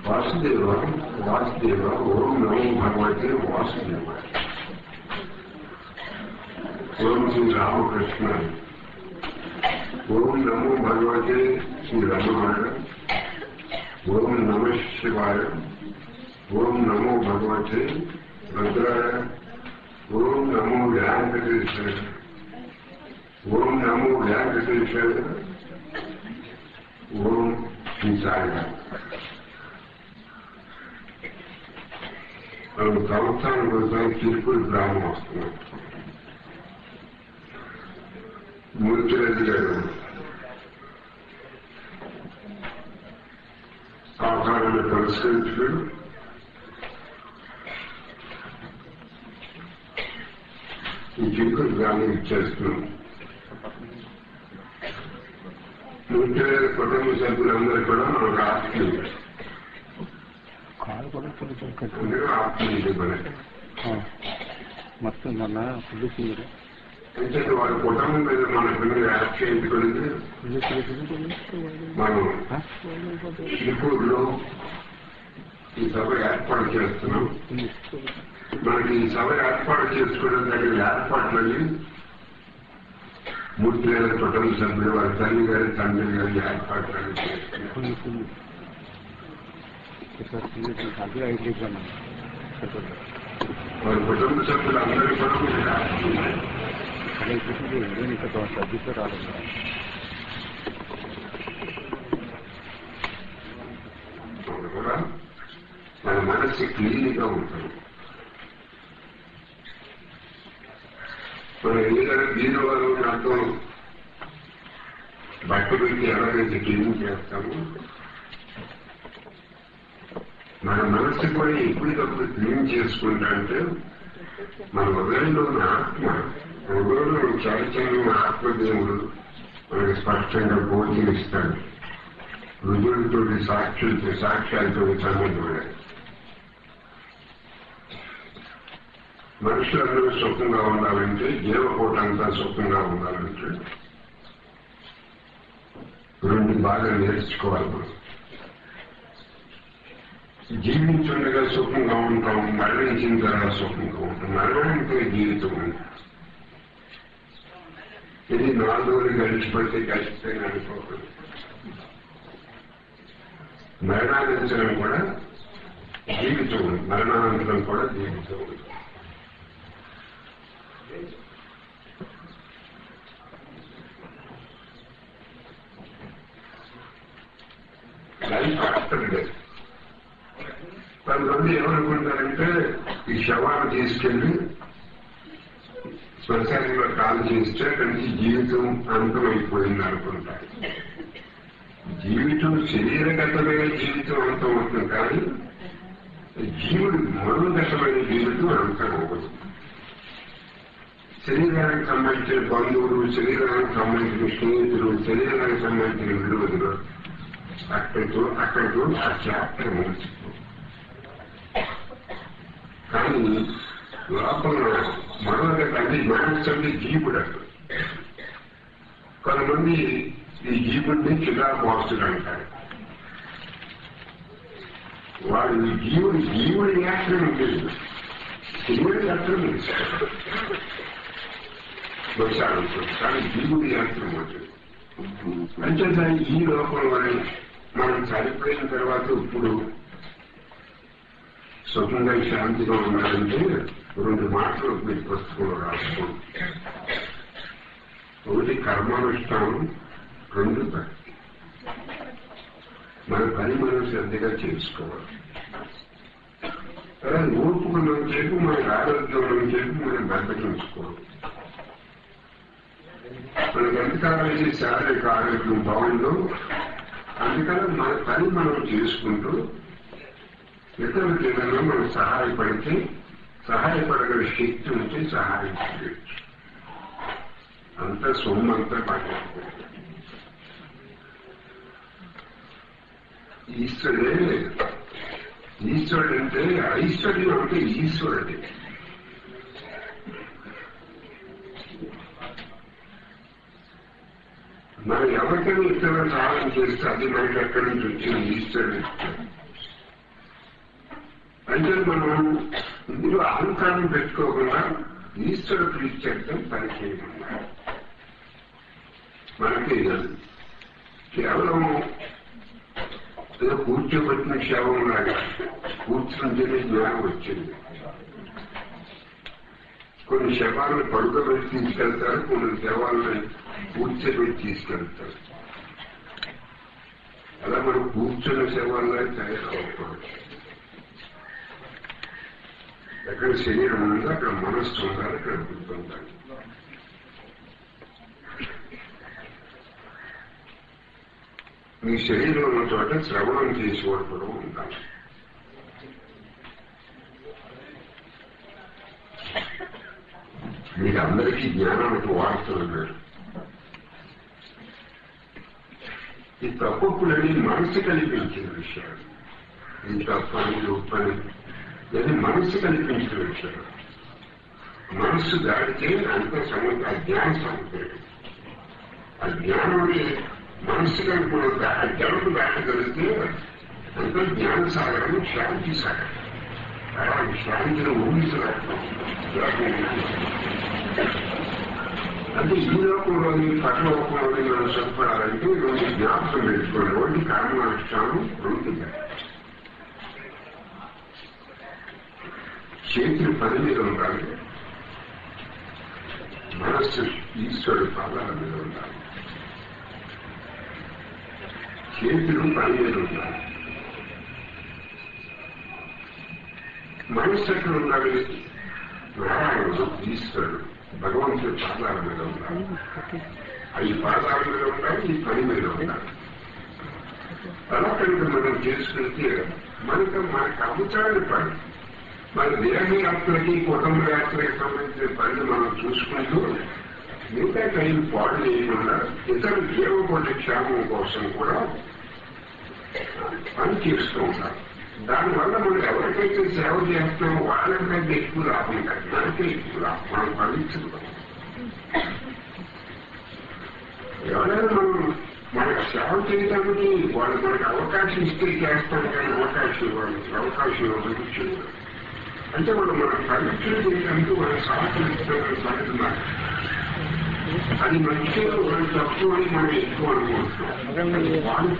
వాసుదేవ వాసుదేవ ఓం నమో భగవతే వాసుదేవ ఓం శ్రీ రామకృష్ణ ఓం నమో భగవతే శ్రీ రమణ ఓం నమ శివాయ ఓం నమో భగవతే రుద్రాయ ఓం నమో వెంకటేశ్వర ఓం నమో వెంకటేశ్వర ఓం శ్రీ సాయిరామ్ మనం సంవత్సరం కోసం తిరుపతి గ్రామం వస్తున్నాం మూర్తిరెడ్డి గారు అవసరాన్ని పరిష్కరించుకుని ఈ తిరుపతి గ్రామం ఇచ్చేస్తున్నాం మూర్తిరెడ్డి కుటుంబ సభ్యులందరూ కూడా మనకు ఆత్మీయులు కాలు కూడా కొంచెం కట్టు అందుకే ఆత్మీయులు మనకి మొత్తం మొన్న ఫుల్ సీరు అంటే వాళ్ళ కుటుంబం మీద మన పిల్లలు యాప్ చేయించుకునేది మనం తిరుపూరులో ఈ సభ ఏర్పాటు చేస్తున్నాం మనకి ఈ సభ ఏర్పాటు చేసుకోవడం దగ్గర ఏర్పాట్లని మూర్తి గారి కుటుంబ సభ్యులు వారి తల్లి గారి తండ్రి గారి ఏర్పాట్లను చేస్తున్నాం ఫుల్ ఫుల్ ఇక్కడ ఫుల్ అదే ఐదు లీటర్ వారి కుటుంబ సభ్యులు అందరూ కూడా మీరు ఆశిస్తున్నారు. అలా ఇప్పుడు నేను ఇక్కడ సబ్జెక్ట్ రాలేదు అప్పుడు కూడా మన మనస్సు క్లీన్ గా ఉంటుంది మనం ఏదైనా దీని వాళ్ళు అర్థం బట్ట పెట్టి ఎలాగైతే క్లీన్ చేస్తామో మన మనస్సు కూడా ఎప్పటికప్పుడు క్లీన్ చేసుకుంటా అంటే మన హృదయంలో ఉన్న ఆత్మ మన హృదయంలో ఉన్న చైతన్యం ఆత్మదేవుడు మనకి స్పష్టంగా బోధిస్తాడు రుజువులతో సాక్షులతో సాక్ష్యాలతో సంబంధం మనుషులందరూ సుఖంగా ఉండాలంటే జీవకోటంతా సుఖంగా ఉండాలంటే రెండు బాగా నేర్చుకోవాలి మనం జీవించుండగా సుఖంగా ఉంటాం మరణించిన తర్వాత సుఖంగా ఉంటాం మరణంతో జీవితం ఉంది ఇది నాలుగు రోజులు గడిచిపోతే ఖచ్చితంగా అనుకోకూడదు మరణానంతరం కూడా జీవితం ఉంది మరణానంతరం కూడా జీవితం ఉంది లైఫ్ ఆఫ్టర్ డెత్ కొంతమంది ఏమనుకుంటారంటే ఈ శవాన్ని తీసుకెళ్లి శ్మశానంలో కాలు చేస్తే అక్కడి నుంచి జీవితం అంతమైపోయింది అనుకుంటారు జీవితం శరీరగతమైన జీవితం అంతం అవుతుంది కానీ జీవుడు మనోగతమైన జీవితం అంతం అవ్వదు శరీరానికి సంబంధించిన బంధువులు శరీరానికి సంబంధించిన స్నేహితులు శరీరానికి సంబంధించిన విలువలు అక్కడితో అక్కడితో ఆ చాప్టర్ ముగిసిపోతుంది కానీ లోపల మనోగత అంటే మనస్సు అంటే జీవుడు అసలు కొంతమంది ఈ జీవుడిని చిరాభాసుడు అంటారు వాడు ఈ జీవుడు జీవుడి యాత్ర లేదు జీవుడి యాత్ర వచ్చాడు కానీ జీవుడి యాత్ర ఉంటుంది అంటే ఈ లోకంలోనే మనం చనిపోయిన తర్వాత ఇప్పుడు సుఖంగా శాంతిగా ఉన్నారంటే రెండు మాటలు మీరు పుస్తకంలో రాసుకోండి ఒకటి కర్మానుష్ఠానం రెండు భక్తి మన పని మనం శ్రద్ధగా చేసుకోవాలి అలా ఓపుకున్నంత చెప్పి మనకు ఆరోగ్యం ఉన్నంత చెప్పి మనం బద్దకించుకోవాలి మనకు ఎంతకాలం శారీరక ఆరోగ్యం బాగుందో అందుకని మన పని మనం చేసుకుంటూ ఇతరులకు ఏదైనా మనం సహాయపడితే సహాయపడగల శక్తి ఉంటే సహాయం చేయొచ్చు అంతా సొమ్ము అంతా పట్టించుకోవాలి ఈశ్వరుడే ఈశ్వరుడు అంటే ఐశ్వర్యం అంటే ఈశ్వరుడే మనం ఎవరికైనా ఇతరులు సహాయం చేస్తే అది మనకి ఎక్కడి నుంచి వచ్చింది ఈశ్వరుడు ఇస్తాడు అంటే మనం ఇందులో అహంకారం పెట్టుకోకుండా ఈశ్వర ప్రీత్యర్థం పనిచేయకుండా మనకి కేవలం ఏదో కూర్చోబెట్టిన శవం లాగా కూర్చుంటేనే జ్ఞానం వచ్చింది కొన్ని శవాలను పడుకోబెట్టి తీసుకెళ్తారు కొన్ని శవాలను కూర్చోబెట్టి తీసుకెళ్తారు అలా మనం కూర్చున్న శవాల్లో తయారవుతాం ఎక్కడ శరీరం ఉందో అక్కడ మనస్సు ఉండాలి అక్కడ బుద్ధి ఉండాలి మీ శరీరం ఉన్న చోట శ్రవణం చేసేవాడు కూడా ఉండాలి మీకు అందరికీ జ్ఞానానికి వాడుతున్నారు ఈ తప్పులని మనసు కల్పించిన విషయాలు ఈ తప్పని ఉప్పని ఇది మనసు కల్పించిన విషయాలు మనస్సు దాడితే అంత సమయం ఆ జ్ఞాన సమయం ఆ జ్ఞానం మనస్సు కనుక ఆ జడకు దాటగలిగితే అంత జ్ఞాన సాగరం శాంతి సాగరం అలా శాంతిని ఊహించలేకపోతుంది అంటే ఈ లోకంలోని పరలోకంలోని మనం చెప్పాలంటే రెండు జ్ఞాపకం పెట్టుకోండి ఒకటి కర్మానుష్ఠానం రెండు చేతులు పని మీద ఉండాలి మనస్సు ఈశ్వరుడు పాదాల మీద ఉండాలి చేతులు పని మీద ఉండాలి మనస్సు ఎక్కడ ఉండాలి నారాయణుడు ఈశ్వరుడు భగవంతుడి పాదాల మీద ఉండాలి అవి పాదాల మీద ఉండాలి ఈ పని మీద ఉండాలి అలా కనుక మనం చేసుకుంటే మనకు మనకు అవసరాన్ని పని మన దేహయాత్రకి కుటుంబ యాత్రకి సంబంధించిన పనులు మనం చూసుకుంటూ మిగతా టైం పాడు చేయకుండా ఇతర జీవకోటి క్షేమం కోసం కూడా పని చేస్తూ ఉంటాం దానివల్ల మనం ఎవరికైతే సేవ చేస్తున్నామో వాళ్ళకంటే ఎక్కువ లాభం కాదు మనకే ఎక్కువ లాభం మనం ఫలించుకుంటాం ఎవరైనా మనం మనకు సేవ చేయడానికి వాళ్ళు మనకు అవకాశం ఇస్తే చేస్తాం కానీ అవకాశం ఇవ్వాలి అవకాశం ఇవ్వడానికి చేయడం అంటే వాళ్ళు మన పరీక్షలు చేయడానికి వాళ్ళు సహకరిస్తున్న సంగతి నాకు అది మంచి వాళ్ళు తప్పు అని మనం ఎక్కువ అనుకుంటున్నాం అది వాళ్ళు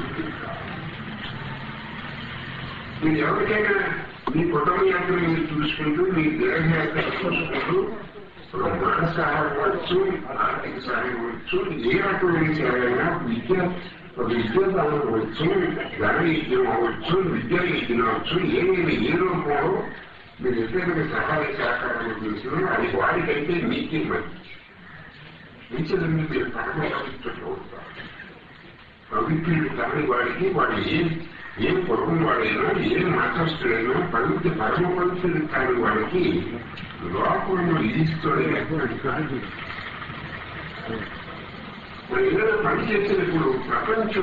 మీరు ఎవరికైనా మీ కుటుంబ యాత్ర మీరు చూసుకుంటూ మీ దేహ యాత్ర చూసుకుంటూ మానస అవ్వచ్చు ఆర్థిక సహాయం అవ్వచ్చు ఏ రకమైన సేవైనా విద్య విద్యాదానం అవ్వచ్చు ధన యజ్ఞం అవ్వచ్చు విద్యా యజ్ఞం అవ్వచ్చు ఏమైనా ఏ రూపంలో మీరు ఇతరులకు సహాయ సహకారాలు చేసినా అది వాడికైతే మీకే మంచి మంచిది మీరు పరమ పవిత్రులు అవుతారు పవిత్రుడు కాని వాడికి వాడు ఏ ఏ కుటుంబం వాడైనా ఏ మతస్థుడైనా పవిత్ర పరమ పవిత్రుడు కాని వాడికి లోకంలో ఈశ్వరుడే మనం ఏదైనా పని చేసినప్పుడు ప్రపంచం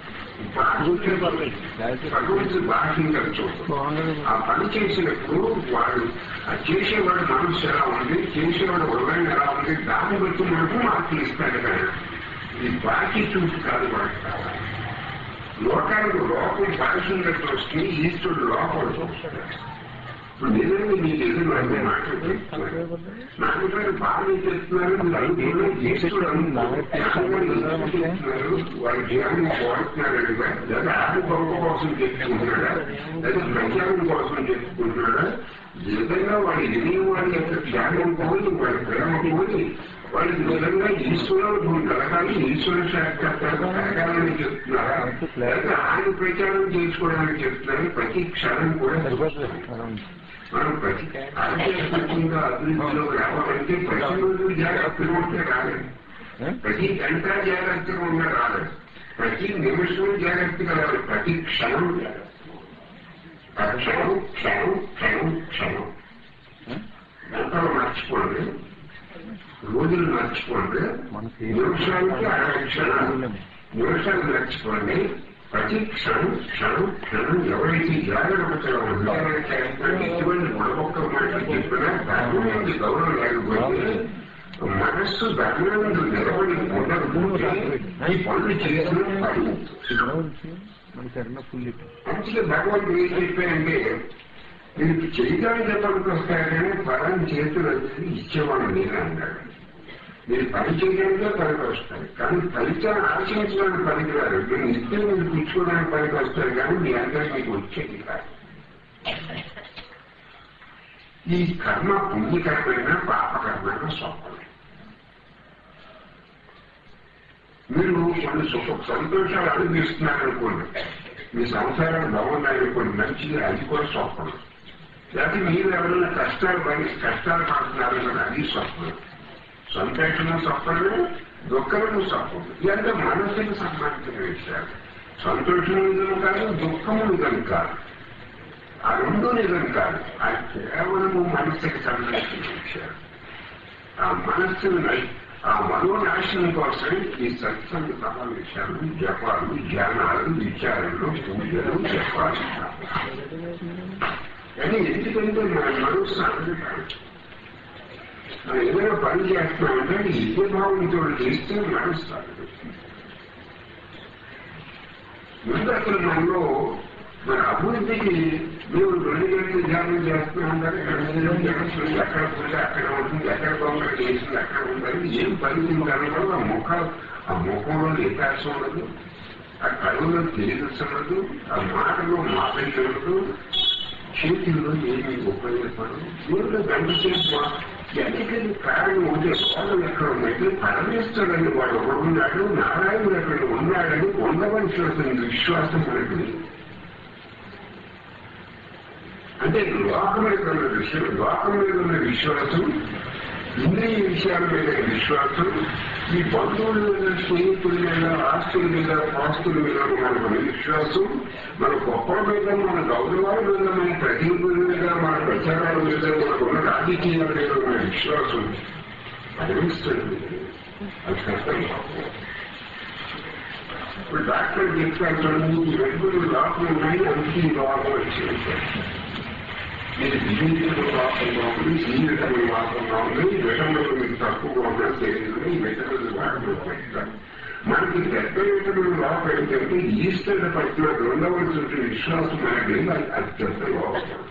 భగవంతుడు బాహ్యంగా చూస్తాం ఆ పని చేసినప్పుడు వాడు ఆ చేసేవాడు మనసు ఎలా ఉంది చేసేవాడు హృదయం ఎలా ఉంది దాన్ని బట్టి మనకు మార్పులు ఇస్తాడు కదా ఈ బాకీ చూసి కాదు వాడు కావాలి లోకానికి లోకం బాహ్యంగా వస్తుంది ఈశ్వరుడు లోపల చూస్తాడు ఇప్పుడు నిజంగా మీకు ఎదురు అంటే మాటలు చెప్తున్నారు నాకు గారు బాగా చెప్తున్నారు మీరు అనుకున్న ఈశ్వరుడు చెప్తున్నారు వారి జ్ఞానం కోరుతున్నాడు లేదా ఆదిభంగ కోసం చెప్పుకుంటున్నాడా లేదా ప్రచారం కోసం చెప్పుకుంటున్నాడా నిజంగా వాడి విని వాడి యొక్క త్యాగం పోయి వాడి ప్రేమ పోయి వాళ్ళకి నిజంగా ఈశ్వరుడు కలగాలి ఈశ్వర శాస్త్రాలు కలగాలని చెప్తున్నారా లేదా ఆయన ప్రచారం చేసుకోవడానికి చెప్తున్నారు ప్రతి క్షణం కూడా మనం ప్రతి ఆధ్యాత్మికంగా అభివృద్ధిలో రావాలంటే ప్రతి రోజు జాగ్రత్తగా ఉంటే రాలేదు ప్రతి గంట జాగ్రత్తగా ఉన్న రాలేదు ప్రతి నిమిషం జాగ్రత్తగా రావాలి ప్రతి క్షణం ఆ క్షణం క్షణం క్షణం క్షణం గంటలు మర్చిపోండి రోజులు మర్చిపోండి నిమిషానికి అరవై క్షణాలు నిమిషాలు మర్చిపోండి ప్రతి క్షణం క్షణం క్షణం ఎవరైతే జాగ్రత్తగా ఉంటారో ఎటువంటి మనకొక్క మాట చెప్పినా ధర్మం గౌరవం లేకపోతే మనస్సు ధర్మంలో నిలబడి ఉండకపోతే ఈ పనులు చేసిన పని మనకి అన్న ఫుల్ అందుకే భగవంతుడు ఏం చెప్పారంటే మీరు చేయడానికి పనికి వస్తాయి కానీ ఫలం చేతులు అనేది ఇచ్చేవాడు నేనే అన్నాడు మీరు పని చేయడానికే పనికి వస్తారు కానీ ఫలితాన్ని ఆశించడానికి పనికిరారు మీరు నిత్యం మీరు పుచ్చుకోవడానికి పనికి వస్తారు కానీ మీ అందరికి మీకు వచ్చేది కాదు ఈ కర్మ పుణ్యకరమైన పాపకరమైన స్వప్నం మీరు కొన్ని సుఖ సంతోషాలు అనుభవిస్తున్నారనుకోండి మీ సంసారాలు బాగున్నాయనుకోండి మంచిది అది కూడా స్వప్నం లేకపోతే మీరు ఎవరైనా కష్టాలు పడి కష్టాలు పడుతున్నారు కదా అది స్వప్నం సంతోషము స్వప్నమే దుఃఖము స్వప్నం ఇదంతా మనసుకు సంబంధించిన విషయాలు సంతోషము నిజం కాదు దుఃఖము నిజం కాదు ఆ రెండు నిజం కాదు అది కేవలము మనస్సుకి సంబంధించిన విషయాలు ఆ మనస్సును నై- ఆ మనోనాశనం కోసం ఈ సత్సంగ సమావేశాలు జపాలు ధ్యానాలు విచారణలు పూజలు జపాలు కానీ ఎందుకంటే మన మనస్సు అందుతాడు మనం ఏదైనా పని చేస్తున్నామంటే అది ఇదే భావంతో చేస్తే మనస్సు అందుతుంది ముందు అసలు మనలో మన అభివృద్ధికి మేము రెండు గంటలు ధ్యానం చేస్తున్నాం కానీ రెండు గంటలు చేస్తుంది ఎక్కడ పూజ అక్కడ ఉంటుంది ఎక్కడ బొమ్మలు చేసింది అక్కడ ఉంటుంది ఏం పని కలగదు ఆ ముఖ ఆ ముఖంలో వికాసం ఉండదు ఆ కళ్ళలో తేజస్సు ఉండదు ఆ మాటలో మాటలు ఉండదు చేతుల్లో ఏమి ఉపయోగపడదు దేవుడు గంట సేపు ఎందుకని కారణం ఉంటే రోగం ఎక్కడ ఉందంటే పరమేశ్వరుడు వాడు ఒకడున్నాడు నారాయణుడు అక్కడ ఉన్నాడని ఉండవలసిన విశ్వాసం మనకు లేదు. అంటే లోకం మీద ఉన్న విషయం లోకం మీద ఉన్న విశ్వాసం ఇంద్రియ విషయాల మీద విశ్వాసం ఈ బంధువుల మీద స్నేహితుల మీద ఆస్తుల మీద పాస్తుల మీద మనకు విశ్వాసం మన గొప్పల మీద మన గౌరవాల మీద మన ప్రతినిధుల మీద మన ప్రచారాల మీద మనకు ఉన్న రాజకీయాల మీద ఉన్న విశ్వాసం అనిపిస్తుంది అది కష్టం ఇప్పుడు డాక్టర్ చెప్తారు చూడండి, ఈ రెండు లోపం ఉన్నాయి అందుకే ఈ లోపం వచ్చింది మీరు జీవితంలో వాసంగా ఉంది జీవితంలో వాసంగా ఉంది విషంలో మీకు తక్కువగా ఉన్న శరీరంలో ఈ విటమిన్ వాడడం పెట్టారు మనకి పెద్ద విటమిన్ లోపం ఏంటంటే ఈస్టర్ పట్ల ఉండవలసిన విశ్వాసం మనకి అది అత్యంత లోపం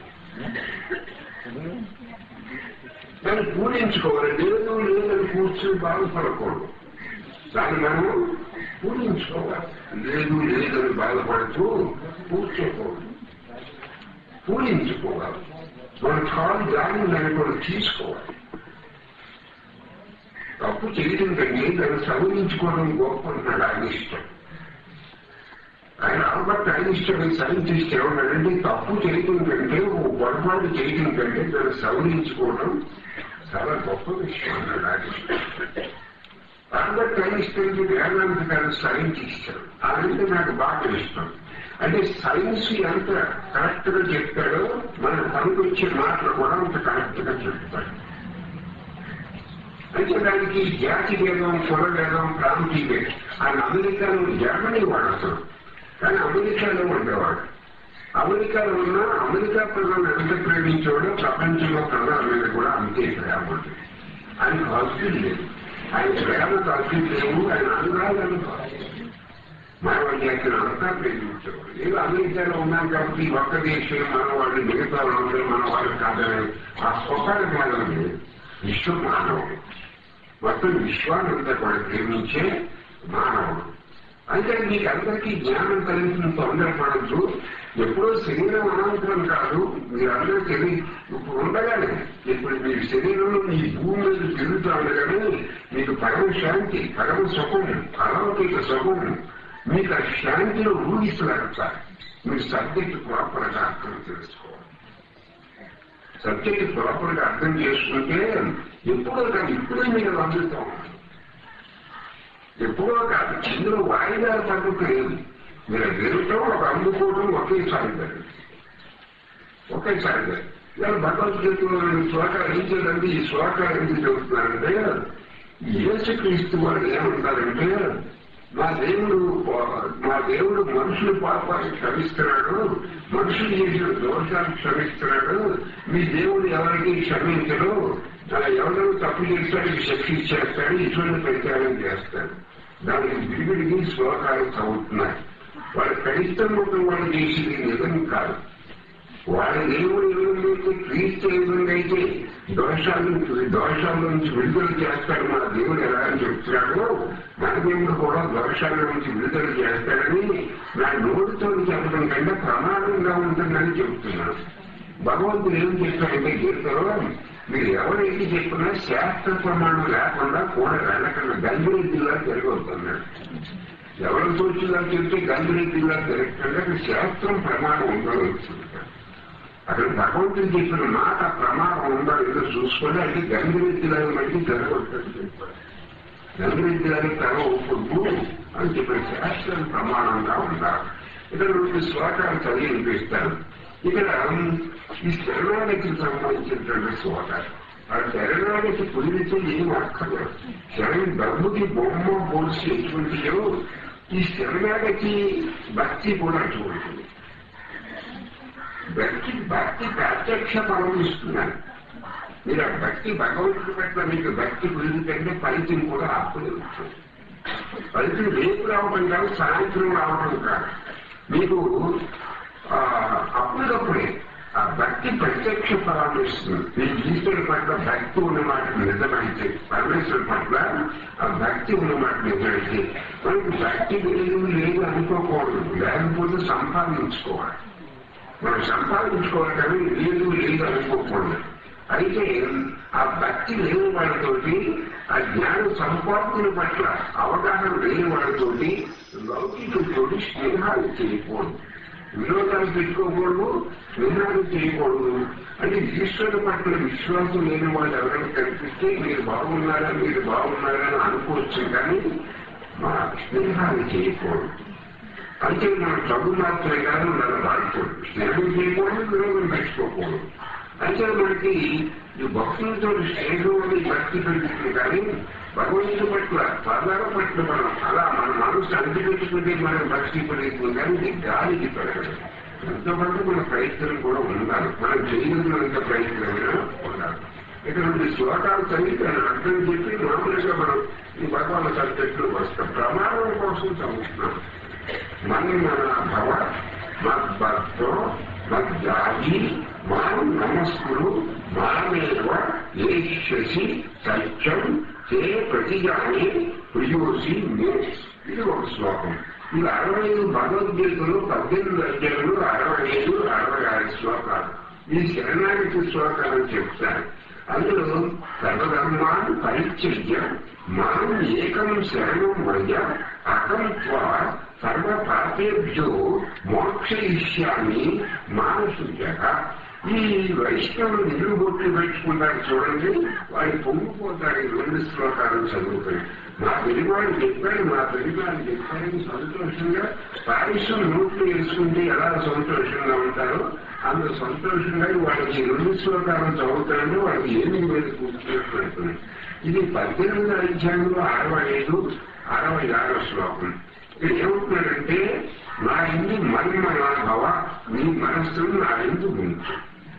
దాన్ని పూజించుకోవాలి లేదు లేదని కూర్చొని బాధపడకూడదు దాన్ని మనం పూజించుకోవాలి లేదు లేదని బాధపడుతూ కూర్చోకూడదు పూజించుకోవాలి మన కాలు దాన్ని దాన్ని కూడా తీసుకోవాలి తప్పు చేయడం కంటే దాన్ని సవరించుకోవడం గొప్ప అన్నాడు ఆయన ఇష్టం ఆయన ఆల్బర్ట్ ఐన్స్టైన్ సైంటిస్ట్ ఏమన్నాడంటే తప్పు చేయడం కంటే ఓ పొరపాటు చేయడం కంటే దాన్ని సవరించుకోవడం చాలా గొప్ప విషయం అన్నాడు ఆయన ఆల్బర్ట్ ఐన్స్టైన్ వేదాంత గారు సైంటిస్ట్ అదంటే నాకు బాగా ఇష్టం అంటే సైన్స్ ఎంత కరెక్ట్ గా చెప్తాడో మన పనికొచ్చే మాటలు కూడా అంత కరెక్ట్ గా చెప్తాడు అయితే దానికి జాతి భేదం కుల భేదం ప్రాంతీయ భేదం ఆయన అమెరికాలో జర్మనీ వాడు అసలు కానీ అమెరికాలో ఉండేవాడు అమెరికాలో ఉన్న అమెరికా ప్రజలను ఎంత ప్రేమించేవాడో ప్రపంచంలో ప్రజల మీద కూడా అంతే ప్రేమ ఉంటుంది ఆయనకు హస్బెండ్ లేదు ఆయన ప్రేమకు హస్బెండ్ లేవు ఆయన అనురాగాలు మనం చేసిన అంతా ప్రేమించేవాడు ఏదో అమెరికాలో ఉన్నాం కాబట్టి ఈ ఒక్క దేశం మన వాళ్ళు మిగతా వాళ్ళందరూ మన వాళ్ళు కాదని ఆ స్వకాల జ్ఞానం లేదు విశ్వ మానవుడు మొత్తం విశ్వానంతా కూడా ప్రేమించే మానవుడు అయితే మీకు అందరికీ జ్ఞానం కలిగిన తొందరపడద్దు ఎప్పుడో శరీరం అనంతరం కాదు మీరందరూ తెలియ ఇప్పుడు ఉండగానే ఇప్పుడు మీ శరీరంలో మీ భూమి మీద తిరుగుతూ ఉండగానే మీకు పరమ శాంతి పరమ సుఖం అలౌకిక సుఖం మీకు ఆ శాంతిలో ఊగిస్తున్నారు మీరు సబ్జెక్ట్ ప్రాపర్గా అర్థం తెలుసుకోవాలి సబ్జెక్ట్ ప్రాపర్గా అర్థం చేసుకుంటే ఎప్పుడో కాదు ఇప్పుడే మీరు అందుతాం ఎప్పుడో కాదు ఇందులో వాయిదాల పద్ధతి లేదు మీరు గెలుస్తాం ఒక అందుకోవడం ఒకేసారి జరిగింది ఒకేసారి జరిగింది ఇవాళ భగవద్గీతలో రెండు శ్లోకాలు ఏం చేయాలంటే ఈ శ్లోకాలు ఎందుకు చెబుతున్నారంటే యేసుక్రీస్తు వారు ఏమంటారంటే మా దేవుడు మా దేవుడు మనుషుల పాపాన్ని క్షమిస్తున్నాడు మనుషులు చేసిన దోషాలు క్షమిస్తున్నాడు మీ దేవుడు ఎవరికి క్షమించడు ఎవరు తప్పు చేస్తాడు శిక్షించేస్తాడు ఇటువంటి పరిచారం చేస్తాడు దానికి విడివిడిగి శ్లోకాలు చదువుతున్నాయి వాళ్ళు కనిష్టం మొత్తం వాళ్ళు చేసింది నిజం కాదు వాళ్ళ దేవుడు ఏమైతే క్రీస్తు ఏమైతే దోషాల నుంచి దోషాల నుంచి విడుదల చేస్తాడు మన దేవుడు ఎలా అని చెప్తున్నాడో మన దేవుడు కూడా దోషాల నుంచి విడుదల చేస్తాడని నా నోటితో చెప్పడం కంటే ప్రమాదంగా ఉంటుందని చెప్తున్నాను భగవంతుడు ఏం చెప్పాడంటే గీతలో మీరు ఎవరైతే చెప్పినా శాస్త్ర ప్రమాణం లేకుండా కూడా వెళ్ళకుండా గంగిరెద్దిలా తిరగవుతున్నాడు ఎవరి సూచనలా చెప్తే గంగిరెద్దిలా తిరగకుండా అక్కడ శాస్త్రం ప్రమాణం ఉందని వచ్చింది అక్కడ భగవంతుడు చెప్పిన మాట ప్రమాణం ఉందో ఏదో చూసుకొని అంటే గంగిరెద్దిలాగా మళ్ళీ తిరగొట్టని చెప్పాడు గంగిరెద్దిలాగా తల ఒప్పుడు అని చెప్పిన శాస్త్రం ప్రమాణంగా ఉండాలి ఇక్కడ రెండు శ్లోకాలు చదివి వినిపిస్తాను ఇక్కడ ఈ శరణానికి సంబంధించినటువంటి శ్లోకాలు ఆ శరణానికి పొందితే ఏం అక్కర్లేదు శరణ్ డబ్బుకి బొమ్మ పోల్చి ఎటువంటిదో ఈ శరణానికి భక్తి కూడా అటువంటిది భక్తి భక్తి ప్రత్యక్ష ఫలం ఇస్తున్నాను మీరు ఆ భక్తి భగవంతుడి పట్ల మీకు భక్తి కుదిరికంటే ఫలితం కూడా అప్పుడే ఉంటుంది ఫలితం రేపు రావడం కాదు సాయంత్రం రావడం కాదు మీకు ఆ, అప్పటికప్పుడే ఆ భక్తి ప్రత్యక్ష ఫలాన్ని ఇస్తుంది మీకు ఈశ్వరుడి పట్ల భక్తి ఉన్నమాట నిజమైతే పరమేశ్వరుడి పట్ల ఆ భక్తి ఉన్నమాట నిజమైతే మనకి భక్తి లేదు లేదు అనుకోకూడదు లేకపోతే సంపాదించుకోవాలి మనం సంపాదించుకోవాలి కానీ లేదు లేదు అనుకోకూడదు అయితే ఆ భక్తి లేని వాళ్ళతోటి ఆ జ్ఞాన సంపాదన పట్ల అవగాహన లేని వాళ్ళతోటి లౌకికులతోటి స్నేహాలు చేయకూడదు విరోధాలు పెట్టుకోకూడదు స్నేహాలు చేయకూడదు అంటే ఈశ్వరుడు పట్ల విశ్వాసం లేని వాళ్ళు ఎవరైనా కనిపిస్తే మీరు బాగున్నారా మీరు బాగున్నారా అని అనుకోవచ్చు కానీ మా స్నేహాలు చేయకూడదు అంటే మన చదువు మాత్రమే కాదు నన్ను వాడుకోండి స్నేహం చేయకూడదు విరోధం పెంచుకోకూడదు అంటే మనకి ఈ భక్తులతో స్నేహం అని భక్తి పెరుగుతుంది కానీ భగవంతుడి పట్ల పదాల పట్ల మనం అలా మన మనసు అంటిపెట్టుకుంటే మనం భక్తి పెరుగుతుంది కానీ ఇది గాలికి పెరగదు ఎంతమంది మన ప్రయత్నం కూడా ఉండాలి మనం చేయగలిగినంత ప్రయత్నమైనా ఉండాలి ఇక్కడ రెండు శ్లోకాలు చదివితే దాని అర్థం చెప్పి మామూలుగా మనం ఈ భగవాన్ సబ్జెక్టులు వస్తాం ప్రమాణం కోసం చదువుతున్నాం మన్మన భవ మద్భక్తో మద్జాతి మాం నమస్కులు మామేవ ఏష్యసి సత్యం చే ప్రతిజాని ప్రియోసి మే ఇది ఒక శ్లోకం ఇది అరవై ఐదు భగవద్గీతలు పద్దెనిమిది అధ్యాయులు అరవై ఐదు అరవై ఆరు శ్లోకాలు ఈ శరణాగతి శ్లోకాలను చెప్తారు అందులో సర్వధర్మాన్ని పరిత్యజ్య మాం ఏకం శరణం వయ్య అకం త్వా సర్వ పాపేభ్యో మోక్షయిష్యామి మానసుజక ఈ వైష్ణవులు నిలువు బొట్లు పెట్టుకుంటారు చూడండి వారి పొంగిపోతారు ఈ రెండు శ్లోకాలు చదువుతాయి మా పెరివాడు చెప్పాడు మా పెరివాడు చెప్పాడని సంతోషంగా పారిశ్రం నోట్లు వేసుకుంటే ఎలా సంతోషంగా ఉంటారో అంత సంతోషంగా వాళ్ళకి ఈ రెండు శ్లోకాలు చదువుతాడు వాళ్ళకి ఏమి మీద కూర్చున్నట్టు ఇది పద్దెనిమిది అధ్యాయంలో అరవై ఐదు అరవై ఆరో శ్లోకం ఇక్కడ ఏమంటున్నాడంటే నా ఇందు మన్మనాభవ నీ మనస్సును నా ఇందు ఉంచు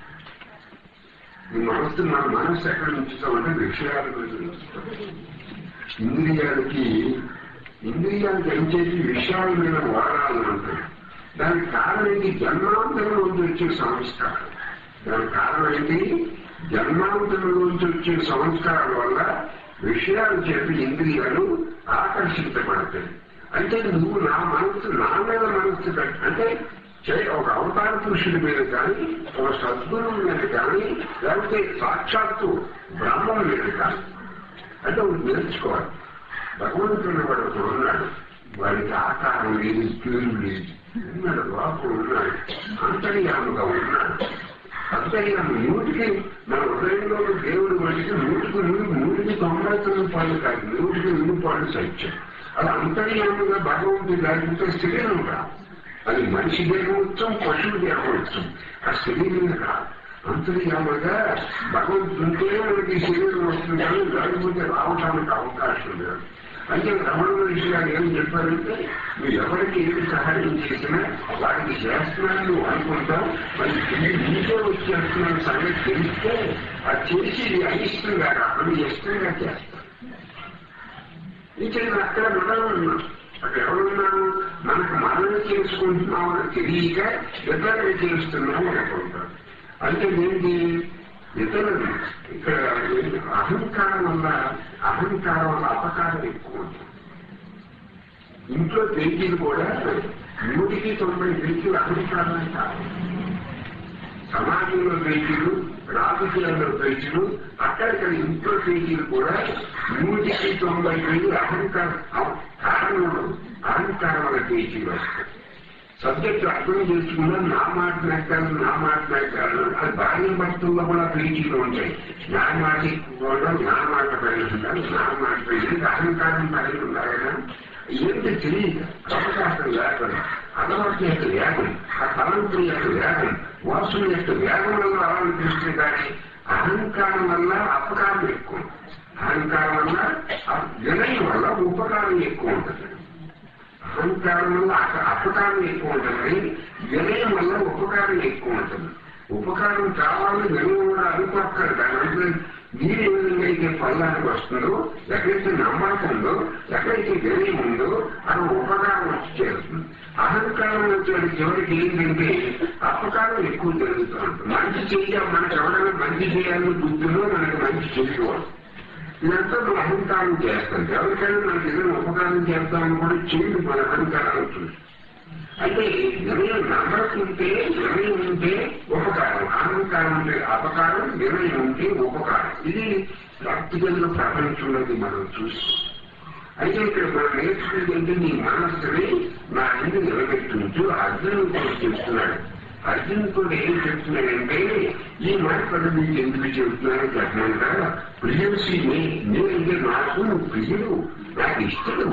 నీ మనస్సు నా మనస్సు ఎక్కడ ఉంచుతామంటే విషయాల మీద ఉంచుతాం ఇంద్రియాలకి ఇంద్రియాలకు ఎంచేసి విషయాల మీద వాడాలని అంటారు దానికి కారణం ఏంటి జన్మాంతరం నుంచి వచ్చే సంస్కారం దానికి కారణం ఏంటి జన్మాంతరం నుంచి వచ్చే సంస్కారాల వల్ల విషయాలు చెప్పి ఇంద్రియాలు ఆకర్షించబడతాయి అంటే నువ్వు నా మనస్సు నా మీద మనస్సు పెట్ట అంటే చే- ఒక అవతార పురుషుడి మీద కానీ ఒక సద్గురువు మీద కానీ లేకపోతే సాక్షాత్తు బ్రహ్మం మీద కానీ అంటే ఒకటి నేర్చుకోవాలి భగవంతుడు వాడు ఒకడు ఉన్నాడు వాడికి ఆకారం లేదు పేరు లేదు ఉన్నాడు లోపల ఉన్నాడు అంతర్యాముగా ఉన్నాడు అంతర్యాము నూటికి మన హృదయంలో ఉన్న దేవుడు వాడికి నూటికి నూరు నూటికి తొంభై తొమ్మిది పాలు కాదు నూటికి నూరు పాలు సత్యం అలా అంతర్యాముగా భగవంతుడు లేకపోతే శరీరం కాదు అది మనిషి దేహమొచ్చం పశువు దేహమొచ్చం ఆ శరీరం కాదు అంతర్యామగా భగవంతుంటే మనకి శరీరం వస్తుంది కానీ లేకపోతే రావడానికి అవకాశం లేదు అంటే రమణ మనిషి గారు ఏం చెప్పారంటే నువ్వు ఎవరికి ఏది సహాయం చేసినా వారికి చేస్తున్నాను నువ్వు అనుకుంటావు మరి నీకే వచ్చేస్తున్నాను సంగతి తెలిస్తే అది చేసి ఇది అయిష్టంగా కాకుండా ఇష్టంగా చేస్తా ఇంకా నేను అక్కడ ఉండనున్నా అక్కడ ఎవరున్నారు మనకు మనమే చేసుకుంటున్నామని తెలియక ఇతరులు చేస్తున్నాం అనుకుంటాం అంటే ఏంటి ఇతరులు ఇక్కడ అహంకారం వల్ల అహంకారం వల్ల అపకారం ఎక్కువ ఉంటుంది ఇంట్లో పేజీలు కూడా నూటికి తొంభై పేజీలు అహంకారమే కాదు సమాజంలో పేజీలు రాజకీయాల్లో పేజీలు అక్కడిక్కడ ఇంట్లో పేజీలు కూడా నూటికి తొంభై పేజీలు అహంకారం కారణం అహంకారం వల్ల పేజీలు వస్తాయి సబ్జెక్ట్ అర్థం చేసుకున్నా నా మాట నెక్కాలి నా మాట నెక్కాలి అది భార్య భక్తుల్లో కూడా పేజీలు ఉంటాయి నా మాట కూడా నా మాట పైన ఉండాలి నా మాట పైన అహంకారం పైన ఉండాలన్నా ఏంటి తెలియదు అవకాశం లేకుండా అలవాటు యొక్క వేగం ఆ తలంపుల యొక్క వేగం వాసుల యొక్క వేగం వల్ల అలవాటు కానీ అహంకారం వల్ల అపకారం ఎక్కువ అహంకారం వల్ల వినయం వల్ల ఉపకారం ఎక్కువ ఉంటుంది అహంకారం వల్ల అపకారం ఎక్కువ ఉంటుంది వినయం వల్ల ఉపకారం ఎక్కువ ఉంటుంది ఉపకారం కావాలని వినయం కూడా అనుకోక్కరు దాని మీరు ఏ విధంగా అయితే ఫలానికి వస్తుందో ఎక్కడైతే నమ్మకం ఉందో ఎక్కడైతే వినయం ఉందో అది ఉపకారం వచ్చి చేస్తుంది అహంకారం వచ్చేది చివరికి ఏంటంటే అపకారం ఎక్కువ జరుగుతూ ఉంటుంది మంచి చేయాలి మనకు ఎవరైనా మంచి చేయాలని బుద్ధిలో మనకు మంచి చేసుకోవాలి ఇదంతా మన అహంకారం చేస్తాం ఎవరికైనా మనకి ఏదైనా ఉపకారం చేద్దామని కూడా చేయదు మన అహంకారం చూసి అయితే నిర్ణయం నమ్మకం ఉంటే నిర్ణయం ఉంటే ఉపకారం అహంకారం ఉంటే అపకారం నిర్ణయం ఉంటే ఉపకారం ఇది ప్రాక్టికల్ ప్రపంచంలోకి మనం చూస్తాం అయితే ఇక్కడ మనం నేర్చుకుంటే నీ మనస్సుని నా ఇంటి నిలబెట్టించు అర్జునుడు చెప్తున్నాడు అర్జునుడు ఏం చెప్తున్నాడంటే ఈ మాట మీకు ఎందుకు చెబుతున్నాను చెప్పమంట ప్రియుసి నేనంటే నాకు నువ్వు ప్రియుడు నాకు ఇష్టడు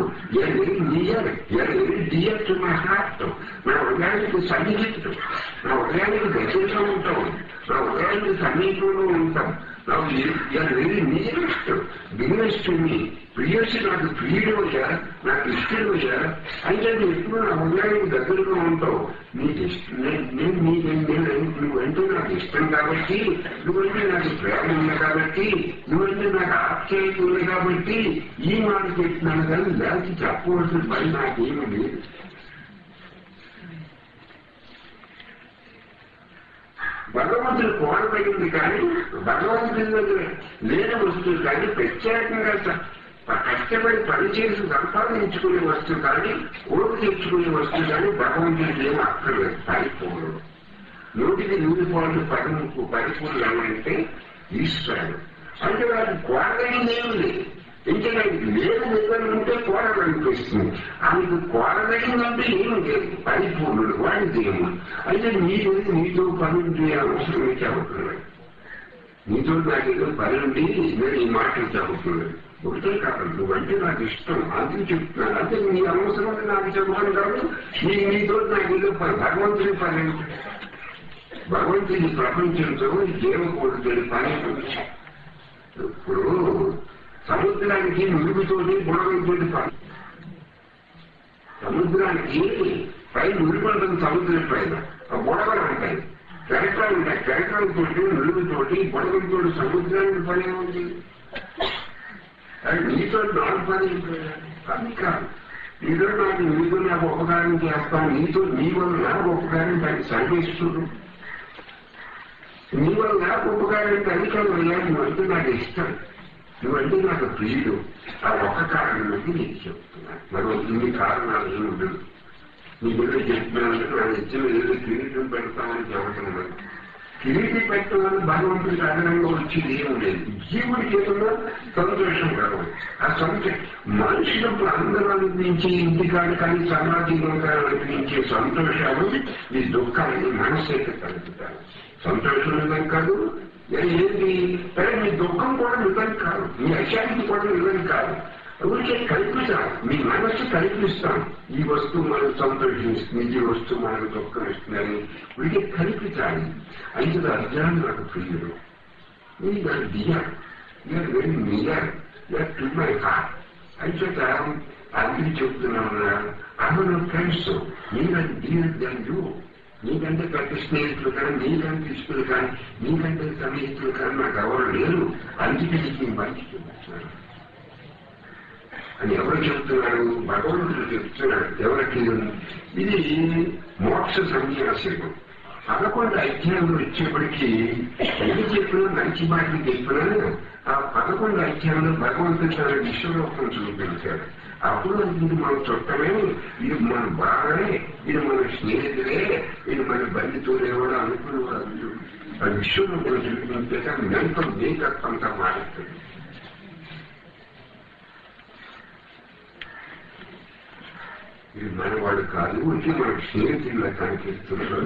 near dear to my heart నా ఉదయానికి సన్నిహితుడు నా ఉదయానికి దగ్గరగా ఉంటాం నా ఉదయానికి సమీపంలో ఉంటాం నాకు very nearest business to me ప్రియసి నాకు ప్రియుడు అయ్యా నాకు ఇష్టడు అయ్యా అయితే నువ్వు ఎప్పుడు నా ఉదయానికి దగ్గరగా ఉంటావు నీకు ఇష్టం నేను నీకు నువ్వంటే నాకు ఇష్టం కాబట్టి నువ్వంటే నాకు ప్రేమ ఉంది కాబట్టి నువ్వంటే నాకు ఆప్యాయత ఉంది కాబట్టి ఈ మాట చెప్తున్నాను కానీ లేకపోతే చెప్పవలసిన పని నాకేమీ లేదు భగవంతుడు కోరబడింది కానీ భగవంతుడి దగ్గర లేని వస్తువు కానీ ప్రత్యేకంగా కష్టపడి పనిచేసి సంపాదించుకునే వస్తువు కానీ ఓటు తెచ్చుకునే వస్తువు కానీ భగవంతుడికి ఏమో అక్కర్లేదు పడిపోవడం నూటికి నూరు పాలు పదముకు పరిపూర్లు ఏమంటే ఈశ్వరుడు అంటే వారికి కోరదగింది ఏమి లేదు ఇంకా లేదు నిజం ఉంటే కోరాలనిపిస్తుంది ఆయనకు కోరదగిందంటే ఏమి లేదు పరిపూర్ణుడు వాడి దేవుడు అయితే నీకు నీతో పని అవసరం చెబుతున్నాడు నీతో నాకు ఏదో పని ఉండి నేను ఈ మాటలు చెబుతున్నాడు ఒకటే కాదు నువ్వంటే నాకు ఇష్టం అందుకు చెప్తున్నాను అంటే నీ అవసరం నాకు చెప్పడం కాదు నీ నీతో నాకు ఏదో భగవంతుడి పని భగవంతుడి ప్రపంచంతో దేవకోటితో పని ఇప్పుడు సముద్రానికి మురుగుతోటి బుడగలతోటి పని సముద్రానికి పై మురిపడుతుంది సముద్రం పైన ఆ బుడగలు ఉంటాయి కెరటాలు ఉంటాయి కెరటాలతోటి మురుగుతోటి బుడగలతోటి సముద్రానికి పని ఉంది అది నీతో నాకు పని అది కాదు నీతో నాకు నీతో నాకు ఉపకారం చేస్తాను నీతో నీ వల్ల నాకు ఉపకారం దాన్ని సందేశిస్తుడు నీ వల్ల నాకు ఉపకారం అధికారం అయ్యా నువ్వంటే నాకు ఇష్టం నువ్వంటే నాకు ప్రియుడు ఆ ఒక్క కారణం బట్టి నీకు చెప్తున్నాను మరో ఇన్ని కారణాలు ఏమి ఉండదు నీ బిడ్డ చెప్తున్నానంటే నా ఇచ్చిన ఏదో కిరీటం పెడతామని చెప్పడం లేదు కిరీటి పెట్టడం భగవంతుడికి అదనంగా వచ్చేది ఏం లేదు జీవుడి చేతుల్లో సంతోషం కావాలి ఆ సంతోషం మనుషులకు అందరూ అనిపించే ఇంటికాడు కానీ సమాజంలో కానీ అనిపించే సంతోషాలు ఈ దుఃఖాన్ని మనసైతే కలుగుతారు సంతోషం నిజం కాదు ఏంటి సరే మీ దుఃఖం కూడా నిజం కాదు మీ అశాంతి కూడా నిజం కాదు ఊరికే కల్పిస్తాం మీ మనస్సు కల్పిస్తాం ఈ వస్తువు మనకు సంతోషిస్తుంది ఈ వస్తువు మనకు దుఃఖం ఇస్తుందని ఊరికే కల్పించాలి అయితే అర్జున్ నాకు ప్రియుడు నీకు dear you are very near you are to my heart అయితే అందుకు చెప్తున్నాను అమ్మను ఫ్రెండ్స్ నీకంటే డియర్ దెన్ యూ నీకంటే పెద్ద స్నేహితులు కానీ నీకంటే ఇష్టలు కానీ నీకంటే సన్నిహితులు కానీ నాకు ఎవరు లేరు అందుకే నీకు మంచి చూపిస్తున్నాను అని ఎవరు చెప్తున్నారు భగవంతుడు చెప్తున్నాడు ఎవరికి ఇది మోక్ష సన్యాసికం పదకొండు అధ్యాయంలో వచ్చేప్పటికీ ఎన్ని చెప్పినా మంచి మాటలు చెప్పినా ఆ పదకొండు అధ్యాయంలో భగవంతుడు తన విశ్వరూపం చూపించాడు అప్పుడు ఇది మన చుట్టమే ఇది మన బాగానే ఇది మన స్నేహితులే ఇది మన బంధువులే కూడా అనుకునేవారు ఆ విశ్వరూపం చూపించాక మెంటల్ మేకప్ అంతా మారుతుంది ఇది మనవాడు కాదు ఇది మన స్నేహితుల్లో కనిపిస్తున్నాడు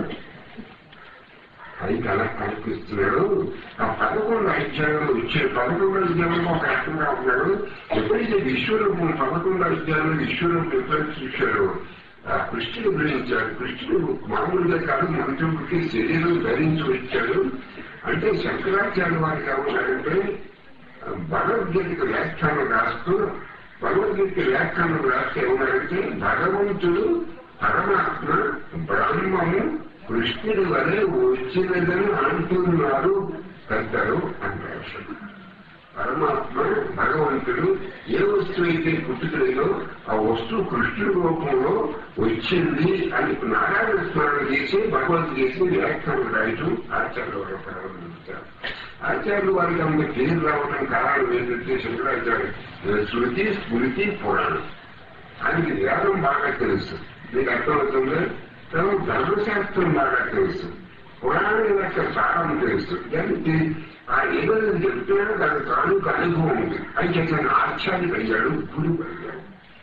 పైకి అలా కనిపిస్తున్నాడు ఆ పదకొండు అధ్యాయంలో వచ్చే పదకొండు అధ్యాయంలో ఒక రకంగా ఉన్నాడు ఎప్పుడైతే విశ్వరూపం పదకొండు అధ్యాయంలో విశ్వరూపం ఎప్పుడు చూశాడు ఆ కృష్ణుడు గురించాడు కృష్ణుడు మామూలుగా కాదు మంత్రుడికి శరీరం ధరించి వచ్చాడు అంటే శంకరాచార్య వారికి ఏమన్నాడంటే భగవద్గీతకు వ్యాఖ్యానం రాస్తూ భగవద్గీత వ్యాఖ్యానం రాస్తే ఏమన్నాడంటే భగవంతుడు పరమాత్మ బ్రహ్మము కృష్ణుడి వలె వచ్చినదని అంటున్నారు పెద్దలు అంటారు పరమాత్మ భగవంతుడు ఏ వస్తువు అయితే పుట్టుకలేదో ఆ వస్తువు కృష్ణుడి రూపంలో వచ్చింది అని నారాయణ స్మరణ చేసి భగవద్గీత వ్యాఖ్యానం రాయటం ఆచార్య వారు ప్రారంభించారు ఆచార్యులు వారికి అంత పేరు రావడం కారణం ఏంటంటే శంకరాచార్య శృతి స్మృతి పురాణం ఆయనకి వేదం బాగా తెలుసు మీకు అర్థమవుతుందా తర్వాత ధర్మశాస్త్రం బాగా తెలుసు పురాణం యొక్క సారం తెలుసు దానికి ఆ ఏదైనా చెప్తున్నాడో దాని తాలూకు అనుభవం ఉంది అయితే తన ఆచార్యుడు అయ్యాడు గురువు అయ్యాడు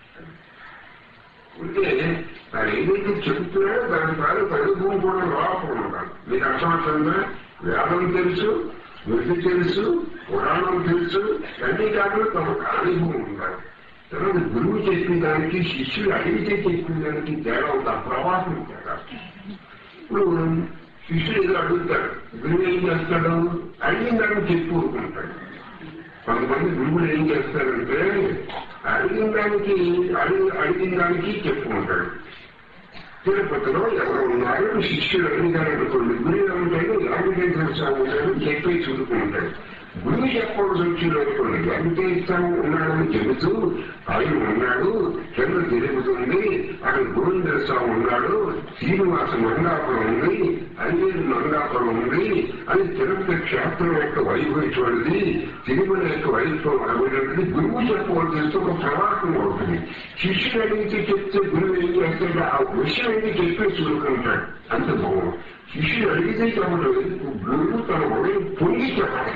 ఉంటే తను ఏదైతే చెబుతున్నాడో దాని తాలూకు అనుభవం కూడా లోపం ఉండాలి మీకు అర్థమవుతుందా వేదం తెలుసు స్మృతి తెలుసు పురాణం తెలుసు అన్ని కాకుండా తమకు అనుభవం ఉండాలి తర్వాత గురువు చెప్పిన దానికి శిష్యుడు అడిగితే చెప్పిన దానికి తేడా ఉంది ఆ ప్రవాహం తేడా ఇప్పుడు శిష్యుడు ఏదో అడుగుతాడు గురువు ఏం చేస్తాడు అడిగిన దాన్ని చెప్పి ఊరుకుంటాడు కొంతమంది గురువులు ఏం చేస్తారంటే అడిగిన దానికి అడిగి అడిగిన దానికి చెప్పుకుంటాడు తిరుపతిలో ఎవరు ఉన్నారు శిష్యుడు అడిగారు అనుకోండి గురువు ఏమంటాడు వెంకటేశ్వర స్వామి ఉన్నాడు చెప్పి చూడుకుంటాడు గురువు చెప్పవలసి వచ్చింది అనుకోండి వెంకటేశ్వర స్వామి ఉన్నాడని చెబుతూ ఆయన ఉన్నాడు కింద తిరుగుతుంది అక్కడ గోవింద స్వామి ఉన్నాడు శ్రీనివాస మంగాపురం ఉంది అంజేది మంగాపురం ఉంది అని తిరుపతి క్షేత్రం యొక్క వైభవించబడింది తిరుమల యొక్క వైభవం అడగబడినది గురువు చెప్పవలసి ఒక ప్రవాహం అవుతుంది శిష్యుడు అడిగితే చెప్తే గురువు ఏం చేస్తాడు ఆ విషయం ఏది చెప్పేసి చూడుకుంటాడు అంత బాగుంది శిష్యుడు అడిగితే కాబట్టి గురువు తన ఉదయం పొంగి చెప్పాలి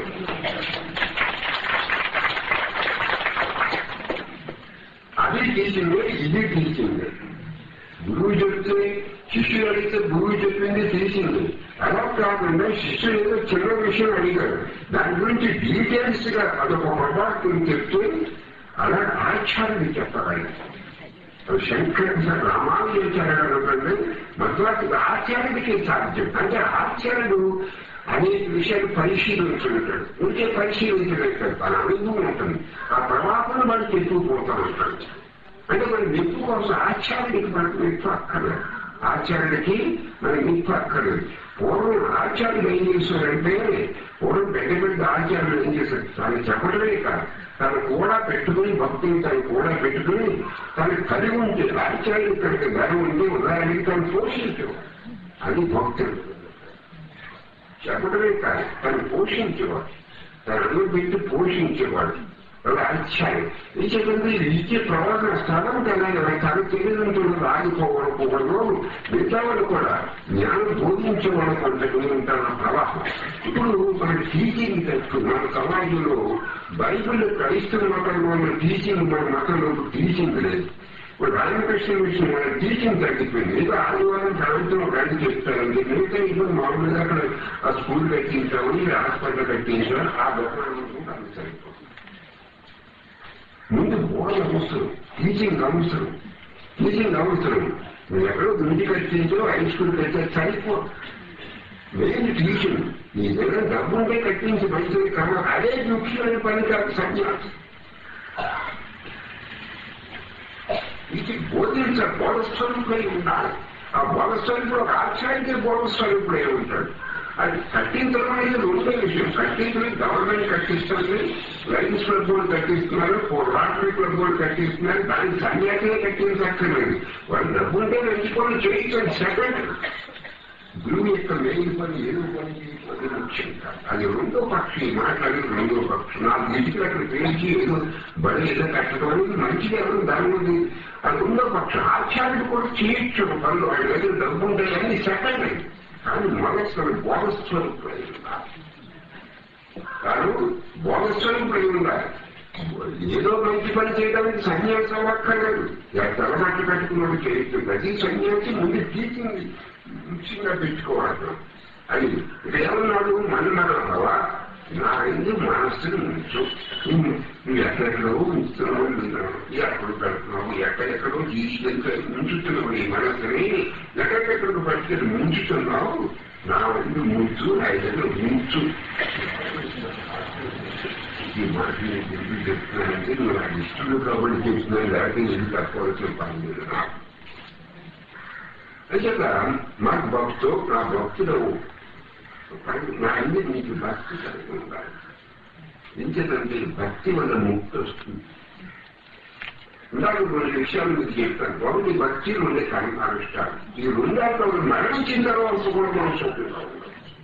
అది టీచింగ్ ఇది టీచింగ్ గురువు చెప్తే శిష్యుడు అడిగితే గురువు చెప్పింది తెలిసింది అలా కాకుండా శిష్యుడు ఏదో చిన్న విషయం అడిగాడు దాని గురించి డీటెయిల్స్ గా అదొక ప్రభావం చెప్తే అలా ఆచార్యుడు చెప్పాలి శంకర రామానుజాచార్యుడు అనుకోండి మద్రాసు ఆచార్యుడికి సాధ్యం అంటే ఆచార్యుడు అనేక విషయాలు పరిశీలించుంటాడు ఉంటే పరిశీలించలేదు తన అనుభవం ఉంటుంది ఆ ప్రభావం మనం చెప్పుకుపోతాం ఉంటాడు అంటే మన మెప్పు కోసం ఆచార్యుడికి మనకు మెప్పు అక్కర్లేదు ఆచార్యుడికి మనకి మెప్పు అక్కర్లేదు పూర్వం ఆచార్యులు ఏం చేశారంటే పూర్వం పెద్ద పెద్ద ఆచార్యులు ఏం చేశారు తను చెప్పడమే కాదు తను కూడా పెట్టుకుని భక్తులు తను కూడా పెట్టుకుని తను కలిగి ఉంటే ఆచార్యుడు కనుక ధర ఉంటే ఉదాహరణకి తను పోషించవు అది భక్తుడు చెప్పడమే కాదు తను పోషించేవాడు తను అడుగు పెట్టి పోషించేవాడు అలా ఆచార్యం ఈ చెప్పండి ఇచ్చే ప్రవాహన స్థలం కదా తను తెలియదంటూ ఆగిపోకూడదు మిగతా వాళ్ళు కూడా జ్ఞానం బోధించే వాళ్ళు కొంతమంది ఉంటారు ప్రవాహం ఇప్పుడు మన టీచింగ్ తట్టు మన సమాజంలో బైబిల్ క్రైస్తవ మతంలో ఉన్న టీచింగ్ మన మతంలో టీచింగ్ లేదు ఇప్పుడు రామకృష్ణ విషయం మన టీచింగ్ తగ్గిపోయింది ఏదో ఆదివారం సాయంత్రం గంట చెప్తారండి మిగతా ఇప్పుడు మామూలుగా అక్కడ ఆ స్కూల్ కట్టించామని హాస్పిటల్ కట్టించాం ఆ గొప్ప సరిపోతుంది ముందు బోధన అవసరం టీచింగ్ అవసరం టీచింగ్ అవసరం నువ్వు ఎక్కడో గుండి కట్టించో హై స్కూల్ కట్టే సరిపో మెయిన్ టీచింగ్ నీ దగ్గర డబ్బు ఉంటే కట్టించి మంచిది కన్నా అదే ముఖ్యమైన పని కాదు సన్యాసం ఇది బోధించ బోధస్వరూపుడై ఉండాలి ఆ బోధస్వరూపుడు ఒక ఆచార్యుడే బోధస్వరూపుడై ఉంటాడు అది కట్టించడం అనేది రెండో విషయం కట్టించడం గవర్నమెంట్ కట్టిస్తుంది లైన్స్ క్లబ్ బోర్డు కట్టిస్తున్నారు రాటరీ క్లబ్ బోర్డు కట్టిస్తున్నారు దానికి సన్యాసమే కట్టించక్కర్లేదు వాళ్ళు డబ్బుంటే ఎంచుకొని చేయించండి సెకండ్ గురువు యొక్క మెయిన్ పని ఏదో పని అది ముఖ్యం కాదు అది రెండో పక్షి మాట్లాడి రెండో పక్షి నాలుగు ఇంటికి అక్కడ పేర్చి ఏదో బడి ఏదో కట్టడం అనేది మంచిగా ఉంది దాని ఉంది అది రెండో పక్షం ఆచార్యుడు కూడా చేయొచ్చు పనులు ఆయన దగ్గర డబ్బు ఉంటాయని సెకండ్ కానీ మనస్సు బోధస్వరూపుడై ఉండాలి కాదు బోధస్వరూపుడై ఉండాలి ఏదో మంచి పని చేయడానికి సన్యాసం అక్కర్లేదు తలమట్టి పెట్టుకున్నాడు చేస్తుంది అది సన్యాసి ముందు టీచింగ్ ముఖ్యంగా పెట్టుకోవాలి అది ఏమన్నాడు మన్మరావా నా ఇందు మనస్సును ఉంచు నువ్వు ఎక్కడెక్కడో ఉంచుతున్నావు ఎక్కడ పెడుతున్నావు ఎక్కడెక్కడో జీవితంగా ఉంచుతున్నావు నీ మనస్సుని ఎక్కడెక్కడికి పట్టుకెళ్ళి ముంచుతున్నావు నా ఇందు ముంచు నా దగ్గర ఉంచు ఈ మాట నేను తిరిగి చెప్తున్నానంటే నువ్వు నాకు ఇష్టం కాబట్టి చెప్తున్నాను లేకపోతే నేను తక్కువ పని లేదు నాకు అంచేత మాకు భక్తు నా భక్తుడు నా అన్ని నీకు భక్తి కలిగి ఉండాలి ఎంచేతంటే భక్తి వల్ల ముక్తి వస్తుంది ఇందాక కొన్ని విషయాలు మీకు చెప్తాను ఒకటి భక్తి రెండే కర్మానుష్ఠానం ఈ రెండాట్లో మరణించిన తర్వాత కూడా మనం సౌఖ్యంగా ఉండాలి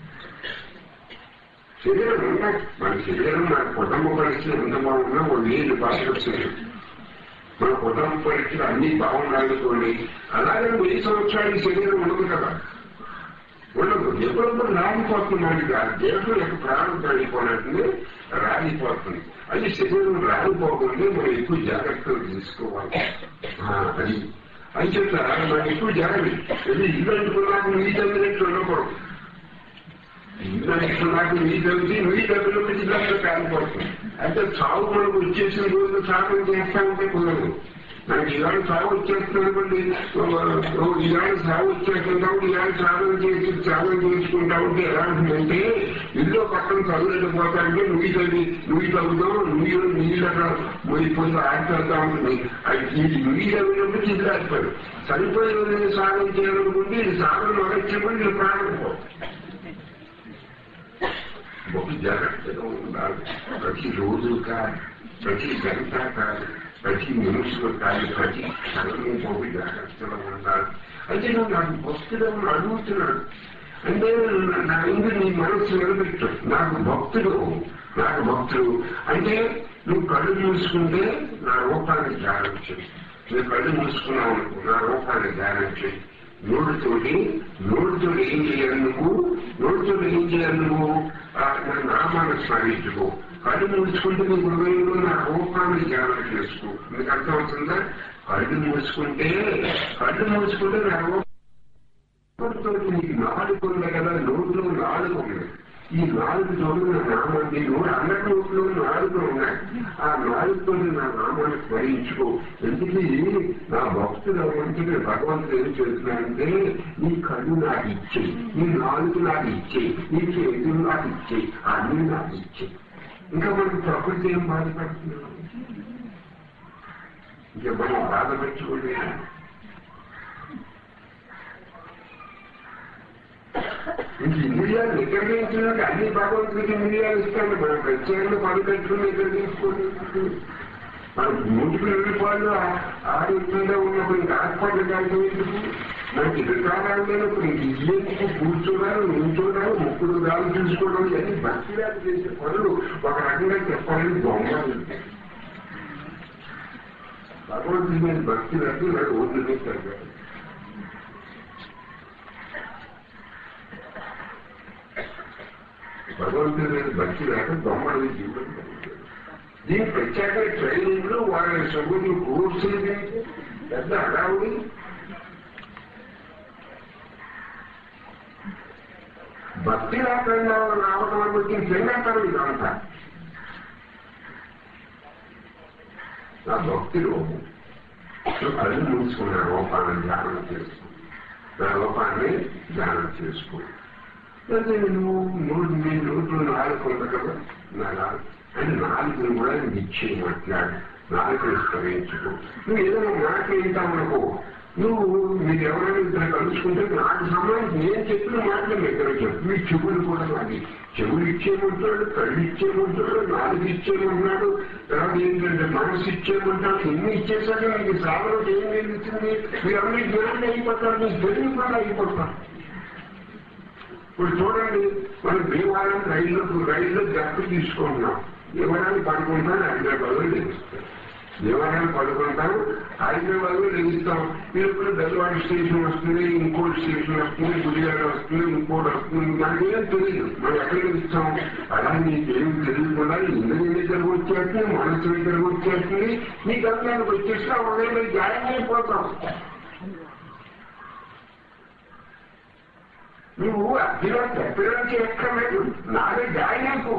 శరీరం ఉండాలి మన శరీరం మన కుటుంబ పరిస్థితి ఎంత బాగున్నా ఓ నీళ్ళు బాగా మన కుటుంబ పరిస్థితులు అన్ని బాగుండాలనుకోండి అలాగే వెయ్యి సంవత్సరాలు శరీరం ఉండదు కదా ఉండదు ఎప్పుడప్పుడు రాగిపోతుంది మనకి ఆ దేశం యొక్క ప్రాణం పడిపోయినట్టు రాగిపోతుంది అది శరీరం రాగిపోకుండా మనం ఎక్కువ జాగ్రత్తలు తీసుకోవాలి అది అని చెప్తా మనం ఎక్కువ జాగ్రత్త ఇల్లు అంటుకున్నాక నీ తల్లినట్టు ఉండకూడదు ఇల్లు అంటుకున్నాక నీ తల్లి నీ తల్లిలో జిల్లాలో కాలిపోతుంది అంటే చావు మనకు వచ్చేసిన రోజు సాగం చేస్తా ఉంటే కుదరదు మనకి ఇవాళ సాగు వచ్చేస్తున్నటువంటి ఇవాళ సాగు వచ్చేస్తుంటాం ఇవాళ సాధన చేసి సాధన చేసుకుంటా ఉంటే ఎలా ఉంటుందంటే ఇల్లు పక్కన చదువులేకపోతాంటే నువ్వు చదివి నువ్వు చదువుతావు నువ్వు నీళ్ళు అక్కడ పోయి ఆడిపోతా ఉంటుంది అది నువ్వు చదివినప్పుడు చిదిరాడిపోయాడు చనిపోయిన రోజున సాధన చేయాలనుకుంటే ఇది సాధన మొదలెచ్చినప్పుడు నేను ప్రారంభం ఒక జాగ్రత్తగా ఉండాలి ప్రతి రోజు కాదు ప్రతి గంట కాదు ప్రతి నిమిషం కాదు ప్రతి క్షణము ఒక జాగ్రత్తగా ఉండాలి అయితే నువ్వు నాకు భక్తుడు అడుగుతున్నాడు అంటే నా ఇందు నీ మనస్సు నిలబెట్టు నాకు భక్తుడు నాకు భక్తుడు అంటే నువ్వు కళ్ళు మూసుకుంటే నా రూపాన్ని ధ్యానం చేయి నువ్వు కళ్ళు మూసుకున్నావు అనుకో నా రూపాన్ని ధ్యానం చేయి నోటితోటి నోటితో ఏం చేయాలి నువ్వు నోటితో ఏం చేయాలి నువ్వు నా నామాన్ని స్మరించుకో కళ్ళు మూసుకుంటే నీ హృదయంలో నా రూపాన్ని ధ్యానం చేసుకో మీకు అర్థమవుతుందా కళ్ళు మూసుకుంటే కళ్ళు మూసుకుంటే నా రూపంతో నీకు నాలుగు ఉంది కదా నోట్లో నాలుగు ఉంది ఈ నాలుగు చోట్ల నా నామాన్ని నోరు అన్న నోట్లో నాలుగు ఉన్నాయి ఆ నాలుగుతో నా నామాన్ని స్మరించుకో ఎందుకు నా భక్తులు మంచిగా భగవంతుడు ఏం చేస్తున్నాడంటే నీ కళ్ళు నాకు ఇచ్చే నీ నాలుగు నాకు ఇచ్చే నీ చేతులు నాకు ఇచ్చే అన్ని నాకు ఇచ్చే ఇంకా మనకు ప్రకృతి ఏం బాధపడుతున్నాం ఇంకా మనం బాధ పెట్టుకోలేదు ఇంక ఇంద్రియాలు నిగ్రహించినాక అన్ని భగవంతుడికి ఇంద్రియాలు ఇస్తాను మనం ప్రత్యేకంగా పని పెట్టుకుని నిగ్రహించుకోలేదు మనం నూటికి రెండు పాళ్ళు ఆరోగ్యంగా ఉన్నప్పుడు ఇంకా హాస్పిటల్ కాదు ఎందుకు మనకి ఇద్దరు కాలాలు లేనప్పుడు ఇంక ఇల్లేందుకు కూర్చోడాలు నుంచోడాలు ముక్కుడు గాలు చూసుకోవడం ఇవన్నీ భక్తి వ్యాధి చేసే పనులు ఒక రకంగా చెప్పాలని బొమ్మలు భగవంతుడి మీద భక్తి వ్యాధి వాడు ఓట్లు పెట్టారు భగవంతుడి మీద భక్తి లేక దొమ్మడి జీవితం దీని ప్రత్యేక ట్రైనింగ్ లో వాళ్ళ సభ్యులు కోర్సులు పెద్ద హడావుడి భక్తి లేకుండా రావడం బట్టి చెందారు ఇదంతా నా భక్తిలో కళ్ళు మూసుకున్న రూపాన్ని ధ్యానం చేసుకో నా రూపాన్ని ధ్యానం చేసుకో అయితే నువ్వు మూడు మీ నోట్లో నాలుగు ఉంది కదా నా నాలుగు అంటే నాలుగుని కూడా నిశ్చయం మాట్లాడు నాలుగు స్మరించుకో నువ్వు ఏదైనా మాట వింటావు అనుకో నువ్వు మీరు ఎవరైనా ఇద్దరు కలుసుకుంటే నాకు సంబంధించి నేను చెప్పిన మాటలు మీ ఇద్దరు చెప్పు మీ చెవులు కూడా నాది చెవులు ఇచ్చేయమంటాడు కళ్ళు ఇచ్చేయమంటాడు నాలుగు ఇచ్చేయమంటున్నాడు తర్వాత ఏంటంటే మనసు ఇచ్చేయమంటాడు ఎన్ని ఇచ్చేసాక మీకు సాధన ఏం జరుగుతుంది మీరు అన్ని జ్ఞానం అయిపోతారు మీకు తెలివి కూడా అయిపోతారు ఇప్పుడు చూడండి మనం దేవాలయం రైల్లో రైల్లో గట్టు తీసుకుంటున్నాం దేవాలయాన్ని పడుకుంటాం హైదరాబాద్ లో లెగుస్తాం దేవాలయాన్ని పడుకుంటాం హైదరాబాద్ లో లెగుస్తాం ఇప్పుడు బెల్వాడి స్టేషన్ వస్తుంది ఇంకోటి స్టేషన్ వస్తుంది గుడిగాడ వస్తుంది ఇంకోటి వస్తుంది మనకేం తెలియదు మనం ఎక్కడ లెగుస్తాం అలా నీకేం తెలియకుండా ఇంద్రియ దగ్గరకు వచ్చేస్తుంది మనసు దగ్గరకు వచ్చేస్తుంది నీ గమ్యానికి వచ్చేసినా ఉదయం జాయిన్ అయిపోతాం నువ్వు అగ్గిలో చెప్పడానికి ఎక్కర్లేదు నాదే జాయిన్ అయిపో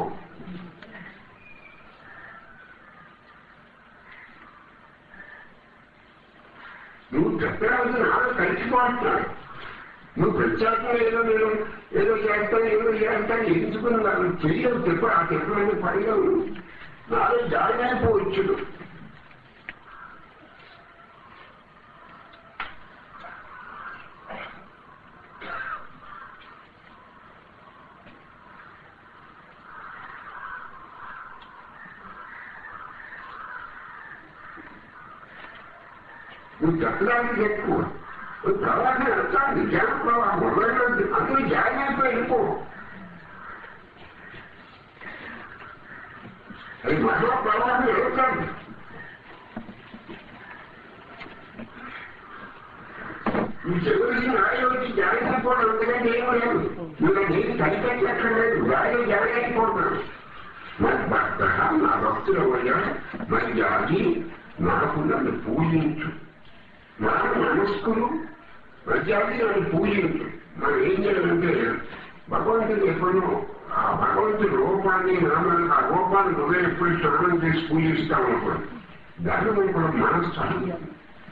నువ్వు చెప్పడానికి నాలో కలిసిపోతున్నాడు నువ్వు ప్రత్యేకంగా ఏదో నేను ఏదో చేస్తాను ఏదో చేస్తాను ఎంచుకుని నాకు చెయ్యవు చెప్పు ఆ చెప్పడానికి పడగలు నాలో జాయిన్ అయిపోవచ్చు నువ్వు చెప్పడానికి ఎక్కువ నువ్వు ప్రవాహం వెళ్తాను జ్ఞాన ప్రవాహం మొదలైనది అందరూ జాగ్రత్త వెళ్ళిపో అది మరో ప్రవాహం వెళ్తాను నువ్వు చెవులకి రాయి వచ్చి జాగ్రత్తపోవడం అంతకంటే ఏం లేదు నువ్వు నేను కనిపెట్టక్కర్లేదు రాయి జాగ్రత్తపోతున్నాను మరి భక్త నా భక్తుల వల్ల మరి జాగి నాకు నన్ను పూజించు నాకు మనస్కులు ప్రజాతి నన్ను పూజించు మనం ఏం చేయాలంటే భగవంతుని ఎప్పుడూ ఆ భగవంతుని రూపాన్ని నామాన్ని ఆ రూపాన్ని హృదయం ఎప్పుడు స్నానం చేసి పూజిస్తాం అనుకోండి దాని వల్ల కూడా మనస్సు అడుగుతుంది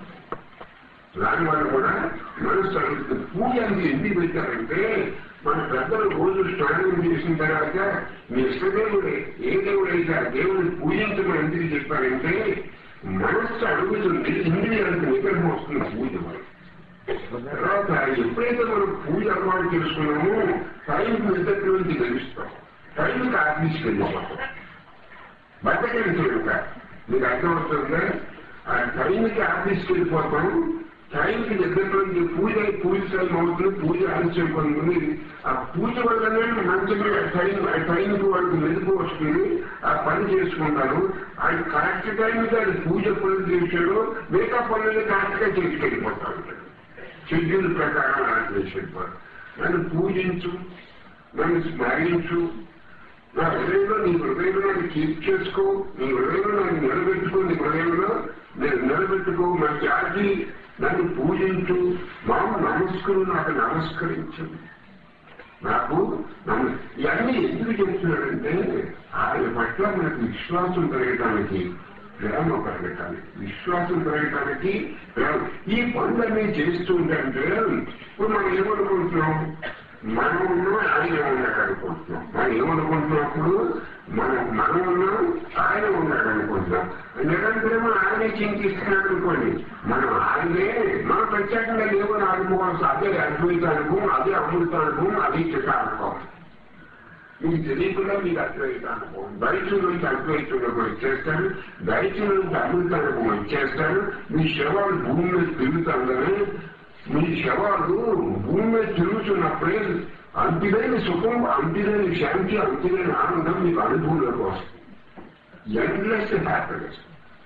దాని వల్ల కూడా మనస్సు అడుగుతుంది పూజ అనేది ఎందుకు పెట్టారంటే మన పెద్దలు రోజు స్నానం చేసిన తర్వాత మీ ఇష్టదేవుడే ఏ దేవుడైతే ఆ దేవుడిని పూజించమని ఎందుకు చెప్పారంటే మనస్సు అడుగుతుంది ఇంద్రియాలకు నిగ్రహం వస్తుంది పూజ మనం తర్వాత ఎప్పుడైతే మనం పూజ అలవాటు చేసుకున్నామో టైంకి నిద్ర నుంచి గెలుస్తాం టైంకి ఆఫీస్కి వెళ్ళిపోతాం బతకరించడం కాదు మీకు అర్థమవుతుందా ఆ టైంకి ఆఫీస్కి వెళ్ళిపోతాం టైంకి నిద్ర నుంచి పూజ పూజ టైం అవుతుంది పూజ ఆలస్యం పొందుతుంది ఆ పూజ వల్లనే మంచిగా టైం ఆ టైంకి వాళ్ళకి మెరుపు వస్తుంది ఆ పని చేసుకుంటారు ఆయన కరెక్ట్ టైంకి అది పూజ పనులు చేశాడు మిగతా పనులు కరెక్ట్ గా చేసుకెళ్ళిపోతాడు షెడ్యూల్ ప్రకారం అలా చేసేవారు నన్ను పూజించు నన్ను స్మరించు నా హృదయంలో నీ హృదయంలో నన్ను కీప్ చేసుకో నీ హృదయంలో నన్ను నిలబెట్టుకో నీ హృదయంలో నేను నిలబెట్టుకో మన జాతి నన్ను పూజించు మాము నమస్కరు నాకు నమస్కరించు నాకు నమ- ఇవన్నీ ఎందుకు చెప్తున్నాడంటే ఆయన పట్ల మనకు విశ్వాసం పెరగటానికి ప్రేమ పెరగటానికి విశ్వాసం పెరగటానికి ప్రేమ ఈ పనులన్నీ చేస్తూ ఉంటే ఇప్పుడు మనం ఏమనుకుంటున్నాం మనం ఉన్నాం ఆయన ఉన్నాడు అనుకుంటున్నాం మనం ఏమనుకుంటున్నప్పుడు మనం మనం ఉన్నాం ఆయన ఉన్నాడు అనుకుంటున్నాం నిరంతరం ఆయనే చింతిస్తున్నాడు అనుకోండి మనం ఆయనే మనం ప్రత్యేకంగా లేవని అనుకోవాల్సి అదే అద్వైత అనుభవం అదే అమృత అనుభవం అదే చిట అనుభవం మీకు తెలియకుండా మీకు అద్వైత అనుభవం దైత్యం నుంచి అద్వైతంలోకి వచ్చేస్తాడు దైత్యం నుంచి అమృత అనుభవం వచ్చేస్తాడు మీ శవాలు భూమి మీద తిరుగుతుందని మీ శవాలు భూమి మీద తిరుగుతున్నప్పుడే అంతిలేని సుఖం అంతిలేని శాంతి అంతిలేని ఆనందం మీకు అనుభవంలోకి వస్తుంది ఎండ్లెస్ హ్యాపీనెస్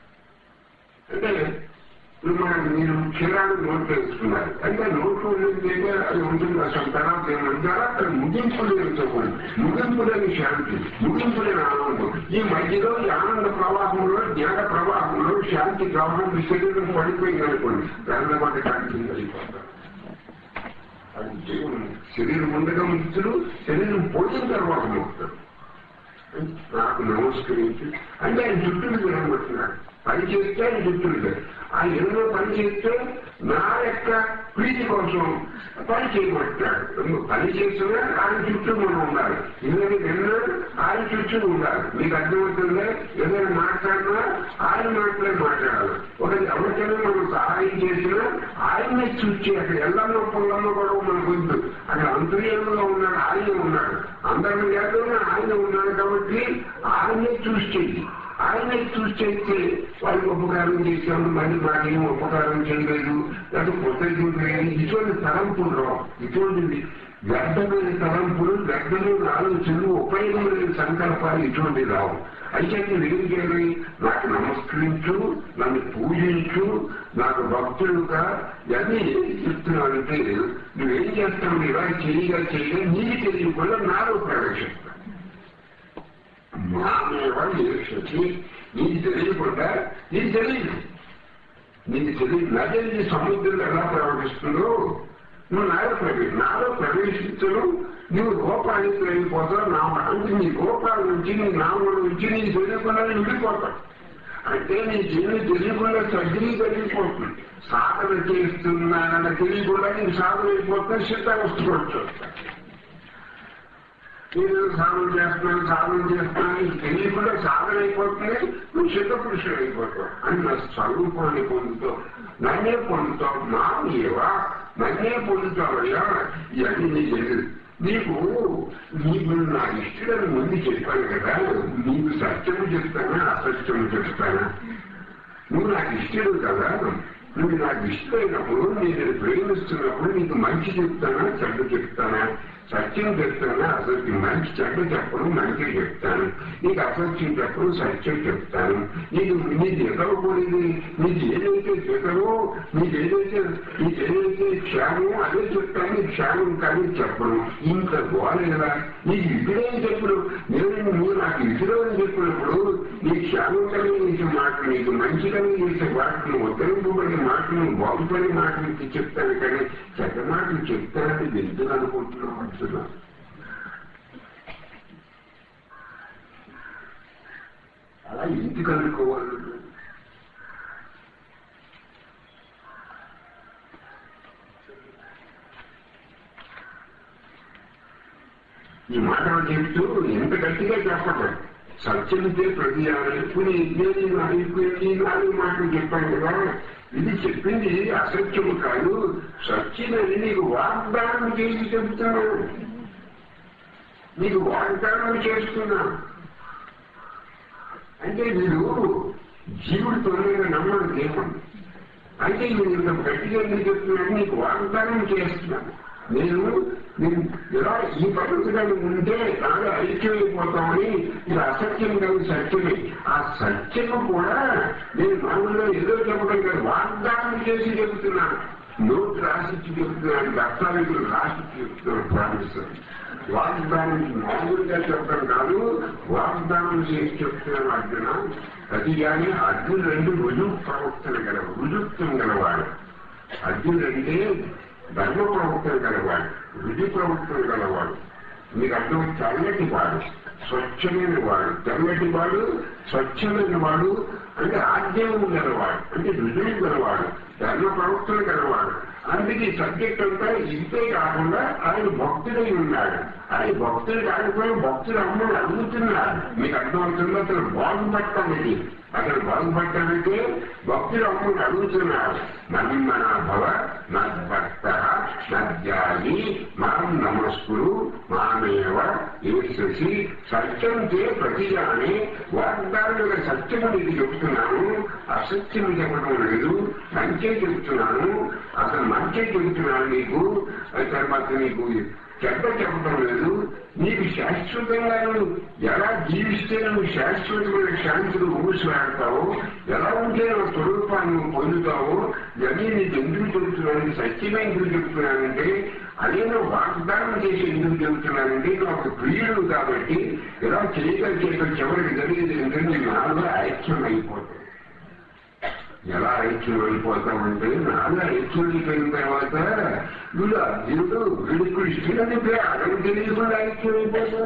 అంటే ఇప్పుడు మనం మీరు క్షీరాలు నోట్ వేసుకున్నారు అంటే నోట్లో ఉన్నది అది ఉంటుంది అసలు తర్వాత ఏమంటారా అక్కడ ముగింపు లేని సుఖం ముగింపు లేని శాంతి ముగింపు లేని ఆనందం ఈ మధ్యలో ఈ ఆనంద ప్రవాహంలో జ్ఞాన ప్రవాహంలో శాంతి ప్రవాహం మీ శరీరం పడిపోయింది అనుకోండి దాని మాట కాంతి వెళ్ళిపోతారు అది జీవనం శరీరం ఉండగా ముక్తులు శరీరం పోయిన తర్వాత ముక్తులు నాకు నమస్కరించి అంటే ఆయన జుట్టును వినబడుతున్నాడు పని చేస్తే ఆయన జుట్టులు ఆయన ఎన్నో పని చేస్తే నా యొక్క ప్రీతి కోసం పని చేయమంటున్నాడు నువ్వు పని చేస్తున్నా ఆయన చుట్టూ మనం ఉండాలి ఏదైనా విన్నా ఆయన చుట్టూ ఉండాలి మీకు అర్థమవుతుందా ఏదైనా మాట్లాడినా ఆయన మాటలే మాట్లాడాలి ఒక ఎవరికైనా మనం సహాయం చేసినా ఆయన చూసి అక్కడ ఎల్లమ్మ పుల్లమ్మ కూడా మనకు వద్దు అక్కడ అంతర్యంలో ఉన్నాడు ఆయన ఉన్నాడు అందరి వ్యాధుల్లో ఆయన ఉన్నాడు కాబట్టి ఆయనే చూసి చెయ్యి ఆయనే చూసి చేస్తే వాళ్ళకి ఉపకారం చేశాము మళ్ళీ మాకేం ఉపకారం చేయలేదు లేకపోతే కృతజ్ఞత లేదు ఇటువంటి తలంపులు రావు ఇటువంటివి వ్యర్థమైన తలంపులు వ్యర్థమైన ఆలోచనలు ఉపయోగమైన సంకల్పాలు ఇటువంటివి రావు అయితే నేను ఏం చేయాలి నాకు నమస్కరించు నన్ను పూజించు నాకు భక్తులుగా ఇవన్నీ చెప్తున్నానంటే నువ్వేం చేస్తావు ఇలా చేయగా చేయగా నీకు తెలియకుండా నాలో ప్రవేశిస్తా మామేవ ఏషతి నీకు తెలియకుండా నీకు తెలియదు నీకు తెలియదు నది సముద్రంలో ఎలా ప్రవహిస్తుందో నువ్వు నాలో ప్రవేశ నాలో ప్రవేశించడం నువ్వు గోపానికి వెళ్ళిపోతావు నా అంటే నీ గోపాల నుంచి నీ నామల నుంచి నీకు తెలియకుండా విడిపోతావు అంటే నీ జీవితం తెలియకుండా సర్జరీ జరిగిపోతుంది సాధన చేస్తున్నానన్న తెలియకుండా నీకు సాధన అయిపోతుంది శీతావస్థకు వచ్చేస్తా నేను సాధన చేస్తున్నాను సాధన చేస్తున్నాను నీకు తెలియకుండా సాధన అయిపోతుంది నువ్వు సిద్ధ పురుషుడు అయిపోతావు అని నా స్వరూపాన్ని పొందుతావు నన్నే పొందుతావు నా ఏవా నన్నే పొందుతావయ్యా ఇవన్నీ నీకు తెలియదు నీకు నీకు నా ఇష్టడని ముందు చెప్పాను కదా నీకు సత్యము చెప్తానా అసత్యము చెప్తానా నువ్వు నాకు ఇష్టడు కదా నువ్వు నాకు ఇష్టమైనప్పుడు నేను ప్రేమిస్తున్నప్పుడు నీకు మంచి చెప్తానా చెడ్డ చెప్తానా సత్యం చెప్తానా అసత్యం మంచి చెడ్డ చెప్పడం మంచి చెప్తాను నీకు అసత్యం చెప్పడం సత్యం చెప్తాను నీకు నీకు ఎదవకూడదు నీకు ఏదైతే చెతరో నీకు ఏదైతే నీకు ఏదైతే క్షేమం అదే చెప్తాను నీకు క్షేమం కానీ చెప్పడం ఇంకా గోలేదా నీకు ఇద్దరేం చెప్పుడు నేను నువ్వు నాకు ఇద్దరని చెప్పినప్పుడు నీ క్షేమం కలిగించే మాటలు నీకు మంచి కలిగించే మాటలు ఉత్తరింపబడిన మాటలు బాగుపడే మాటలు చెప్తాను కానీ చెడ్డ మాటలు చెప్తానని ఎందుకు అనుకుంటున్నావు అంటున్నా అలా ఎందుకు అనుకోవాలి ఈ మాటలు చెప్తూ ఎంత గట్టిగా చెప్పదు సత్యమితే ప్రతి ఇప్పుడు నేను అయిపోయింది నాలుగు మాటలు చెప్పాను కదా ఇది చెప్పింది అసత్యము కాదు సత్యమని నీకు వాగ్దానం చేసి చెబుతున్నాను నీకు వాగ్దానం చేస్తున్నాను అంటే మీరు జీవుడు తొందరగా నమ్మడం లేకుండా అయితే నేను ఇంత గట్టిగా ఎందుకు చెప్తున్నాను నీకు వాగ్దానం చేస్తున్నాను నేను నేను ఇలా ఈ పద్ధతిగా ఉంటే బాగా ఐక్యమైపోతామని ఇది అసత్యం కాదు సత్యమే ఆ సత్యము కూడా నేను మామూలుగా ఏదో చెప్పడం కాదు వాగ్దానం చేసి చెబుతున్నాను నోట్ రాసిచ్చి చెబుతున్నాను దస్తావేజులు రాసిచ్చి చెబుతున్నాను ప్రామిస్తాను వాగ్దానం మామూలుగా చెప్పడం కాదు వాగ్దానం చేసి చెప్తున్నాను అర్జున అది కానీ అర్జునుడు రెండు రుజువు ప్రవర్తన గలవు రుజుత్వం గలవాడు అర్జునుడు అంటే ధర్మ ప్రవర్తన గలవాడు రుజు ప్రవర్తన గలవాడు మీకు అర్థం చల్లటి వాడు స్వచ్ఛమైన వాడు తెల్లటి వాడు స్వచ్ఛమైన వాడు అంటే ఆజ్ఞము గలవాడు అంటే రుజువు గలవాడు ధర్మ ప్రవర్తన గలవాడు అందుకే ఈ సబ్జెక్ట్ అంతా ఇంతే కాకుండా ఆయన భక్తుడై ఉన్నాడు ఆయన భక్తుడు కాకపోయినా భక్తుడు అమ్మని అడుగుతున్నాడు మీకు అర్థమవుతుందో అసలు బాగుపడటం ఇది అసలు బాగుపడటానికి భక్తుడు అమ్మని అడుగుతున్నాడు మన్మన భవ నద్భక్త నద్యాని మాం నమస్కుడు మామేవ ఏససి సత్యం చే ప్రతిగానే వాగ్దానుల సత్యము నీకు చెబుతున్నాను అసత్యం చెప్పడం లేదు మంచే చెబుతున్నాను అసలు మంచే చెబుతున్నాను నీకు తర్వాత నీకు చెడ్డ చెప్పడం లేదు నీకు శాశ్వతంగా నువ్వు ఎలా జీవిస్తే నువ్వు శాశ్వతమైన శాంతిని ఊసిలాడతావో ఎలా ఉంటే నా స్వరూపాన్ని నువ్వు పొందుతావో ఇవన్నీ నీకు ఎందుకు చెబుతున్నాను సత్యమే ఎందుకు చెబుతున్నానంటే అదే నువ్వు వాగ్దానం చేసి ఎందుకు చెబుతున్నానంటే నువ్వు ఒక ప్రియుడు కాబట్టి ఎలా చేయగలిగే చివరికి జరిగేది ఏంటంటే నీ నాలో ఐక్యం అయిపోతుంది ఎలా ఐక్యం అయిపోతామంటే నాన్న ఐక్యం అయిపోయిన తర్వాత వీడు అర్జునుడు వీడు కృష్ణుడని అతను తెలియకుండా ఐక్యం అయిపోతారు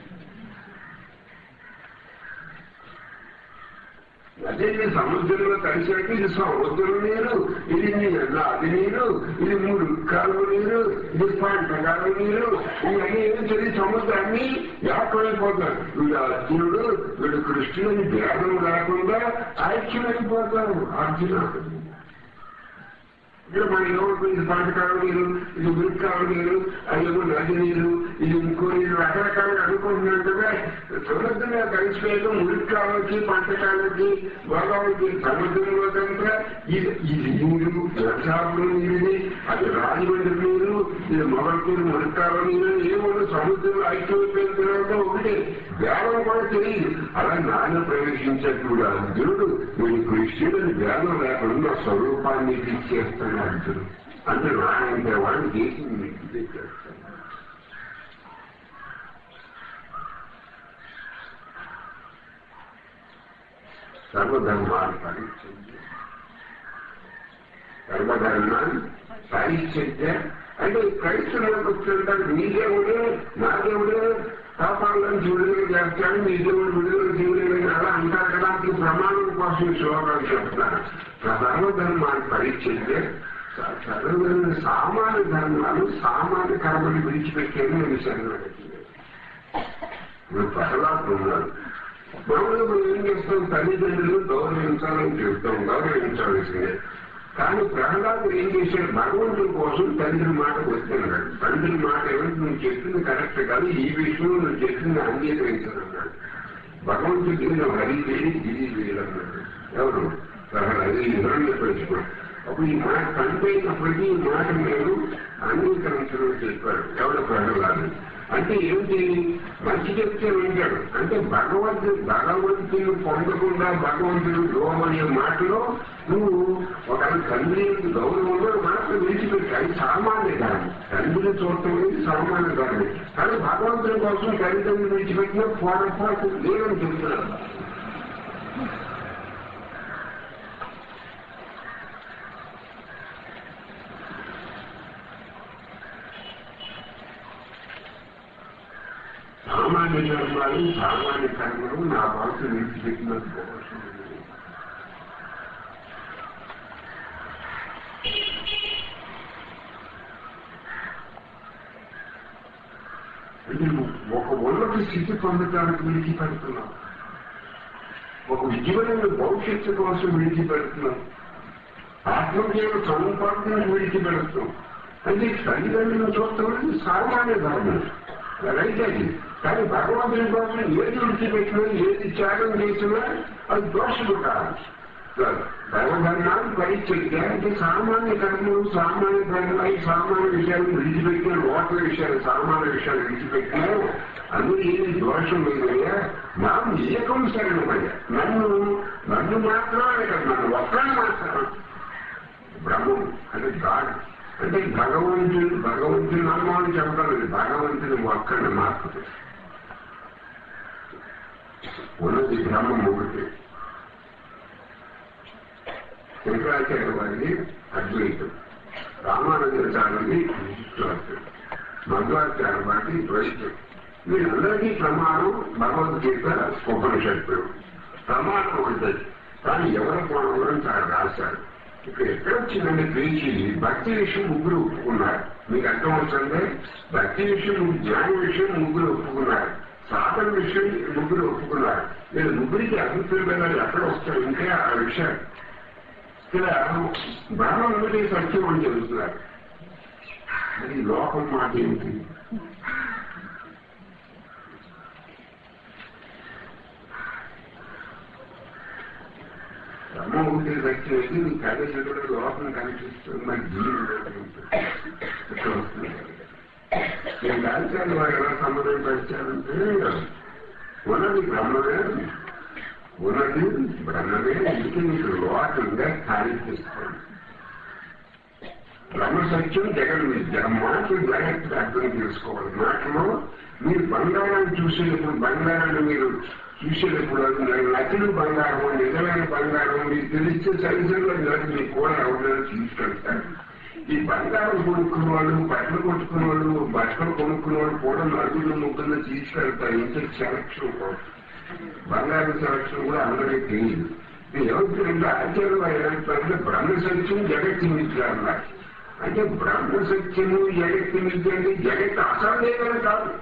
అదే నీ సముద్రంలో కలిసాక ఇది సముద్రం నీరు ఇది నీరు అది నీరు ఇది మూడు కాలువ నీరు ఇది పంట కాలువ నీరు ఇవన్నీ ఏం తెలియదు సముద్రాన్ని ఏకమైపోతారు వీడు అర్జునుడు వీడు కృష్ణుని భేదం లేకుండా ఐక్యమైపోతారు అర్జున ఇక్కడ మన ఎవరికి ఇది పాటకాలు నీరు ఇది ఉరికాలు నీరు అదేమో నది నీరు ఇది ఇంకో నీరు రకరకాలుగా అనుకుంటున్నాం కదా సముద్రంగా కలిసిపోయడం ఉరికాలకి పంటకాలకి భోగాలకి సముద్రంలో కనుక ఇది ఇది నీరు వర్షాలు నీరుది అది రాజమండ్రి నీరు ఇది మొగల్పూరు మురికాల నీరు ఏమో సముద్రంలో ఐక్యమైపోయిన తర్వాత ఒకటి వేదం కూడా తెలియదు అలా నాన్న ప్రవేశించేప్పుడు అర్జునుడు నేను కృష్ణుడిని వేదం లేకుండా స్వరూపాన్ని ఇచ్చేస్తాను అర్జునుడు అంటే నాయంటే వాడిని చేసింది చేస్తాను సర్వధర్మాలు పరీక్షించి సర్వధర్మాన్ని పరీక్షించే అంటే క్రైస్తవులకు వస్తుంటారు నీ దేవుడు నా దేవుడు పాపాలను విడుదల చేస్తాడు నీ దేవుడు విడుదల చేయలేదని అలా అంటారు కదా ఈ ప్రమాణం కోసం ఈ శ్లోకాలు చెప్తున్నారు సర్వధర్మాన్ని పరీక్షించే సర్వధర్మ సామాన్య ధర్మాలు సామాన్య కర్మలు విడిచిపెట్టేది నేను శరణాగతి ఇప్పుడు ప్రహ్లాద్ ఉన్నాడు మామూలుగా మనం ఏం చేస్తాం తల్లిదండ్రులు గౌరవించాలని చెప్తాం గౌరవించాల్సిందే కానీ ప్రహ్లాదుడు ఏం చేశాడు భగవంతుడి కోసం తండ్రి మాట వస్తున్నాడు తండ్రి మాట ఏమంటే నువ్వు చెప్పింది కరెక్ట్ కాదు ఈ విషయంలో నువ్వు చెప్పింది అంగీకరించాలన్నాడు భగవంతుడికి నువ్వు హరి వేడి గిరి వేయాలన్నాడు ఎవరు ప్రహ్లాదు హిరణ్య పెంచుకోడు అప్పుడు ఈ మాట తండ్రి ఈ మాట నేను అంగీకరించడం చెప్పాడు ఎవరు ప్రహ్లాదు అంటే ఏంటి మంచి చెప్తే వింటాడు అంటే భగవంతుడు భగవంతుని పొందకుండా భగవంతుడు లోం అనే మాటలో నువ్వు ఒక తండ్రి గౌరవంలో మనకు విడిచిపెట్టి అది సామాన్య ధర్మం తండ్రిని చూడటం అనేది సామాన్య ధర్మం కానీ భగవంతుని కోసం తల్లిదండ్రులు విడిచిపెట్టిన పొరపాటు లేదని చెప్తున్నాడు సామాన్య ధర్మాలు సామాన్య కర్మలు నా మనసు విడిచిపెట్టినట్టు అంటే ఒక ఉన్నత స్థితి పొందటానికి విడిచిపెడుతున్నాం ఒక ఉజ్వలమైన భవిష్యత్తు కోసం విడిచిపెడుతున్నాం ఆత్మజ్ఞాన సముపార్జన విడిచిపెడుతున్నాం అంటే తల్లిదండ్రులను చూస్తామని సామాన్య ధర్మం రైట్ అది కానీ భగవంతుని కోసం ఏది విడిచిపెట్టినా ఏది త్యాగం చేసినా అది దోషము కాదు ధర్మధర్మాన్ని పరీక్షిస్తే అంటే సామాన్య కర్మలు సామాన్య ధర్మాలు సామాన్య విషయాలు విడిచిపెట్టిన లోపల విషయాలు సామాన్య విషయాలు విడిచిపెట్టినా అందులో ఏమి దోషం లేదయ్యా మనం ఏకం శరణమయ్యా నన్ను నన్ను మాత్రమే కదా నన్ను ఒక్కడిని మాత్రం బ్రహ్మం అంటే గాడ్ అంటే భగవంతుడు భగవంతుని నామాన్ని చెప్పడం భగవంతుని ఒక్కడిని మాత్రమే ఉన్నది బ్రహ్మం ఒకటి శంకరాచార్య వారిని అద్వైతం రామానందాచార్యుని విశిష్టార్థం మధ్వాచార్య వారిని ద్వైతం వీళ్ళందరికీ ప్రమాణం భగవద్గీత ఉపనిషత్తు ప్రమాణం ఒకటి కానీ ఎవరి కోణంలో చాలా రాశారు ఇక్కడ ఎక్కడ వచ్చిందంటే పేజీ భక్తి విషయం ముగ్గురు ఒప్పుకున్నారు మీకు అర్థం అవుతుందే భక్తి విషయం జ్ఞాన విషయం ముగ్గురు ఒప్పుకున్నారు సాధన విషయం ముగ్గురు ఒప్పుకున్నారు నేను ముగ్గురికి అభిప్రాయాలు ఎక్కడ వస్తారు ఇంకా ఆ విషయాలు ఇక్కడ బ్రహ్మం ఒకటి సత్యం అని చెబుతున్నారు అది లోకం మాట ఏమిటి బ్రహ్మం ఒకటి సత్యం అయితే నీ కథలో లోకం కనిపిస్తుంది మరి జీవుడు ఎక్కడ వస్తుంది నేను కాల్చాను వారు ఎలా సమాధానం పరిచారంటే ఉన్నది బ్రహ్మమే ఉన్నది బ్రహ్మమే ఇంటికి మీకు లోకంగా కానిపిస్తుంది బ్రహ్మ సత్యం జగన్ విద్య మాటలు జాగ్రత్తగా అర్థం చేసుకోవాలి మాటలో మీరు బంగారాన్ని చూసేటప్పుడు బంగారాన్ని మీరు చూసేటప్పుడు అది నకిలి బంగారం నిజమైన బంగారం మీకు తెలిస్తే సరిసరిలో మీ కూడా ఎవరైనా తీసుకెళ్తారు ఈ బంగారం కొనుక్కున్న వాళ్ళు బట్టలు కొట్టుకున్న వాళ్ళు బట్టలు కొనుక్కున్న వాళ్ళు కూడా నలుగురు ముగ్గురు తీసుకెళ్తారు ఇంత సెలక్షన్ కోసం బంగారం సెలక్షన్ కూడా అందరికీ తెలియదు ఎవరికి ఆచార్యులు అయినంటే బ్రహ్మ సత్యం జగత్తు మిత్ర అన్నారు అంటే బ్రహ్మ సత్యము జగత్తు మిత్ర అంటే జగత్ అసందేహం కాదు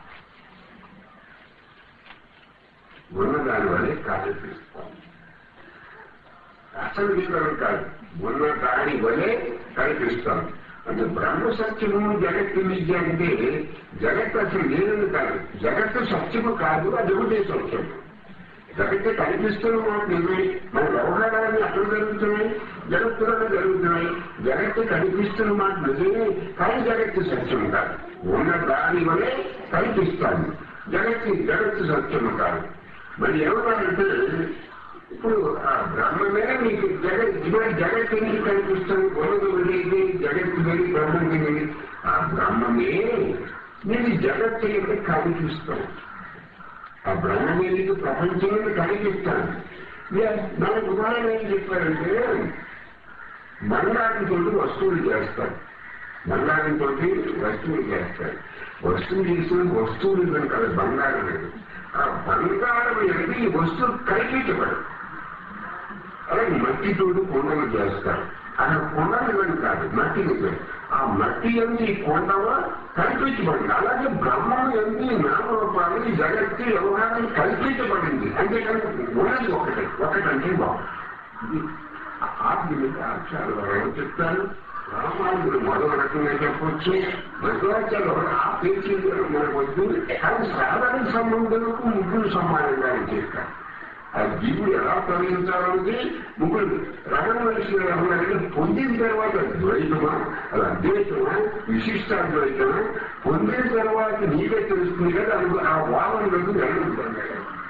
ఉన్న దాని వల్లే కానిపిస్తాం అసలు వివరం కాదు ఉన్న దాని వల్లే కల్పిస్తాం అంటే బ్రహ్మ సత్యము జగత్తు విద్య అంటే జగత్తు అసలు లేదని కాదు జగత్తు సత్యము కాదు అది ఒకటే సత్యం జగత్తు కనిపిస్తున్న మాట నిజమే మన వ్యవహారాలన్నీ అక్కడ జరుగుతున్నాయి జగత్తులోనే జరుగుతున్నాయి జగత్తు కనిపిస్తున్న మాట నిజమే కానీ జగత్తు సత్యం కాదు ఉన్న దాని వలె కనిపిస్తాను జగత్తు జగత్తు సత్యం కాదు మరి ఏమన్నారంటే ఇప్పుడు ఆ బ్రహ్మమే మీకు జగత్ ఇవాళ జగత్ ఎందుకు కనిపిస్తుంది ఉన్నది ఉండేది జగత్తు వేరు బ్రహ్మం వేరు ఆ బ్రహ్మమే నేను జగత్తు ఎందుకు కనిపిస్తాను ఆ బ్రహ్మమే నీకు ప్రపంచంలో కనిపిస్తాను నాకు ఉదాహరణ ఏం చెప్పారంటే బంగారంతో వస్తువులు చేస్తారు బంగారంతో వస్తువులు చేస్తారు వస్తువు చేసిన వస్తువులు కనుక అది బంగారం లేదు ఆ బంగారం అనేది ఈ వస్తువు కల్పించబడు అలాగే మట్టితోటి కొండలు చేస్తారు అక్కడ కొండలు ఇవ్వని కాదు మట్టి ఇవ్వదు ఆ మట్టి ఎందు ఈ కొండవ కల్పించబడింది అలాగే బ్రహ్మం ఎందు ఈ నామరూపాలు ఈ జగత్తు వ్యవహారం కల్పించబడింది అంతేకాని ఉన్నది ఒకటి ఒకటంటే బాగుంది ఆత్మీయ అక్షరాలు చెప్తాను రామానుడు మరో రకంగా చెప్పొచ్చు మధ్వాచార్య ఆ పేరు మనకు వద్దు కానీ సాధారణ సంబంధాలకు ముగ్గురు సమానంగా చేస్తారు ఆ జీవుడు ఎలా తొలగించాలన్నది ముగ్గురు రమణ మనిషి రమణానికి పొందిన తర్వాత ద్వైతమా అది అద్వైతమా విశిష్టాద్వైతమా పొందిన తర్వాత నీకే తెలుస్తుంది కదా అది ఆ వాదనలకు వెళ్ళుతుంది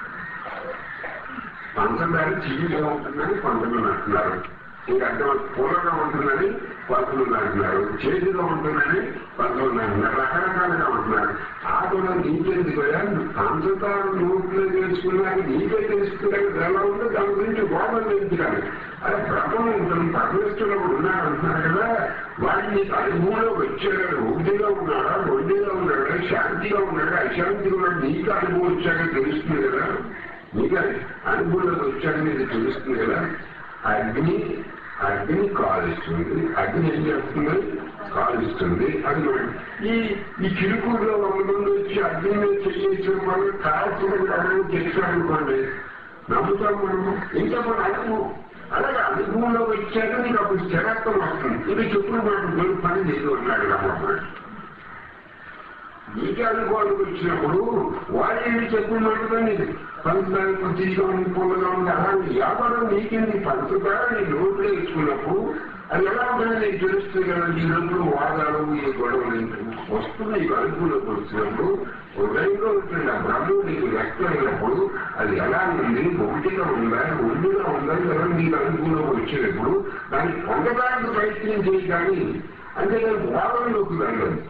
పంచదారి చిల్లిగా ఉంటుందని కొంతమంది అంటున్నారు ఇంకా అర్థం పూలగా ఉంటుందని కొంతమంది అంటున్నారు చేతిగా ఉంటుందని కొంతమంది అంటున్నారు రకరకాలుగా ఉంటున్నారు ఆటలో నీకెందుకు పంచదార నోట్లో తెలుసుకున్నాక నీకే తెలుసుకున్నాక ఎలా ఉందో దాని గురించి బోధన తెలుసుకున్నాను అదే బ్రహ్మం ఉంటుంది పరమేశ్వరుడు ఉన్నాడు అంటున్నారు కదా వాడిని నీకు అనుభవంలో వచ్చాడు ఒకటిగా ఉన్నాడా ఒంటిగా ఉన్నాడా శాంతిగా ఉన్నాడా అశాంతిగా ఉన్నాడు నీకు అనుభవం వచ్చాక తెలుస్తుంది కదా నీకు అనుభవంలోకి వచ్చాక నీకు తెలుస్తుంది కదా అగ్ని అగ్ని కాలుస్తుంది అగ్ని ఏం చేస్తుంది కాలుస్తుంది అది ఈ ఈ చిరుకూరులో వంద మంది వచ్చి అగ్ని మీద చేసిన వాళ్ళు కాల్చిన అడుగు చేశారనుకోండి నమ్ముతాం మనము ఇంకా మన అనుభవం అలాగే అనుభవంలో వచ్చాక నీకు అప్పుడు స్థిరత్వం వస్తుంది ఇది చెప్పుడు మాట పని లేదు అన్నాడు రమ్మన్నాడు నీకే అనుభవాలు వచ్చినప్పుడు వాళ్ళు ఏమి చెప్పినట్టుగా నీకు పంచదార కొద్దిగా ఉంది పొందగా ఉంది అలా వ్యాపారం నీకేంది పంచదార నీ నోట్లో వేసుకున్నప్పుడు అది ఎలా ఉంటుందో నీకు తెలుస్తుంది కదా ఈ రోజులు వాదాలు ఈ గొడవలు ఏంటి వస్తుంది నీకు అనుకూలకు వచ్చినప్పుడు హృదయంలో ఉంటుంది ఆ బ్రహ్మం నీకు వ్యక్తమైనప్పుడు అది ఎలా ఉంది ఒకటిగా ఉందా ఒంటిగా ఉందా ఎలా నీకు అనుకూలంగా వచ్చినప్పుడు దాన్ని పొందడానికి ప్రయత్నం చేయి కానీ అంతేగాని వాదనలోకి వెళ్ళదు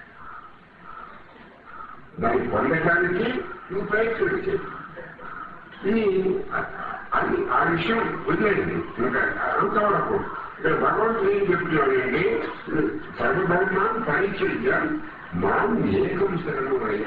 దాన్ని పొందడానికి నువ్వు ప్రయత్నం చేయి ఇది అది ఆ విషయం వదిలేండి ఇంకా అంతవరకు ఇక్కడ భగవంతుడు ఏం చెప్తున్నాడంటే సర్వధర్మ పరిచర్య మనం ఏకం శరణు అయ్యా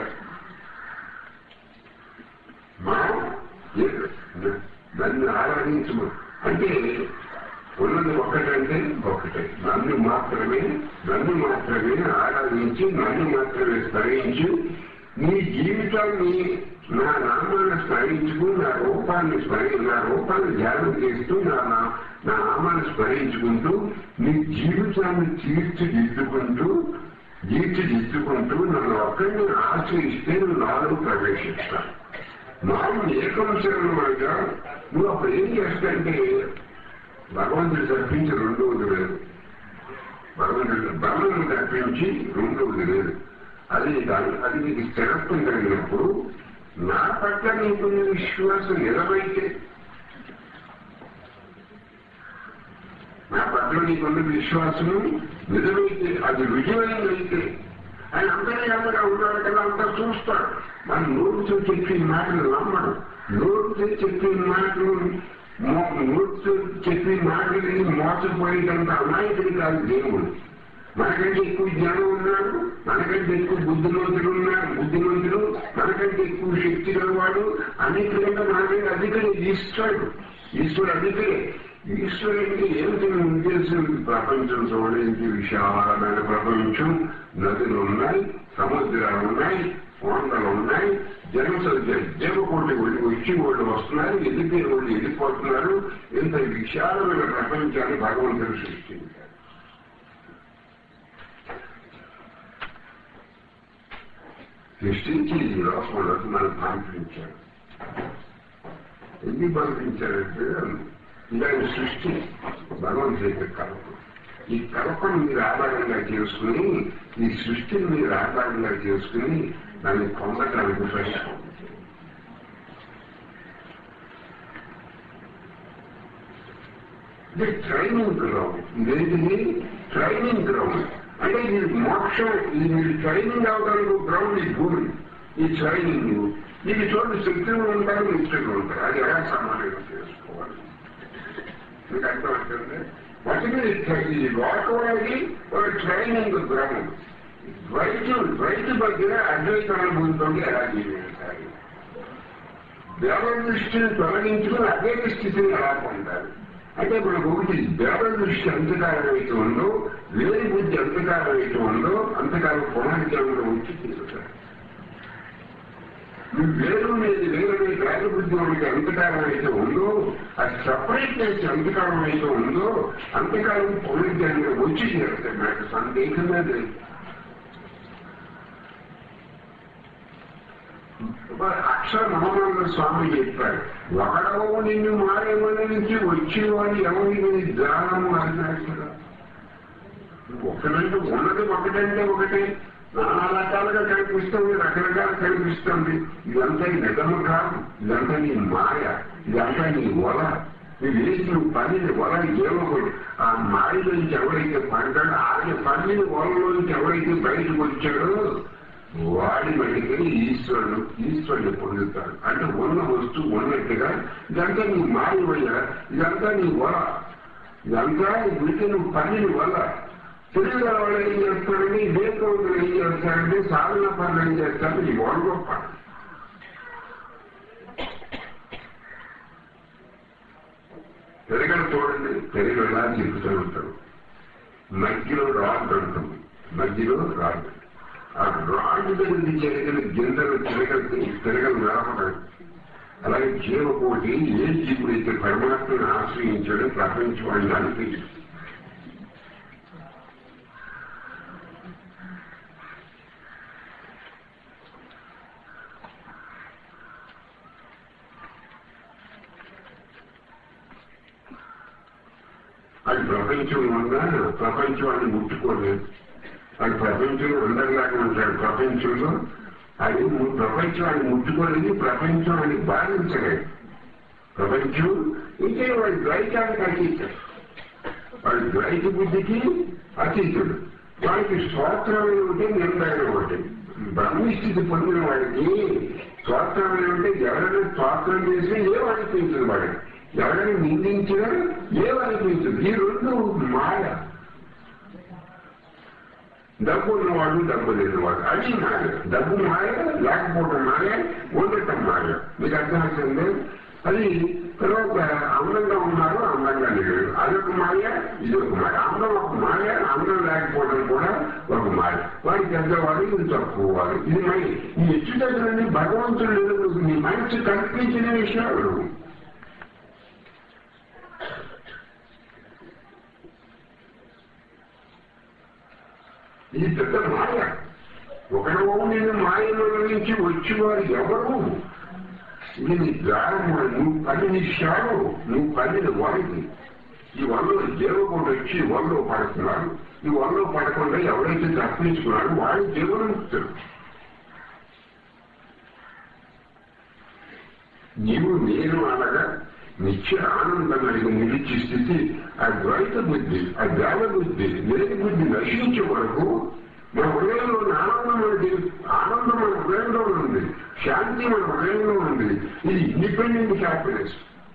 మనం నన్ను ఆరాధించము అంటే ఉన్నది ఒకటంటే ఒకటే నన్ను మాత్రమే నన్ను మాత్రమే ఆరాధించి నన్ను మాత్రమే స్మరించి నీ జీవితాన్ని నా నామాన్ని స్మరించుకు నా రూపాన్ని స్మరి నా రూపాన్ని ధ్యానం చేస్తూ నా నా నామాన్ని స్మరించుకుంటూ నీ జీవితాన్ని తీర్చిదిద్దుకుంటూ తీర్చిదిద్దుకుంటూ నన్ను ఒక్కడిని ఆశ్రయిస్తే నువ్వు నాలో ప్రవేశిస్తాను నాలుగు ఏకం శరణుగా నువ్వు అప్పుడు ఏం చేస్తాంటే భగవంతుడు తప్పించి రెండవది లేదు భగవంతుడు బ్రహ్మను తప్పించి రెండవది లేదు అది దాని అది నీకు స్థిరత్వం కలిగినప్పుడు నా పట్ల నీకు విశ్వాసం నిలబైతే నా పట్ల నీకున్న విశ్వాసము నిజమైతే అది రుజువైందైతే ఆయన అంతర్యామగా ఉన్నాడు కదా అంతా చూస్తాడు మన నోరుతో చెప్పిన మాటలు నమ్మడు నోరుతో చెప్పిన మాటలు నోరుతో చెప్పిన మాటలు మోసపోయేటంత అమాయకుడు కాదు దేవుడు మనకంటే ఎక్కువ జ్ఞానం ఉన్నాడు మనకంటే ఎక్కువ బుద్ధిమంతుడు ఉన్నాడు బుద్ధిమంతుడు మనకంటే ఎక్కువ శక్తి గలవాడు అనేకంగా మనకంటే అధికడే ఇస్తాడు ఈశ్వరుడు అధికడే ఈశ్వరుడికి ఏమిటి ఉద్దేశం ప్రపంచం చూడడానికి విశాలమైన ప్రపంచం నదులు ఉన్నాయి సముద్రాలు ఉన్నాయి కొండలు ఉన్నాయి జనసంఖ్య జనకోటి వాళ్ళు వచ్చి వాళ్ళు వస్తున్నారు ఎదిగే వాళ్ళు వెళ్ళిపోతున్నారు ఇంత విశాలమైన ప్రపంచాన్ని భగవంతుడు సృష్టించారు సృష్టించి ఈ లోకంలోకి మనం పంపించారు ఎందుకు పంపించారంటే ఇలాంటి సృష్టి భగవంతుడి యొక్క కల్పన ఈ కల్పను మీరు ఆధారంగా చేసుకుని ఈ సృష్టిని మీరు ఆధారంగా చేసుకుని దాన్ని పొందడానికి ప్రయత్నం ఇది ట్రైనింగ్ గ్రౌండ్ ఇదేంటిది ట్రైనింగ్ గ్రౌండ్ అంటే ఇది మోక్షం ఇది మీరు ట్రైనింగ్ అవడానికి గ్రౌండ్ ఈ భూమి ఈ ట్రైనింగ్ ఇది చూడండి శక్తులు ఉంటారు మిత్రులు ఉంటారు అది ఎలా సమానంగా చేసుకోవాలి మీకు అర్థమవుతుంది వాటిని ఈ లోకం అనేది ఒక ట్రైనింగ్ గ్రౌండ్ ద్వైత ద్వైత మధ్యన అద్వైత అనుభవంతో ఎలా జీవించాలి దేవ దృష్టిని తొలగించుకుని అద్వైత స్థితిని ఎలా పొందాలి అంటే మనకు ఒకటి దేవ దృష్టి ఎంతకాలం అయితే ఉందో వేరు బుద్ధి ఎంతకాలం అయితే ఉందో అంతకాలం పునర్జన్మలో వచ్చి తీరుతారు నువ్వు వేరు అనేది వేరు అనే వేద బుద్ధి మనకి ఎంతకాలం అయితే ఉందో అది సపరేట్నెస్ ఎంతకాలం అయితే ఉందో అంతకాలం పునర్జన్మలో వచ్చి తీరుతాయి నాకు సందేహమే లేదు అక్షర మహానంద స్వామి చెప్పారు ఒకడవ నిన్ను మారేమని నుంచి వచ్చేవాడు ఎవరి జ్ఞానము అన్నాడు కదా ఒకటంటే ఉన్నది ఒకటంటే ఒకటే నానా రకాలుగా కనిపిస్తుంది రకరకాలు కనిపిస్తుంది ఇదంతా నిజము కాదు ఇదంతా నీ మాయ ఇదంతా నీ వల నువ్వు వేసిన పనిని వల ఏమొకడు ఆ మాయ నుంచి ఎవరైతే పడ్డాడో ఆయన పనిని వలలోంచి ఎవరైతే బయటకు వచ్చాడో వాడి మటుకు ఈశ్వరుడు ఈశ్వరుని పొందుతాడు అంటే ఉన్న వస్తువు ఉన్నట్టుగా ఇదంతా నీ మాయమయ్యా ఇదంతా నీ వల ఇదంతా వీటి నువ్వు పనిని వల్ల తెలుగు వాళ్ళు ఏం చేస్తాడండి వివేకవంతులు ఏం చేస్తాడంటే సాధన పనులు ఏం చేస్తాడు నీ వల గొప్ప పెరగలు చూడండి పెరుగు ఎలా చెప్తూ ఉంటాడు మధ్యలో రాడ్ ఉంటుంది మధ్యలో రాడ్ ఆ రాడ్ దగ్గర జరిగిన గింజలు తిరగలు తిరగలు రావడం అలాగే జీవకోటి ఏ జీవుడైతే పరమాత్మను ఆశ్రయించాడో ప్రపంచవాడిని అనిపించింది అది ప్రపంచం ఉన్నా ప్రపంచాన్ని ముట్టుకోలేదు అది ప్రపంచంలో అందరిలాగా ఉంటాడు ప్రపంచంలో అది ము- ప్రపంచాన్ని ముట్టుకోలేదు ప్రపంచాన్ని బాధించలేదు ప్రపంచం ఇంకే వాడి ద్వైతానికి అతీతం వాడి ద్వైత బుద్ధికి అతీతుడు వాడికి స్తోత్రం ఏమిటి నిర్ణయం ఒకటి బ్రహ్మస్థితి పొందిన వాడికి స్తోత్రం ఏమిటి ఎవరైనా స్తోత్రం చేసినా ఏమనిపించదు వాడికి ఎవరైనా నిందించినా ఏమనిపించదు ఈ రెండు మాయ డబ్బు ఉన్నవాడు డబ్బు లేనివాడు అది మాయ డబ్బు మాయ లేకపోవడం మాయ ఉండటం మాయ మీకు అర్థమవుతుంది అది తర్వాత అందంగా ఉన్నారు అందంగా లేరు అదొక మాయ ఇది ఒక మాయ అందం ఒక మాయ అందం లేకపోవడం కూడా ఒక మాయ వాడు పెద్దవాడు ఇది తక్కువ వాడు ఇది మై ఈ హెచ్చు దగ్గరని భగవంతుడు లేదు నీ మనసు కల్పించిన విషయాలు ఇది పెద్ద మాయ ఒకడో నేను మాయలో నుంచి వచ్చేవారు ఎవరు ఇది నీ గారము నువ్వు పని నిశాడు నువ్వు పనిని వాడికి ఈ వల్ల జీవకుండా వచ్చి వల్లో పడుతున్నాడు ఈ వల్లో పడకుండా ఎవరైతే తప్పించుకున్నాడు వాడు జీవనముక్తుడు నీవు నేను అనగా నిత్య ఆనందం కలిగి నిలిచి స్థితి ఆ ద్వైత బుద్ధి ఆ దేవ బుద్ధి లేని బుద్ధి నశించే వరకు మన హృదయంలో ఉన్న ఆనందం మనకి ఆనందం మన హృదయంలో ఉంది శాంతి మన హృదయంలో ఉంది ఇది ఇండిపెండెంట్ హ్యాపీనెస్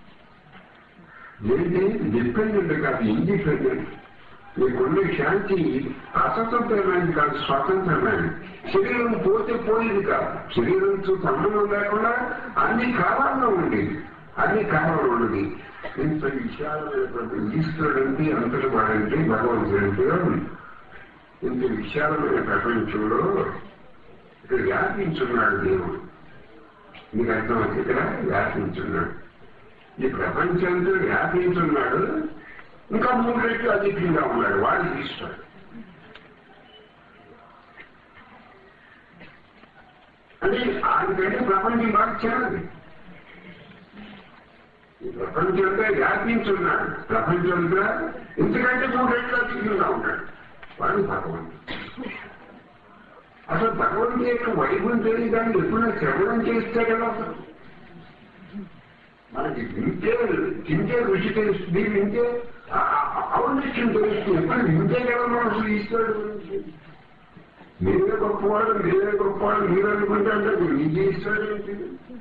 ఏంటి డిపెండెంట్ కాదు ఇండిపెండెంట్ మీకున్న శాంతి అస్వతంత్రమైనది కాదు స్వతంత్రమైనది శరీరం పోతే పోయేది కాదు శరీరంతో సంబంధం లేకుండా అన్ని కాలాల్లో ఉండేది అన్ని కాలంలో ఉండేది ఇంత విశాలమైనటువంటి ఈశ్వరుడు అంటే అంతటి వాడంటే భగవంతుడు అంటే ఇంత విశాలమైన ప్రపంచంలో ఇక్కడ వ్యాపించున్నాడు దేవుడు మీకు అర్థమైంది ఇక్కడ వ్యాపించున్నాడు ఈ ప్రపంచంతో వ్యాపించున్నాడు ఇంకా మూడు రెట్లు అధికంగా ఉన్నాడు వాడు ఈశ్వరుడు అంటే ఆయనకంటే ప్రపంచం బాగా చిన్నది ఈ ప్రపంచంలో వ్యాపించున్నాడు ప్రపంచంలో ఎందుకంటే మూడేళ్ళ అధికంగా ఉన్నాడు వాడు భగవంతుడు అసలు భగవంతుడి యొక్క వైభవం తెలియదాన్ని ఎప్పుడైనా శ్రవణం చేస్తే కదా అసలు మనకి వింటే తింటే రుచి తెలుస్తుంది వింటే ఔన్నత్యం తెలుస్తుంది ఎప్పుడు వింటే కదా మనసు ఈశ్వరుడు గురించి మీరే గొప్పవాడు మీరే గొప్పవాడు మీరు అనుకుంటే అంటే నీకే ఈశ్వరుడు ఏంటి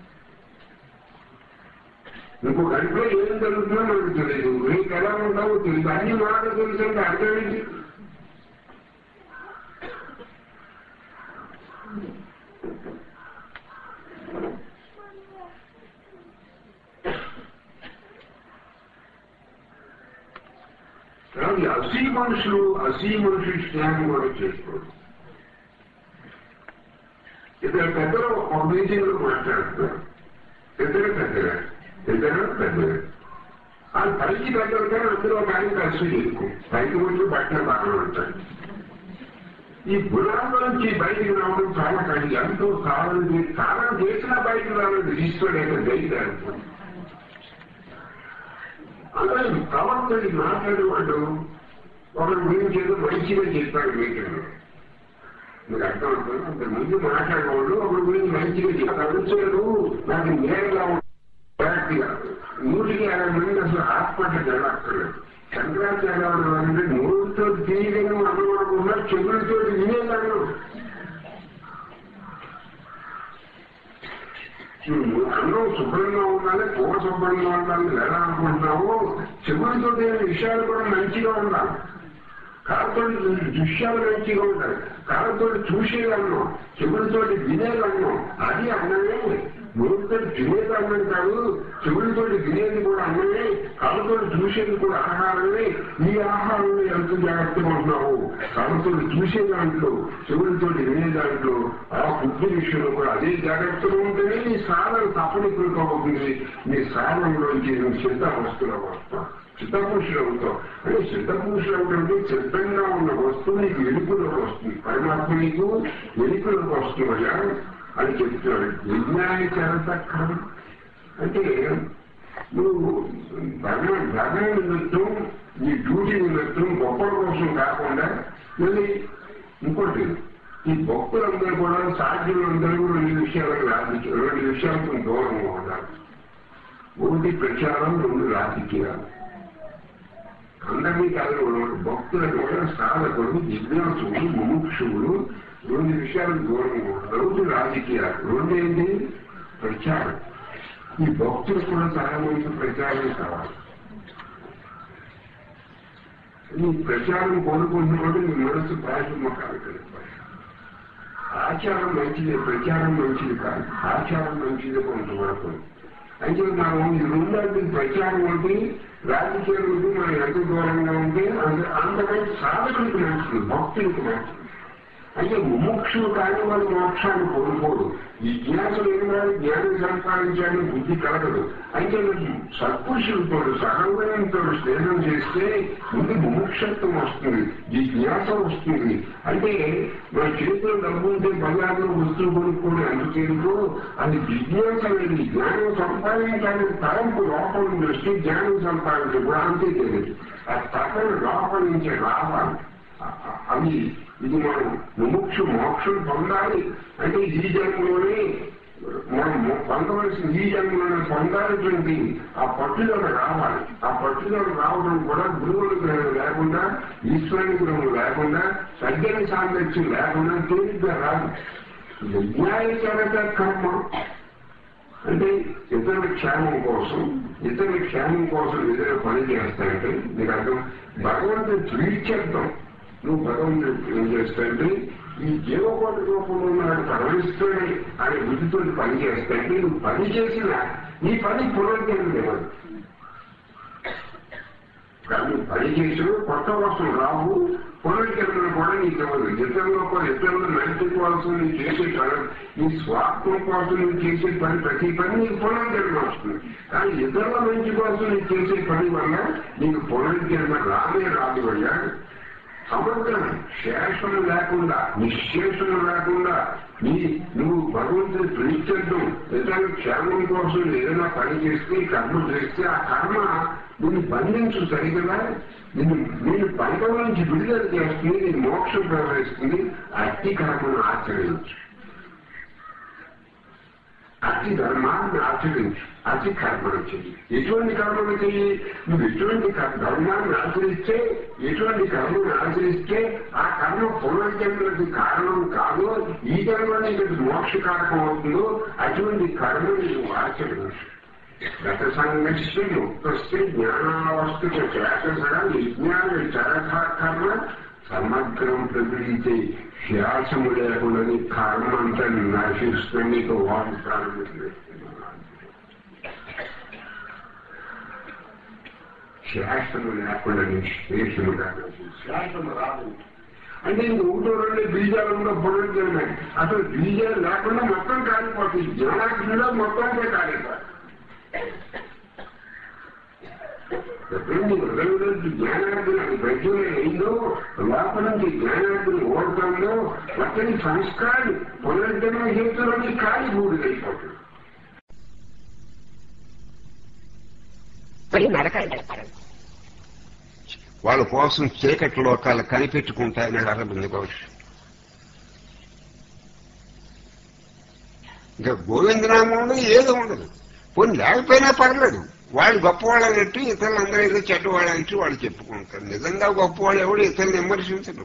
ఇంకో గంటలో ఏం జరుగుతుందో మనకు తెలియదు నీకు ఎలా ఉంటావో తెలియదు అన్ని మాటలు తెలుసు అంటే అర్థం ఏంటి కాబట్టి అసీ మనుషులు అసీ మనుషులు స్నేహం కూడా చేసుకోరు ఇద్దరు పెద్దలు ఒక మీటింగ్ లో మాట్లాడుతున్నారు ఇద్దరు పెద్దగా ఇద్దరు పెద్దగా ఆ పైకి పెద్దలు కానీ అందులో ఒక ఆయన కలిసి ఎక్కువ పైకి వచ్చి బట్టలు బాగా ఉంటాయి ఈ గుణాల నుంచి బయటికి రావడం చాలా కష్టం ఎంతో కాలం చే- కాలం చేసినా బయటకు రావడం ఈశ్వరుడు ధైర్యం అలాగే ప్రవర్తన మాట్లాడేవాడు ఒకరి గురించి ఏదో మంచిగా చెప్పాడు మీటింగ్లో మీకు అర్థం అవుతుంది అంత ముందు మాట్లాడేవాడు ఒకరి గురించి మంచిగా చెప్పాడు వచ్చాడు నాకు నేరుగా ప్రాక్టిగా నూటికి అరవై మంది అసలు హాస్పిటల్కి వెళ్ళక్కర్లేదు శంకరాచార్య అంటే నోటితో తీయగలను అనుకోకుండా చెవులతో వినేదాను నువ్వు అన్నం శుభ్రంగా ఉండాలి కూర శుభ్రంగా ఉండాలి ఎలా అనుకుంటున్నావు చెవులతో విషయాలు కూడా మంచిగా ఉండాలి కాళ్ళతో దృశ్యాలు మంచిగా ఉంటాయి కాళ్ళతో చూసేదన్నాం చెవులతో వినేదన్నాం అది అన్నమే నోటితో తినేది అన్నం కాదు చెవులతో వినేది కూడా అన్నమే కాళ్ళతో చూసేది కూడా ఆహారమే ఈ ఆహారంలో ఎంత జాగ్రత్తగా ఉంటున్నావు కాళ్ళతో చూసే దాంట్లో చెవులతో వినే దాంట్లో ఆ బుద్ధి విషయంలో కూడా అదే జాగ్రత్తగా ఉంటేనే నీ సాధన తప్పనికృతం అవుతుంది నీ సాధనలోంచి నువ్వు సిద్ధ వస్తువులు వస్తావు చిత్తపురుషులు అవుతావు అంటే చిత్తపురుషులు అవుతుంటే సిద్ధంగా ఉన్న వస్తువు నీకు వెలుపులోకి వస్తుంది పరమాత్మ నీకు వెలుపులోకి వస్తుందయ్యా అని చెప్తున్నాడు విజ్ఞాన చరతక్కం అంటే నువ్వు ధర్మ ధర్మ నిమిత్తం నీ డ్యూటీ నిమిత్తం గొప్పల కోసం కాకుండా మళ్ళీ ఇంకోటి ఈ భక్తులందరూ కూడా సాధ్యులందరూ రెండు విషయాలకు రాజకీయ రెండు విషయాలకు దూరంగా ఉండాలి ఒకటి ప్రచారం రెండు రాజకీయాలు అందరినీ కాదు భక్తులకు కూడా సాధకులు జిజ్ఞాసులు ముముక్షువులు రెండు విషయాలకు దూరంగా ఉంటారు ఒకటి రాజకీయాలు రెండు ఏంటి ప్రచారం ఈ భక్తులు కూడా చాలా మంది ప్రచారం కావాలి ఈ ప్రచారం కోరుకుంటున్నప్పుడు మీ మనసు ప్రాశుమ్మకాలు కలిపాలి ఆచారం మంచిది ప్రచారం మంచిది కాదు ఆచారం మంచిది కొంతవరకు అయితే మనం ఈ రెండాటికి ప్రచారం ఉంటే రాజకీయాలు ఉంటే మనం ఎంత దూరంగా ఉంటే అంత అంతకంటే సాధకులకు మంచిది భక్తులకు మంచిది అంటే ముముక్షులు కాని వాళ్ళు మోక్షాన్ని కోరుకోడు ఈ జ్ఞాసం ఏమైనా జ్ఞానం సంపాదించాలని బుద్ధి కలగదు అయితే సత్పురుషులతో సహృదయంతో స్నేహం చేస్తే ముందు ముముక్షత్వం వస్తుంది ఈ జ్ఞాసం వస్తుంది అంటే మన చేతిలో డబ్బు ఉంటే బంగారంలో వస్తువు కొనుక్కోవడం ఎంత తెలుగు అది జిజ్ఞాస అనేది జ్ఞానం సంపాదించాలని తలంపు లోపల దృష్టి జ్ఞానం సంపాదించడం కూడా అంతే తెలియదు ఆ తపన లోపల నుంచి రావాలి అవి ఇది మనం ముముక్షు మోక్షం పొందాలి అంటే ఈ జన్మలోనే మనం పొందవలసిన ఈ జన్మలోనే పొందాల్సినటువంటి ఆ పట్టుదల రావాలి ఆ పట్టుదల రావడం కూడా గురువుల గ్రహం లేకుండా ఈశ్వరుని గ్రహం లేకుండా సజ్జన సాంగత్యం లేకుండా తేలిగ్గా రాదు యజ్ఞాయచరత కర్మ అంటే ఇతరుల క్షేమం కోసం ఇతరుల క్షేమం కోసం ఏదైనా పని చేస్తాయంటే నీకు అర్థం భగవంతుని తీర్చేద్దాం నువ్వు భగవంతుడు ఏం చేస్తాయంటే ఈ జీవకోటి రూపంలో ఉన్నాడు పరమేశ్వరుని అనే బుద్ధితో పని చేస్తాయంటే నువ్వు పని చేసిన నీ పని పునరుద్ధరణ ఇవ్వదు కానీ పని చేసిన కొత్త వస్తువులు రావు పునరుద్ధరణ కూడా నీకు ఇవ్వదు ఇతరుల కూడా ఇతరులు నడిపి కోసం నువ్వు చేసే పని నీ స్వార్థం కోసం నువ్వు చేసే పని ప్రతి పని నీకు పునరుద్ధరణ వస్తుంది కానీ ఇతరుల మంచి కోసం నువ్వు చేసే పని వల్ల నీకు పునరుద్ధరణ రానే రాదు అయ్యా సమగ్రం శేషం లేకుండా నిశ్శేషం లేకుండా నీ నువ్వు భగవంతుని ప్రీత్యర్థం ఇతరుల క్షేమం కోసం ఏదైనా పని చేస్తే కర్మ చేస్తే ఆ కర్మ నిన్ను బంధించు సరిగదా నిన్ను నేను బంధం నుంచి విడుదల చేస్తుంది నేను మోక్షం ప్రవేశిస్తుంది అట్టి కర్మను ఆచరించు అతి ధర్మాన్ని ఆచరించు అతి కర్మను చెయ్యి ఎటువంటి కర్మను చెయ్యి నువ్వు ఎటువంటి క- ధర్మాన్ని ఆచరిస్తే ఎటువంటి కర్మను ఆచరిస్తే ఆ కర్మ పునర్జన్మలకు కారణం కాదో ఈ జన్మ నీకు మోక్షకారకం అవుతుందో అటువంటి కర్మను నువ్వు ఆచరించు గత సంఘర్షి ముక్తస్థి జ్ఞానావస్థకు చేతసగా విజ్ఞాన చరథా కర్మ సమగ్రం ప్రతిడితే శ్వాసము లేకుండా నీ కర్మ అంతా నశిస్తుంది నీకు వాగ్దానం శ్వాసము లేకుండా నీ శేషముగా శ్వాసము రాదు అంటే ఇంక ఒకటో రెండు బీజాలు కూడా పునర్జన్మే అసలు బీజాలు లేకుండా మొత్తం కాలిపోతాయి జ్ఞానాగ్నిలో మొత్తం కాలిపోతాయి ఎప్పుడైంది హృదయంలో జ్ఞానార్థులు అది ప్రజ్ఞ అయిందో లోపల నుంచి జ్ఞానార్థులు ఓడుతుందో అతని సంస్కారాలు పునర్జన్మ హేతులని కాలి బూడిదైపోతుంది పోయి నరకాలు పెడతారు వాళ్ళ కోసం చీకటి లోకాలు కనిపెట్టుకుంటాయన్నాడు అరవింద్ ఘోష్ ఇంకా గోవిందనామంలో ఏదో ఉండదు పోనీ లేకపోయినా పర్లేదు వాళ్ళు గొప్పవాళ్ళు అన్నట్టు ఇతరులందరూ ఏదో చెడ్డవాళ్ళు అన్నట్టు వాళ్ళు చెప్పుకుంటారు నిజంగా గొప్పవాళ్ళు ఎవడు ఇతరులను విమర్శించరు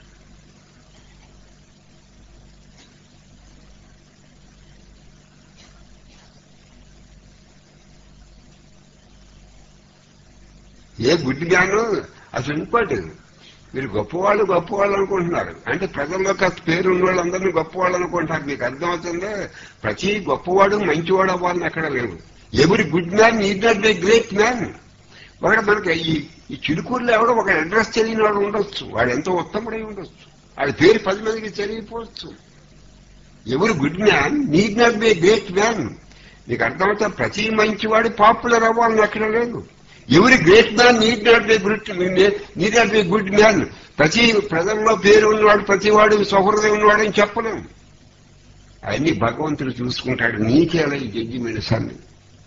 ఏ గుడ్డి జ్ఞానం అసలు ఇంకోటి మీరు గొప్పవాళ్ళు గొప్పవాళ్ళు అనుకుంటున్నారు అంటే ప్రజల్లో కాస్త పేరు ఉన్న వాళ్ళందరినీ గొప్పవాళ్ళు అనుకుంటారు మీకు అర్థమవుతుందే ప్రతి గొప్పవాడు మంచివాడు అవ్వాలని ఎక్కడ లేదు ఎవరి గుడ్ మ్యాన్ ఈ నాట్ బి గ్రేట్ మ్యాన్ ఒకటి మనకి ఈ ఈ చిరుకూరులో ఎవడో ఒక అడ్రస్ తెలియని వాడు ఉండొచ్చు వాడు ఎంతో ఉత్తముడై ఉండొచ్చు వాడి పేరు పది మందికి తెలియపోవచ్చు ఎవరు good man need not be great man నీకు అర్థమవుతా ప్రతి మంచివాడు పాపులర్ అవ్వాలని ఎక్కడ లేదు ఎవరి great man need not be good need not be good man ప్రతి ప్రజల్లో పేరు ఉన్నవాడు ప్రతివాడు సౌహృదయం ఉన్నవాడని చెప్పలేం అవన్నీ భగవంతుడు చూసుకుంటాడు నీకేలా ఈ జడ్జిమెంట్ సన్ని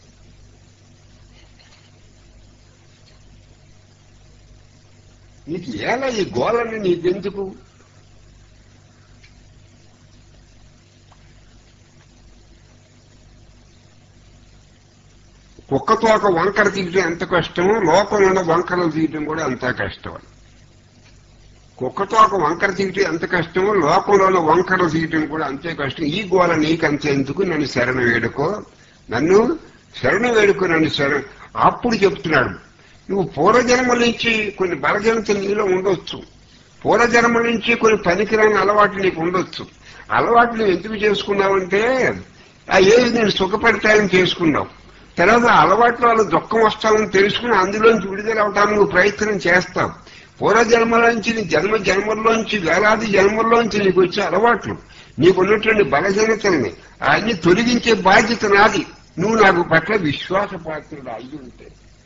నీకు ఎలా ఈ గోళని నీకెందుకు కుక్కతో ఒక వంకర తీయటం ఎంత కష్టమో లోకంలో వంకరలు తీయటం కూడా అంత కష్టం కుక్కతో ఒక వంకర తీయటం ఎంత కష్టమో లోకంలో వంకరలు తీయటం కూడా అంతే కష్టం ఈ గోల నీకంతేందుకు నన్ను శరణ వేడుకో నన్ను శరణ వేడుకో నన్ను శరణ అప్పుడు చెప్తున్నాడు నువ్వు పూర్వజన్మ నుంచి కొన్ని బలజనతలు నీలో ఉండొచ్చు పూర్వజన్మ నుంచి కొన్ని పనికిరాని అలవాట్లు నీకు ఉండొచ్చు అలవాట్లు నువ్వు ఎందుకు చేసుకున్నావంటే ఆ ఏది నేను సుఖపెడతాయని చేసుకున్నావు తర్వాత అలవాట్ల వల్ల దుఃఖం వస్తామని తెలుసుకుని అందులోంచి విడుదల అవటానికి నువ్వు ప్రయత్నం చేస్తావు పూర్వజన్మలోంచి నీ జన్మ జన్మల్లోంచి వేలాది జన్మల్లోంచి నీకు వచ్చే అలవాట్లు నీకున్నటువంటి బలహీనతల్ని అన్ని తొలగించే బాధ్యత నాది నువ్వు నాకు పట్ల విశ్వాసపాత్రుడు అయి ఉంటే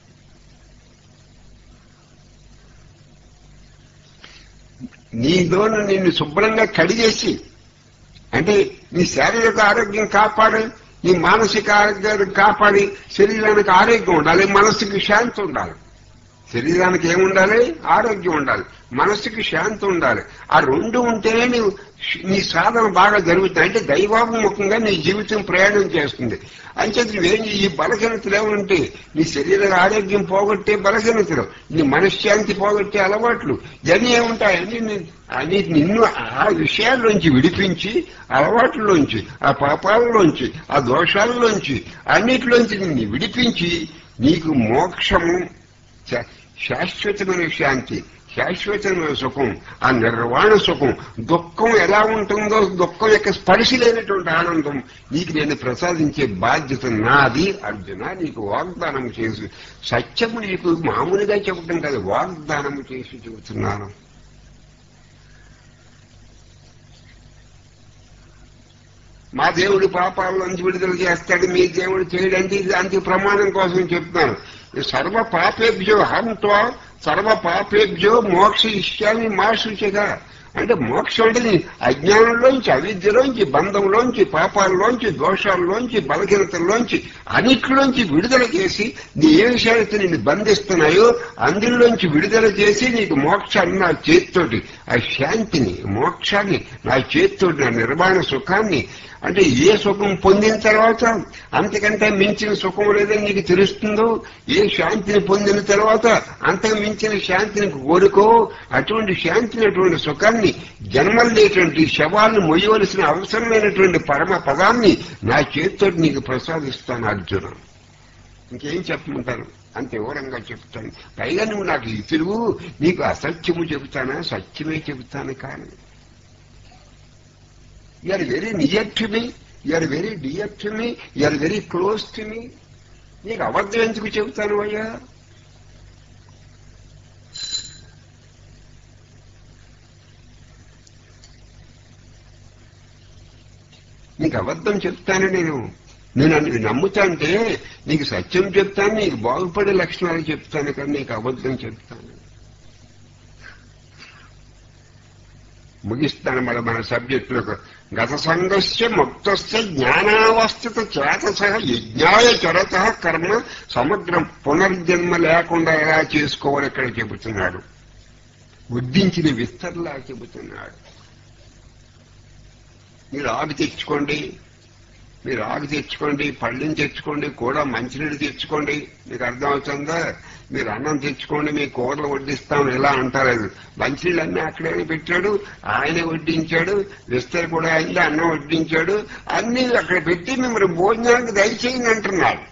నీలోన నిన్ను శుభ్రంగా కడిగేసి అంటే నీ శారీరక ఆరోగ్యం కాపాడి నీ మానసిక ఆరోగ్యాన్ని కాపాడి శరీరానికి ఆరోగ్యం ఉండాలి మనస్సుకి శాంతి ఉండాలి శరీరానికి ఏముండాలి ఆరోగ్యం ఉండాలి మనస్సుకి శాంతి ఉండాలి ఆ రెండు ఉంటేనే నీవు నీ సాధన బాగా జరుగుతుంది అంటే దైవాభిముఖంగా నీ జీవితం ప్రయాణం చేస్తుంది అంచేత నువ్వేం ఈ బలహీనతలు ఏమంటే నీ శరీర ఆరోగ్యం పోగొట్టే బలహీనతలు నీ మనశ్శాంతి పోగొట్టే అలవాట్లు ఇవన్నీ ఏముంటాయి అన్ని అని నిన్ను ఆ విషయాల్లోంచి విడిపించి అలవాట్లలోంచి ఆ పాపాలలోంచి ఆ దోషాలలోంచి అన్నిటిలోంచి నిన్ను విడిపించి నీకు మోక్షము శా- శాశ్వతమైన శాంతి శాశ్వతమైన సుఖం ఆ నిర్వాణ సుఖం దుఃఖం ఎలా ఉంటుందో దుఃఖం యొక్క స్పర్శ లేనటువంటి ఆనందం నీకు నేను ప్రసాదించే బాధ్యత నాది అర్జున నీకు వాగ్దానం చేసి సత్యము నీకు మామూలుగా చెప్పడం కాదు వాగ్దానం చేసి చెబుతున్నాను మా దేవుడు పాపాల్లోంచి విడుదల చేస్తాడు మీ దేవుడు చేయడానికి ఇది అంతే ప్రమాణం కోసం చెప్తున్నాను ఈ సర్వ పాపేభ్యో హంత్వ సర్వ పాపేభ్యో మోక్ష ఇష్యాన్ని మా సూచగా అంటే మోక్షం అంటే నీ అజ్ఞానంలోంచి అవిద్యలోంచి బంధంలోంచి పాపాల్లోంచి దోషాల్లోంచి బలహీనతల్లోంచి అన్నిటిలోంచి విడుదల చేసి నీ ఏ విషయాలైతే నిన్ను బంధిస్తున్నాయో అందులోంచి విడుదల చేసి నీకు మోక్షాన్ని నా చేతితోటి ఆ శాంతిని మోక్షాన్ని నా చేతితోటి నా నిర్మాణ సుఖాన్ని అంటే ఏ సుఖం పొందిన తర్వాత అంతకంటే మించిన సుఖం లేదని నీకు తెలుస్తుందో ఏ శాంతిని పొందిన తర్వాత అంతకు మించిన శాంతిని కోరుకో అటువంటి శాంతిని అటువంటి సుఖాన్ని జన్మలేటువంటి శవాలను మొయ్యవలసిన అవసరమైనటువంటి పరమ పదాన్ని నా చేతితో నీకు ప్రసాదిస్తాను అర్జున ఇంకేం చెప్పమంటారు అంత వివరంగా చెప్తాను పైగా నువ్వు నాకు ఇతురువు నీకు అసత్యము చెబుతానా సత్యమే చెబుతాను కానీ you are very near to me you are very dear to me you are very close to me నీకు అబద్ధం ఎందుకు చెబుతాను అయ్యా నీకు అబద్ధం చెప్తాను నేను నేను అది నమ్ముతాంటే నీకు సత్యం చెప్తాను నీకు బాగుపడే లక్షణాలు చెప్తాను కానీ నీకు అబద్ధం చెప్తాను ముగిస్తాను మన మన సబ్జెక్టులకు గత సంఘస్య ముక్తస్య జ్ఞానావస్థిత చేతస యజ్ఞాయ చరత కర్మ సమగ్రం పునర్జన్మ లేకుండా ఎలా చేసుకోవాలి ఇక్కడ చెబుతున్నాడు ఉద్దించిన విస్తర్లా చెబుతున్నాడు మీరు ఆకు తెచ్చుకోండి మీరు ఆకు తెచ్చుకోండి పళ్ళని తెచ్చుకోండి కూడా మంచినీళ్ళు తెచ్చుకోండి మీకు అర్థమవుతుందా మీరు అన్నం తెచ్చుకోండి మీ కూరలు వడ్డిస్తాం ఇలా అంటారు మంచినీళ్ళు అన్నీ అక్కడే పెట్టాడు ఆయనే వడ్డించాడు విస్తరి కూడా అయింది అన్నం వడ్డించాడు అన్ని అక్కడ పెట్టి మిమ్మల్ని భోజనానికి దయచేయండి అంటున్నాడు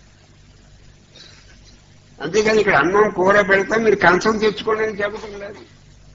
అంతేగాని ఇక్కడ అన్నం కూర పెడతాం మీరు కంచం తెచ్చుకోండి అని చెప్పడం లేదు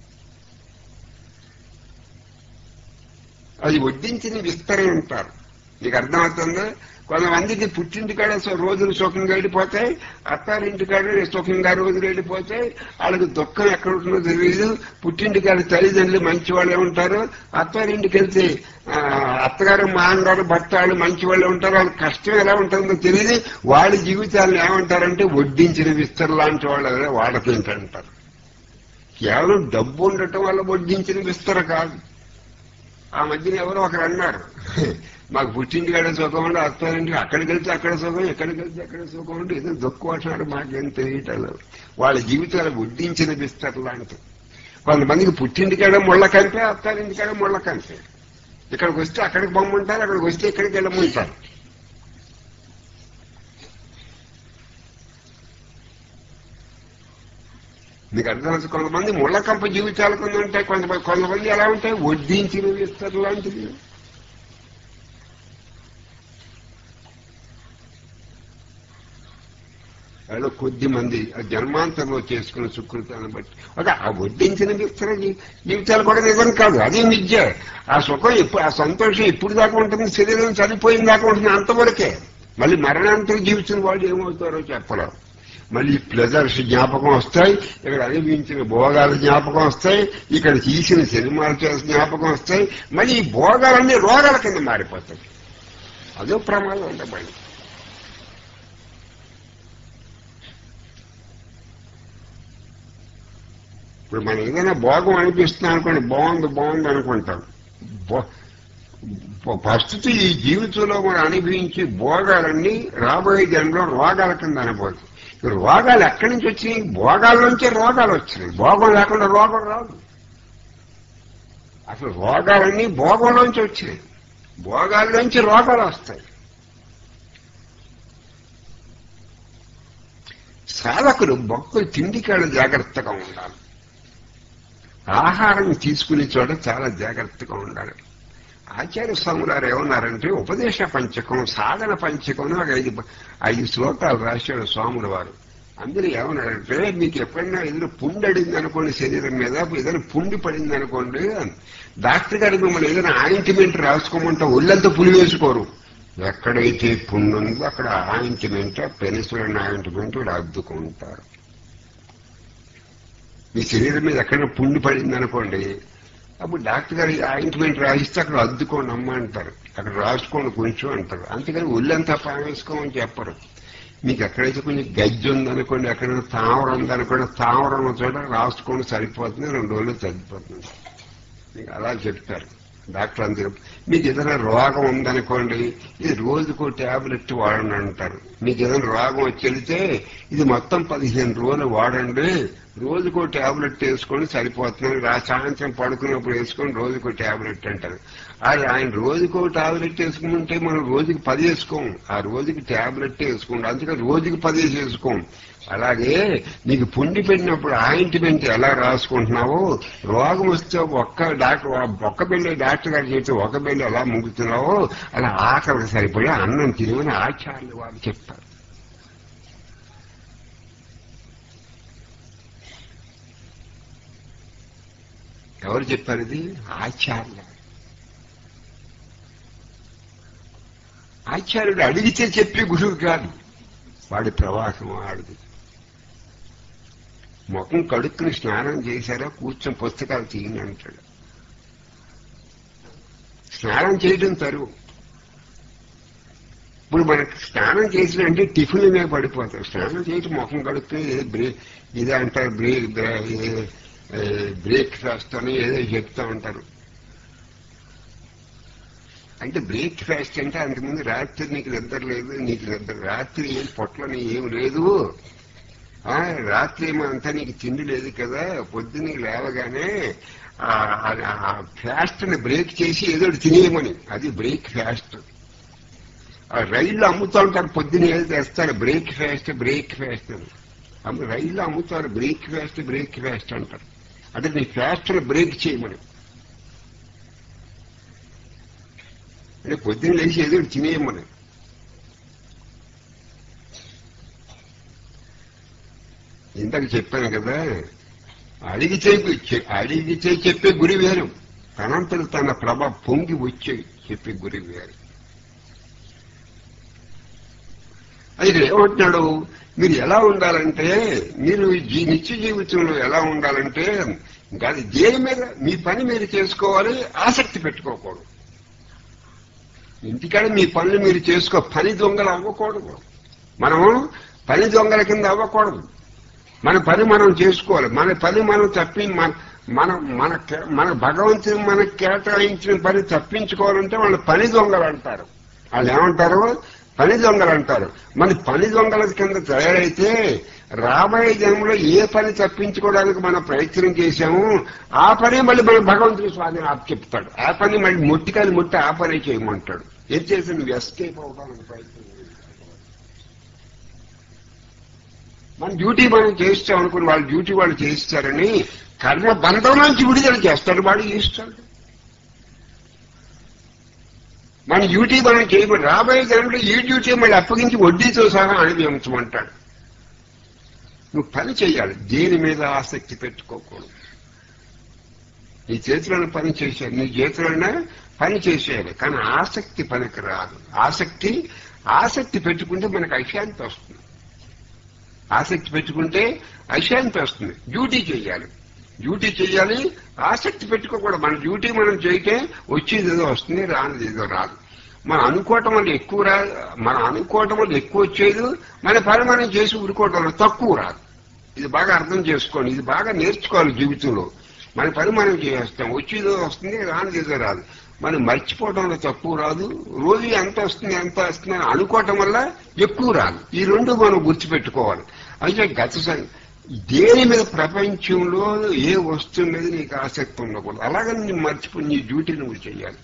అది వడ్డించిన విస్తరణ ఉంటారు మీకు అర్థమవుతుందా కొంతమందికి పుట్టింటికాడ సో- రోజులు సుఖంగా వెళ్ళిపోతాయి అత్తారింటికాడ సుఖంగా రోజులు వెళ్ళిపోతాయి వాళ్ళకి దుఃఖం ఎక్కడ ఉంటుందో తెలియదు పుట్టింటికాడ తల్లిదండ్రులు మంచి వాళ్ళే ఉంటారు అత్తారింటికి వెళ్తే ఆ, అత్తగారు మామగారు భర్త వాళ్ళు మంచి వాళ్ళే ఉంటారు వాళ్ళ కష్టం ఎలా ఉంటుందో తెలియదు వాళ్ళ జీవితాలను ఏమంటారంటే వడ్డించిన విస్తర లాంటి వాళ్ళు వాళ్ళకి ఏంటంటారు కేవలం డబ్బు ఉండటం వల్ల వడ్డించిన విస్తర కాదు ఆ మధ్యన ఎవరో ఒకరు అన్నారు మాకు పుట్టింటి కాడ సుఖం ఉండి అత్తారింటి అక్కడికి వెళ్తే అక్కడ సుఖం ఎక్కడికి వెళ్తే అక్కడ సుఖం ఉండి ఏదో దుఃఖం అంటున్నారు మాకేం తెలియటం వాళ్ళ జీవితాలు వడ్డించిన బిస్తర్ లాంటివి కొంతమందికి పుట్టింటి కాడ ముళ్ళ కంపే అత్తారింటి కాడ ముళ్ళ కంపే ఇక్కడికి వస్తే అక్కడికి బొమ్మంటారు అక్కడికి వస్తే ఇక్కడికి వెళ్ళమంటారు మీకు అర్థం కొంతమంది ముళ్ళకంప జీవితాలు కొన్ని ఉంటాయి కొంతమంది కొంతమంది ఎలా ఉంటాయి వడ్డించిన విస్తర్ లాంటివి వాళ్ళు కొద్ది మంది ఆ జన్మాంతంలో చేసుకున్న సుకృతాన్ని బట్టి ఒక ఆ వడ్డించిన విస్తర జీ- జీవితాలు కూడా నిజం కాదు అదే విద్య ఆ సుఖం ఎప్పుడు ఆ సంతోషం ఎప్పుడు దాకా ఉంటుంది శరీరం చనిపోయిన దాకా ఉంటుంది అంతవరకే మళ్ళీ మరణాంతరం జీవించిన వాళ్ళు ఏమవుతారో చెప్పలేం మళ్ళీ ప్లెజర్స్ జ్ఞాపకం వస్తాయి ఇక్కడ అనుభవించిన భోగాల జ్ఞాపకం వస్తాయి ఇక్కడ తీసిన సినిమాలు చేసిన జ్ఞాపకం వస్తాయి మళ్ళీ ఈ భోగాలన్నీ రోగాల కింద మారిపోతాయి అదో ప్రమాదం ఉండబడి ఇప్పుడు మనం ఏదైనా భోగం అనిపిస్తున్నాం అనుకోండి బాగుంది బాగుంది అనుకుంటాం భో- భో- ప్రస్తుతం ఈ జీవితంలో మనం అనుభవించే భోగాలన్నీ రాబోయే జన్మలో రోగాల కింద అనుభవం ఈ రోగాలు ఎక్కడి నుంచి వచ్చినాయి భోగాల నుంచే రోగాలు వచ్చినాయి భోగం లేకుండా రోగం రాదు అసలు రోగాలన్నీ భోగంలోంచి వచ్చినాయి భోగాల్లోంచి రోగాలు వస్తాయి సాధకులు భక్తులు తిండికాడ జాగ్రత్తగా ఉండాలి ఆహారం తీసుకునే చోట చాలా జాగ్రత్తగా ఉండాలి ఆచార్య స్వాములు వారు ఏమన్నారంటే ఉపదేశ పంచకం సాధన పంచకం అని ఒక ఐదు ఐదు శ్లోకాలు రాశాడు స్వాములు వారు అందులో ఏమన్నాడంటే మీకు ఎప్పుడైనా ఏదైనా పుండు అడింది అనుకోండి శరీరం మీద ఏదైనా పుండి పడింది అనుకోండి డాక్టర్ గారు మిమ్మల్ని ఏదైనా ఆయింట్మెంట్ రాసుకోమంటే ఒళ్ళంతా పులి వేసుకోరు ఎక్కడైతే పుండు ఉందో అక్కడ ఆయింట్మెంట్ పెనిసిలిన్ ఆయింట్మెంట్ అద్దుకుంటారు మీ శరీరం మీద ఎక్కడైనా పుండి పడింది అనుకోండి అప్పుడు డాక్టర్ గారు ఆయింట్మెంట్ రాయిస్తే అక్కడ అద్దుకోండి అమ్మ అంటారు అక్కడ రాసుకోండి కొంచెం అంటారు అంతేకాని ఒళ్ళంతా పావేసుకోమని చెప్పరు మీకు ఎక్కడైతే కొంచెం గజ్జి ఉందనుకోండి ఎక్కడైనా తావరం ఉందనుకోండి తావరం ఉన్న చోట రాసుకోండి సరిపోతుంది రెండు రోజులు తగ్గిపోతుంది మీకు అలా చెప్తారు డాక్టర్ అందరూ మీకు ఏదైనా రోగం ఉందనుకోండి ఇది రోజుకో ట్యాబ్లెట్ వాడండి అంటారు మీకు ఏదైనా రోగం వచ్చి వెళితే ఇది మొత్తం పదిహేను రోజులు వాడండి రోజుకో ట్యాబ్లెట్ వేసుకొని సరిపోతుంది రా సాయంత్రం పడుకున్నప్పుడు వేసుకొని రోజుకో ట్యాబ్లెట్ అంటారు అది ఆయన రోజుకో టాబ్లెట్ వేసుకుంటే మనం రోజుకి పది వేసుకోం ఆ రోజుకి టాబ్లెట్ వేసుకోండి అందుకే రోజుకి పది వేసుకోం అలాగే నీకు పుండి పెట్టినప్పుడు ఆయింట్మెంట్ ఎలా రాసుకుంటున్నావో రోగం వస్తే ఒక్క డాక్టర్ ఒక్క బిల్లు డాక్టర్ గారు చెప్తే ఒక బిల్లు ఎలా ముగుతున్నావో అలా ఆకలికి సరిపోయి అన్నం తినమని ఆచార్యులు వారు చెప్తారు ఎవరు చెప్పారు ఇది ఆచార్య ఆచార్యుడు అడిగితే చెప్పే గురువు కాదు వాడి ప్రవాహం ఆడిది ముఖం కడుక్కుని స్నానం చేశారా కూర్చొని పుస్తకాలు తీయండి అంటాడు స్నానం చేయడం తరువు ఇప్పుడు మనకి స్నానం చేసినంటే టిఫిన్ మీద పడిపోతాం స్నానం చేయటం ముఖం కడుక్కుని ఏ బ్రేక్ ఇదే అంటారు బ్రేక్ బ్రేక్ఫాస్ట్ అని ఏదో చెప్తా ఉంటారు అంటే బ్రేక్ఫాస్ట్ అంటే అంతకుముందు రాత్రి నీకు నిద్ర లేదు నీకు నిద్ర రాత్రి ఏం పొట్లని ఏం లేదు ఆ రాత్రి ఏమో అంతా నీకు తిండి లేదు కదా పొద్దున్న లేవగానే ఆ ఫాస్ట్ ని బ్రేక్ చేసి ఏదో ఒకటి తినేయమని అది బ్రేక్ ఫాస్ట్ ఆ రైళ్ళు అమ్ముతూ ఉంటారు పొద్దున్న ఏదో తెస్తారు బ్రేక్ ఫాస్ట్ బ్రేక్ ఫాస్ట్ అని అమ్ము రైళ్ళు అమ్ముతారు బ్రేక్ ఫాస్ట్ బ్రేక్ ఫాస్ట్ అంటారు అంటే నీ ఫాస్ట్ ని బ్రేక్ చేయమని అంటే పొద్దున్న లేచి ఏదో ఒకటి తినేయమని ఇందాక చెప్పాను కదా అడిగితే అడిగితే చెప్పే గురి వేరు తనంతలు తన ప్రభ పొంగి వచ్చే చెప్పే గురి వేరు అయితే ఏమంటున్నాడు మీరు ఎలా ఉండాలంటే మీరు జీ నిత్య జీవితంలో ఎలా ఉండాలంటే అది దేని మీద మీ పని మీరు చేసుకోవాలి ఆసక్తి పెట్టుకోకూడదు ఇంటికాడ మీ పనులు మీరు చేసుకో పని దొంగలు అవ్వకూడదు మనం పని దొంగల కింద అవ్వకూడదు మన పని మనం చేసుకోవాలి మన పని మనం తప్పి మన మన మన మన భగవంతుని మనకు కేటాయించిన పని తప్పించుకోవాలంటే వాళ్ళు పని దొంగలు అంటారు వాళ్ళు ఏమంటారు పని దొంగలు అంటారు మన పని దొంగల కింద తయారైతే రాబోయే జన్మలో ఏ పని తప్పించుకోవడానికి మనం ప్రయత్నం చేశాము ఆ పని మళ్ళీ మన భగవంతుని స్వాధీనం ఆపు చెప్తాడు ఆ పని మళ్ళీ ముట్టికాని ముట్టి ఆ పని చేయమంటాడు ఏం చేసి నువ్వు ఎస్కేప్ అవడానికి ప్రయత్నం మన డ్యూటీ మనం చేస్తాం అనుకుని వాళ్ళ డ్యూటీ వాళ్ళు చేయిస్తారని కర్మ బంధం నుంచి విడుదల చేస్తాడు వాడు చేస్తాడు మన డ్యూటీ మనం చేయబడి రాబోయే జనంలో ఈ డ్యూటీ మళ్ళీ అప్పగించి వడ్డీతో సహా అనుభవించమంటాడు నువ్వు పని చేయాలి దేని మీద ఆసక్తి పెట్టుకోకూడదు నీ చేతులను పని చేసేయాలి నీ చేతులైనా పని చేసేయాలి కానీ ఆసక్తి పనికి రాదు ఆసక్తి ఆసక్తి పెట్టుకుంటే మనకు అశాంతి వస్తుంది ఆసక్తి పెట్టుకుంటే అశాంతి వస్తుంది డ్యూటీ చేయాలి డ్యూటీ చేయాలి ఆసక్తి పెట్టుకోకూడదు మన డ్యూటీ మనం చేయటే వచ్చేది ఏదో వస్తుంది రానిది ఏదో రాదు మనం అనుకోవటం వల్ల ఎక్కువ రా మనం అనుకోవటం వల్ల ఎక్కువ వచ్చేది మన పని మనం చేసి ఊరుకోవటం వల్ల తక్కువ రాదు ఇది బాగా అర్థం చేసుకోండి ఇది బాగా నేర్చుకోవాలి జీవితంలో మన పని మనం చేస్తాం వచ్చేదో వస్తుంది రానిది ఏదో రాదు మనం మర్చిపోవడం వల్ల తక్కువ రాదు రోజు ఎంత వస్తుంది ఎంత వస్తుంది అని అనుకోవటం వల్ల ఎక్కువ రాదు ఈ రెండు మనం గుర్తుపెట్టుకోవాలి అయితే గత దేని మీద ప్రపంచంలో ఏ వస్తువు మీద నీకు ఆసక్తి ఉండకూడదు అలాగని నువ్వు మర్చిపోయి నీ డ్యూటీ నువ్వు చేయాలి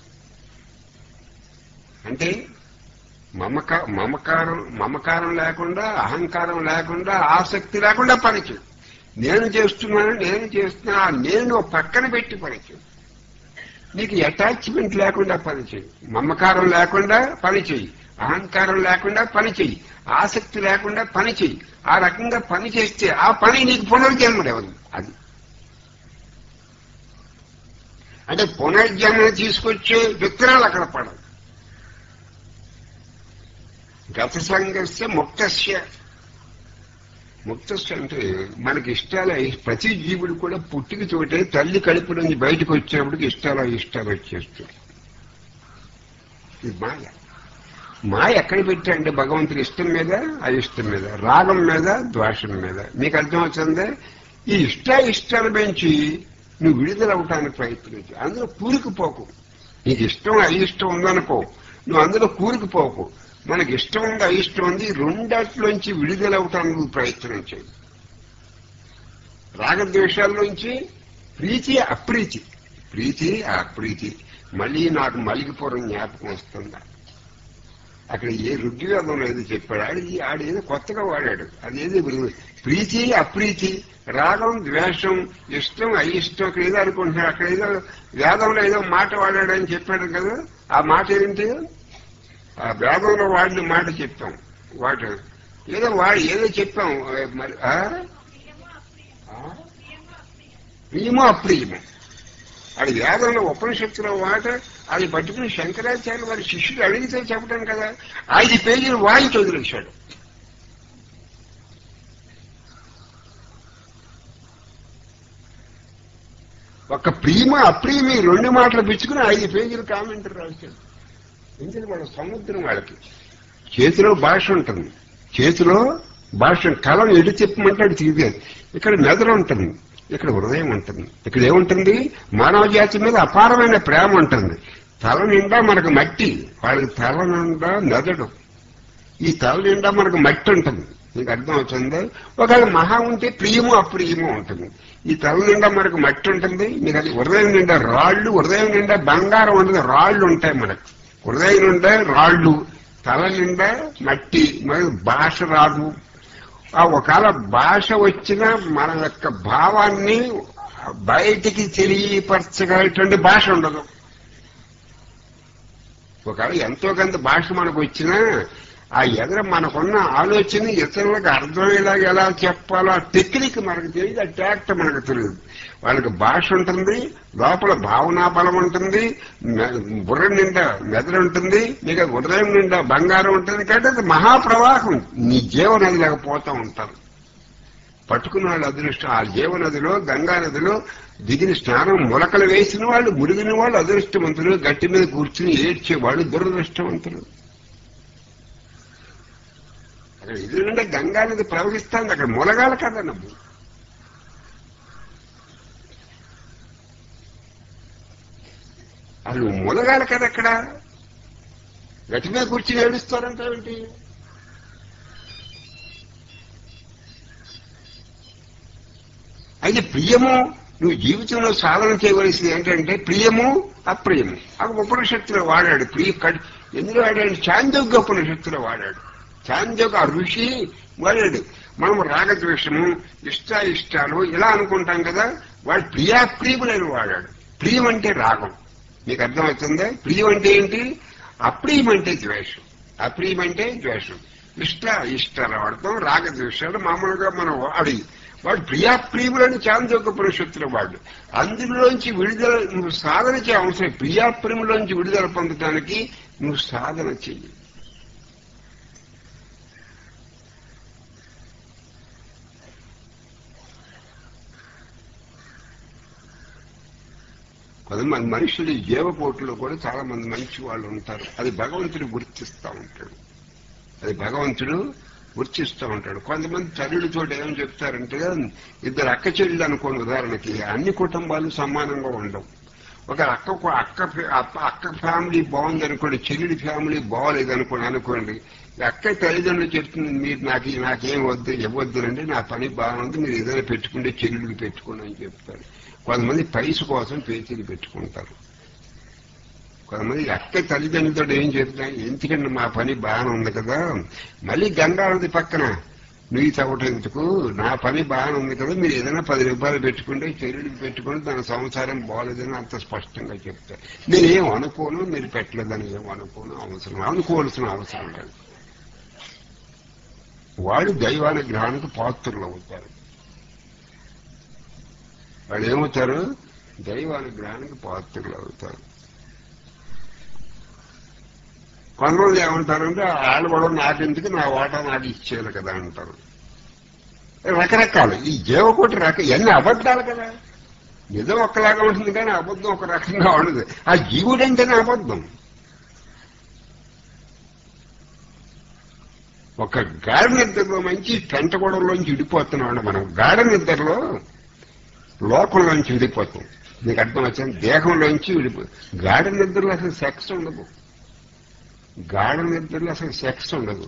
అంటే మమక మమకారం మమకారం లేకుండా అహంకారం లేకుండా ఆసక్తి లేకుండా పనిచేయి నేను చేస్తున్నాను నేను చేస్తున్నా నేను పక్కన పెట్టి పనిచేయి నీకు అటాచ్మెంట్ లేకుండా పనిచేయి మమకారం లేకుండా పనిచేయి అహంకారం లేకుండా పని చెయ్యి ఆసక్తి లేకుండా పని చెయ్యి ఆ రకంగా పని చేస్తే ఆ పని నీకు పునర్జన్మడేవదు అది అంటే పునర్జన్మ తీసుకొచ్చే విత్తనాలు అక్కడ పడవు గత సంఘస్య ముక్తస్య ముక్తస్య అంటే మనకి ఇష్టాల ప్రతి జీవుడు కూడా పుట్టిక చోటే తల్లి కడుపు నుంచి బయటకు వచ్చినప్పటికి ఇష్టాల ఇష్టాలు వచ్చేస్తాయి ఇది మాయ మాయ ఎక్కడ పెట్టాండి భగవంతుడి ఇష్టం మీద అయిష్టం మీద రాగం మీద ద్వేషం మీద మీకు అర్థమవుతుంది ఈ ఇష్ట ఇష్టాలు పెంచి నువ్వు విడుదలవటానికి ప్రయత్నించు అందులో కూరుకుపోకు నీకు ఇష్టం అయిష్టం ఉందనుకో నువ్వు అందులో కూరుకుపోకు మనకి ఇష్టం ఉంది అయిష్టం ఉంది రెండాట్లోంచి విడుదలవటానికి నువ్వు ప్రయత్నించు రాగద్వేషాల్లోంచి ప్రీతి అప్రీతి ప్రీతి అప్రీతి మళ్ళీ నాకు మలిగిపురం జ్ఞాపకం వస్తుందా అక్కడ ఏ ఋగ్వేదంలో ఏదో చెప్పాడు ఆడు ఆడు ఏదో కొత్తగా వాడాడు అదేది ప్రీతి అప్రీతి రాగం ద్వేషం ఇష్టం అయిష్టం అక్కడ ఏదో అనుకుంటున్నాడు అక్కడ ఏదో వేదంలో ఏదో మాట వాడాడని చెప్పాడు కదా ఆ మాట ఏంటి ఆ వేదంలో వాడిన మాట చెప్పాం వాడు ఏదో వాడు ఏదో చెప్పాం మరి ఆ? ఆ? ప్రియమో అప్రియమో అది వేదంలో ఉపనిషత్తులో మాట అది పట్టుకుని శంకరాచార్య వారి శిష్యుడు అడిగితే చెప్పడం కదా ఐదు పేజీలు వాయించి వదిలేశాడు ఒక ప్రియమ అప్రియమ ఈ రెండు మాటలు పిచ్చుకుని ఐదు పేజీలు కామెంటరీ రాశాడు ఎందుకంటే వాళ్ళ సముద్రం వాళ్ళకి చేతిలో భాష ఉంటుంది చేతిలో భాష కలం ఎటు చెప్పమంటే అటు తీసేది ఇక్కడ మెదడు ఉంటుంది ఇక్కడ హృదయం ఉంటుంది ఇక్కడ ఏముంటుంది మానవ జాతి మీద అపారమైన ప్రేమ ఉంటుంది తల నిండా మనకు మట్టి వాళ్ళకి తల నిండా మెదడు ఈ తల నిండా మనకు మట్టి ఉంటుంది మీకు అర్థం అవుతుంది ఒకవేళ మహా ఉంటే ప్రియము అప్రియము ఉంటుంది ఈ తల నిండా మనకు మట్టి ఉంటుంది మీకు అది హృదయం నిండా రాళ్ళు హృదయం నిండా బంగారం ఉంటుంది రాళ్ళు ఉంటాయి మనకు హృదయం నిండా రాళ్ళు తల నిండా మట్టి మరి భాష రాదు ఆ ఒకవేళ భాష వచ్చినా మన యొక్క భావాన్ని బయటికి తెలియపరచగలిగినటువంటి భాష ఉండదు ఒకవేళ ఎంతో కొంత భాష మనకు వచ్చినా ఆ ఎదుర మనకున్న ఆలోచన ఇతరులకు అర్థమయ్యేలాగా ఎలా చెప్పాలో ఆ టెక్నిక్ మనకు తెలియదు ఆ ట్యాక్ట్ మనకు తెలియదు వాళ్ళకి భాష ఉంటుంది లోపల భావనా బలం ఉంటుంది మె- బుర్ర నిండా మెదడు ఉంటుంది మీకు హృదయం నిండా బంగారం ఉంటుంది కాబట్టి అది మహాప్రవాహం నీ జీవనదిలాగా పోతూ ఉంటారు పట్టుకున్న వాళ్ళ అదృష్టం ఆ జీవనదిలో గంగా నదిలో దిగిన స్నానం మొలకలు వేసిన వాళ్ళు మురిగిన వాళ్ళు అదృష్టవంతులు గట్టి మీద కూర్చుని ఏడ్చేవాళ్ళు దురదృష్టవంతులు అక్కడ ఎదురుండే గంగా నది ప్రవహిస్తాంది అక్కడ మొలగాల కదా నమ్ము అసలు మొలగాల కదా అక్కడ గట్టి మీద కూర్చుని ఏడుస్తారంటావేంటి అయితే ప్రియము నువ్వు జీవితంలో సాధన చేయవలసింది ఏంటంటే ప్రియము అప్రియము అది ఉపనిషత్తులో వాడాడు ప్రియ కడ్- ఎందులో వాడాడు చాందోగ్య ఉపనిషత్తులో వాడాడు చాందోగ ఆ ఋషి వాడాడు మనం రాగద్వేషము ఇష్ట ఇష్టాలు ఇలా అనుకుంటాం కదా వాడు ప్రియాప్రియములని వాడాడు ప్రియం అంటే రాగం మీకు అర్థమవుతుందా ప్రియం అంటే ఏంటి అప్రియం అంటే ద్వేషం అప్రియం అంటే ద్వేషం ఇష్ట ఇష్టాలు వాడతాం రాగద్వేషాలు మామూలుగా మనం వాడి వాడు ప్రియాప్రియులని చాందోక పురుషత్తులు వాడు అందులోంచి విడుదల నువ్వు సాధన చేయ అవసరం ప్రియాప్రియములోంచి విడుదల పొందడానికి నువ్వు సాధన చెయ్యి కొంతమంది మనుషులు ఈ జీవకోటిలో కూడా చాలా మంది మంచి వాళ్ళు ఉంటారు అది భగవంతుడు గుర్తిస్తా ఉంటాడు అది భగవంతుడు గుర్తిస్తూ ఉంటాడు కొంతమంది తల్లులతో ఏం చెప్తారంటే ఇద్దరు అక్క చెల్లెలు అనుకోండి ఉదాహరణకి అన్ని కుటుంబాలు సమానంగా ఉండవు ఒక అక్క అక్క అక్క- అక్క ఫ్యామిలీ బాగుంది అనుకోండి చెల్లెలి ఫ్యామిలీ బాగోలేదు అనుకోండి అనుకోండి ఈ అక్క తల్లిదండ్రులు చెప్తుంది మీరు నాకు ఈ- నాకేం వద్దు ఇవ్వద్దునండి నా పని బాగుంది మీరు ఏదైనా పెట్టుకుంటే చెల్లెలికి పెట్టుకోండి అని చెప్తారు కొంతమంది పైస కోసం పేచీలు పెట్టుకుంటారు కొంతమంది అక్క తల్లిదండ్రులతో ఏం చెప్తా ఎందుకంటే మా పని బాగానే ఉంది కదా మళ్ళీ గంగానది పక్కన నువ్వు తవ్వటం ఎందుకు నా పని బాగానే ఉంది కదా మీరు ఏదైనా పది రూపాయలు పెట్టుకుంటే చెరువుడికి పెట్టుకుని దాని సంసారం బాగోలేదని అంత స్పష్టంగా చెప్తా నేనేం అనుకోను మీరు పెట్టలేదని ఏం అనుకోను అవసరం అనుకోవాల్సిన అవసరం లేదు వాళ్ళు దైవానుగ్రహానికి పాత్రులు అవుతారు వాళ్ళు ఏమవుతారు దైవానుగ్రహానికి పాత్రులు అవుతారు కొంతమంది ఏమంటారంటే వాళ్ళు కూడా నాకెందుకు నా వాటా నాకు ఇచ్చేయాలి కదా అంటారు రకరకాలు ఈ జీవకోటి రక ఎన్ని అబద్ధాలు కదా నిజం ఒక్కలాగా ఉంటుంది కానీ అబద్ధం ఒక రకంగా ఉండదు ఆ జీవుడంటేనే అబద్ధం ఒక గాఢ నిద్రలో మంచి పెంట గొడవలోంచి విడిపోతున్నాం మనం గాఢ నిద్రలో లోకంలోంచి విడిపోతాం నీకు అర్థం వచ్చింది దేహంలోంచి విడిపో గాఢ నిద్రలో అసలు సెక్స్ ఉండదు గాఢ నిద్రలో అసలు సెక్స్ ఉండదు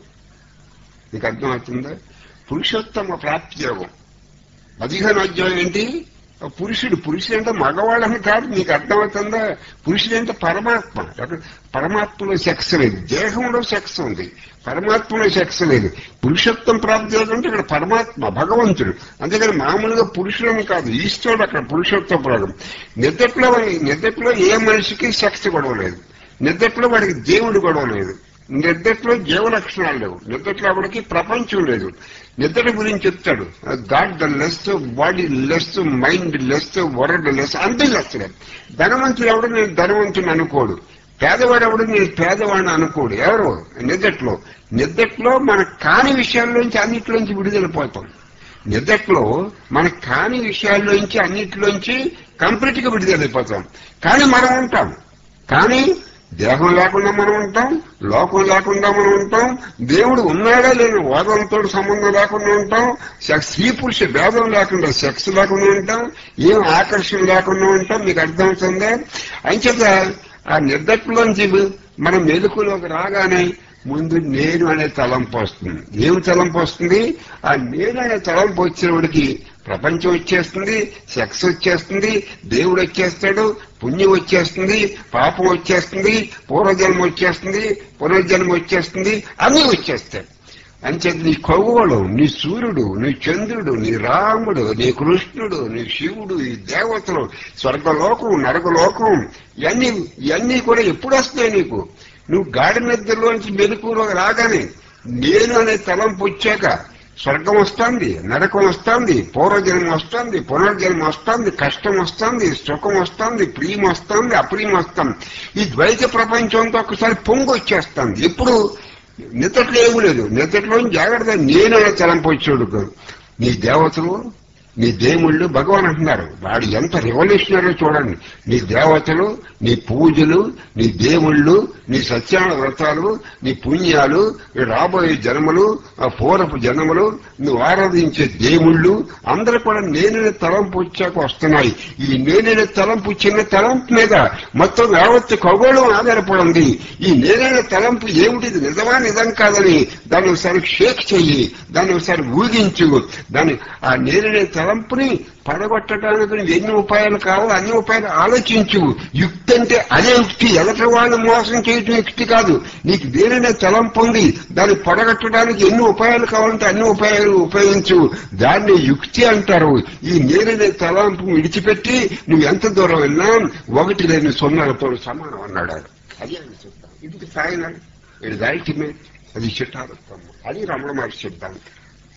నీకు అర్థం అవుతుందా పురుషోత్తమ ప్రాప్తి యోగం పదిహేను అధ్యాయం ఏంటి ఆ పురుషుడు పురుషుడు అంటే మగవాళ్ళని కాదు నీకు అర్థమవుతుందా పురుషుడు అంటే పరమాత్మ అక్కడ పరమాత్మలో సెక్స్ లేదు దేహంలో సెక్స్ ఉంది పరమాత్మలో సెక్స్ లేదు పురుషోత్తం ప్రాప్తి అంటే ఇక్కడ పరమాత్మ భగవంతుడు అంతేకాని మామూలుగా పురుషులని కాదు ఈశ్వరుడు అక్కడ పురుషోత్తం ప్రాగం నిద్రలో నిద్రలో ఏ మనిషికి సెక్స్ గొడవ లేదు నిద్రలో వాడికి దేవుడు గొడవ లేదు నిద్రలో జీవ లక్షణాలు లేవు నిద్రలో వాడికి ప్రపంచం లేదు నిద్ర గురించి చెప్తాడు god the less body less mind less world less అంతే లెస్ ధనవంతుడు ఎవడు నేను ధనవంతుని అనుకోడు పేదవాడు ఎవడు నేను పేదవాడిని అనుకోడు ఎవరు నిద్రలో నిద్రలో మన కాని విషయాల్లోంచి అన్నిటిలోంచి విడుదలపోతాం నిద్రలో మన కాని విషయాల్లోంచి అన్నిటిలోంచి కంప్లీట్ గా విడుదలైపోతాం కానీ మనం ఉంటాం కానీ దేహం లేకుండా మనం ఉంటాం లోకం లేకుండా మనం ఉంటాం దేవుడు ఉన్నాడా లేని వాదంతో సంబంధం లేకుండా ఉంటాం సెక్స్ స్త్రీ పురుష భేదం లేకుండా సెక్స్ లేకుండా ఉంటాం ఏం ఆకర్షణ లేకుండా ఉంటాం మీకు అర్థమవుతుందా అంచేత ఆ నిద్రలోంచి మనం మెలుకులోకి రాగానే ముందు నేను అనే తలంపు వస్తుంది ఏమి తలంపు వస్తుంది ఆ నేను అనే తలంపు వచ్చినప్పటికి ప్రపంచం వచ్చేస్తుంది సెక్స్ వచ్చేస్తుంది దేవుడు వచ్చేస్తాడు పుణ్యం వచ్చేస్తుంది పాపం వచ్చేస్తుంది పూర్వజన్మ వచ్చేస్తుంది పునర్జన్మ వచ్చేస్తుంది అన్నీ వచ్చేస్తాయి అంచేత నీ ఖగోళం నీ సూర్యుడు నీ చంద్రుడు నీ రాముడు నీ కృష్ణుడు నీ శివుడు ఈ దేవతలు స్వర్గలోకం నరకలోకం ఇవన్నీ ఇవన్నీ కూడా ఎప్పుడు వస్తాయి నీకు నువ్వు గాడి నిద్రలోంచి మెలకులోకి రాగానే నేను అనే తలంపు వచ్చాక స్వర్గం వస్తుంది నరకం వస్తుంది పూర్వజన్మ వస్తుంది పునర్జన్మ వస్తుంది కష్టం వస్తుంది సుఖం వస్తుంది ప్రియం వస్తుంది అప్రియం వస్తుంది ఈ ద్వైత ప్రపంచంతో ఒకసారి పొంగు వచ్చేస్తుంది ఎప్పుడు నిద్రలో ఏమీ లేదు నిద్రలో జాగ్రత్త నేననే తలంపు వచ్చాడు నీ దేవతలు నీ దేవుళ్ళు భగవాన్ అంటున్నారు వాడు ఎంత రెవల్యూషనరీ చూడండి నీ దేవతలు నీ పూజలు నీ దేవుళ్ళు నీ సత్యాన వ్రతాలు నీ పుణ్యాలు ఈ రాబోయే జన్మలు ఆ పూర్వపు జన్మలు నువ్వు ఆరాధించే దేవుళ్ళు అందరూ కూడా నేననే తలంపు వచ్చాక వస్తున్నాయి ఈ నేననే తలంపు చిన్న తలంపు మీద మొత్తం యావత్తు ఖగోళం ఆధారపడింది ఈ నేననే తలంపు ఏమిటిది నిజమా నిజం కాదని దాన్ని ఒకసారి షేక్ చెయ్యి దాన్ని ఒకసారి ఊగించు దాన్ని ఆ నేననే తలంపుని పడగొట్టడానికి నువ్వు ఎన్ని ఉపాయాలు కావాలో అన్ని ఉపాయాలు ఆలోచించు యుక్తి అంటే అదే యుక్తి ఎదటి వాళ్ళని మోసం చేయటం యుక్తి కాదు నీకు దేనినే తలంపు ఉంది దాన్ని పడగొట్టడానికి ఎన్ని ఉపాయాలు కావాలంటే అన్ని ఉపాయాలు ఉపయోగించు దాన్ని యుక్తి అంటారు ఈ నేననే తలంపు విడిచిపెట్టి నువ్వు ఎంత దూరం వెళ్ళినా ఒకటి లేని సున్నాలతో సమానం అన్నాడు ఆయన. అది ఆయన చెప్తాను ఇది ఫైనల్ ఇది అల్టిమేట్ అది చిట్టారత్వం అది రమణ మహర్షి సిద్ధాంతం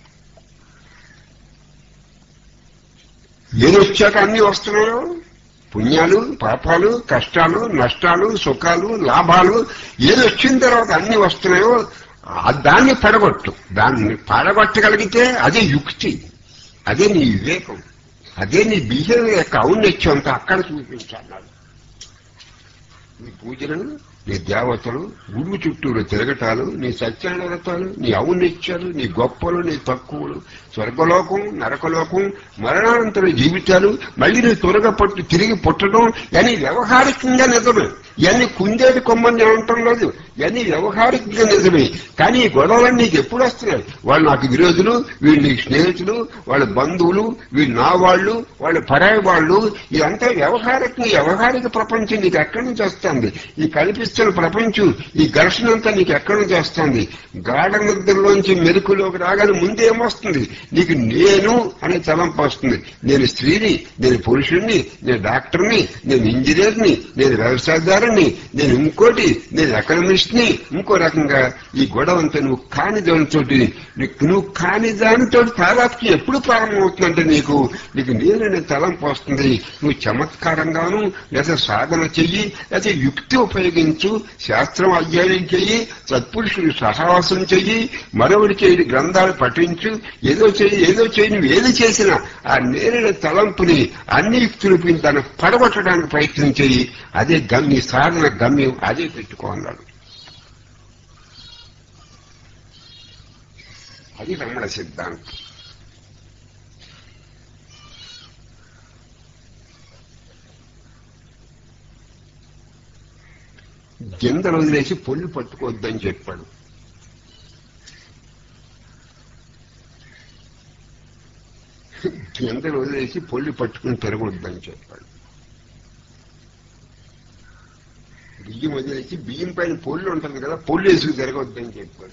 ఏది వచ్చాక అన్ని వస్తున్నాయో పుణ్యాలు పాపాలు కష్టాలు నష్టాలు సుఖాలు లాభాలు ఏది వచ్చిన తర్వాత అన్ని వస్తున్నాయో ఆ దాన్ని పడగొట్టు దాన్ని పడగొట్టగలిగితే అదే యుక్తి అదే నీ వివేకం అదే నీ బిహేవియర్ యొక్క ఔన్నత్యం అంతా అక్కడ చూపించాలి నీ పూజలు నీ దేవతలు గురువు చుట్టూరు తిరగటాలు నీ సత్యాల వ్రతాలు నీ ఔన్నత్యాలు నీ గొప్పలు నీ తక్కువలు స్వర్గలోకం నరకలోకం మరణానంతర జీవితాలు మళ్ళీ నీ త్వరగా పట్టు తిరిగి పుట్టడం ఇవన్నీ వ్యవహారికంగా నిజమే ఇవన్నీ కుందేటి కొమ్మని అనటం లేదు ఇవన్నీ వ్యవహారికంగా నిజమే కానీ ఈ గొడవలన్నీ నీకు ఎప్పుడు వస్తున్నాయి వాళ్ళు నాకు విరోధులు వీళ్ళు నీకు స్నేహితులు వాళ్ళ బంధువులు వీళ్ళు నా వాళ్ళు వాళ్ళ పరాయి వాళ్ళు ఇదంతా వ్యవహారికంగా వ్యవహారిక ప్రపంచం నీకు ఎక్కడి నుంచి వస్తుంది ఈ కల్పిస్తున్న ప్రపంచం ఈ ఘర్షణ అంతా నీకు ఎక్కడి నుంచి వస్తుంది గాఢ నిద్రలోంచి మెరుకులోకి రాగానే ముందేమొస్తుంది నీకు నేను అనే తలంపు వస్తుంది నేను స్త్రీని నేను పురుషుణ్ణి నేను డాక్టర్ని నేను ఇంజనీర్ని నేను వ్యవసాయదారుని నేను ఇంకోటి నేను ఎకనమిస్ట్ ని ఇంకో రకంగా ఈ గొడవ అంతా నువ్వు కాని దానితో నువ్వు కాని దానితో తాదాపు ఎప్పుడు ప్రారంభమవుతుందంటే నీకు నీకు నేననే తలంపు వస్తుంది నువ్వు చమత్కారంగాను లేదా సాధన చెయ్యి లేదా యుక్తి ఉపయోగించు శాస్త్రం అధ్యయనం చెయ్యి సత్పురుషుడు సహవాసం చెయ్యి మరొకటి చేయి గ్రంథాలు పఠించు ఏదో చెయ్యి ఏదో చెయ్యి నువ్వు ఏది చేసినా ఆ నేరైన తలంపుని అన్ని యుక్తులు దాన్ని పడగొట్టడానికి ప్రయత్నం చెయ్యి అదే గమ్ నీ సాధన గమ్యం అదే పెట్టుకో అన్నాడు అది రమణ సిద్ధాంతం గింజలు వదిలేసి పొల్లు పట్టుకోవద్దని చెప్పాడు గింజలు వదిలేసి పొల్లు పట్టుకుని తిరగొద్దని చెప్పాడు బియ్యం వదిలేసి బియ్యం పైన పొల్లు ఉంటుంది కదా పొల్లు వేసుకు తిరగొద్దని చెప్పాడు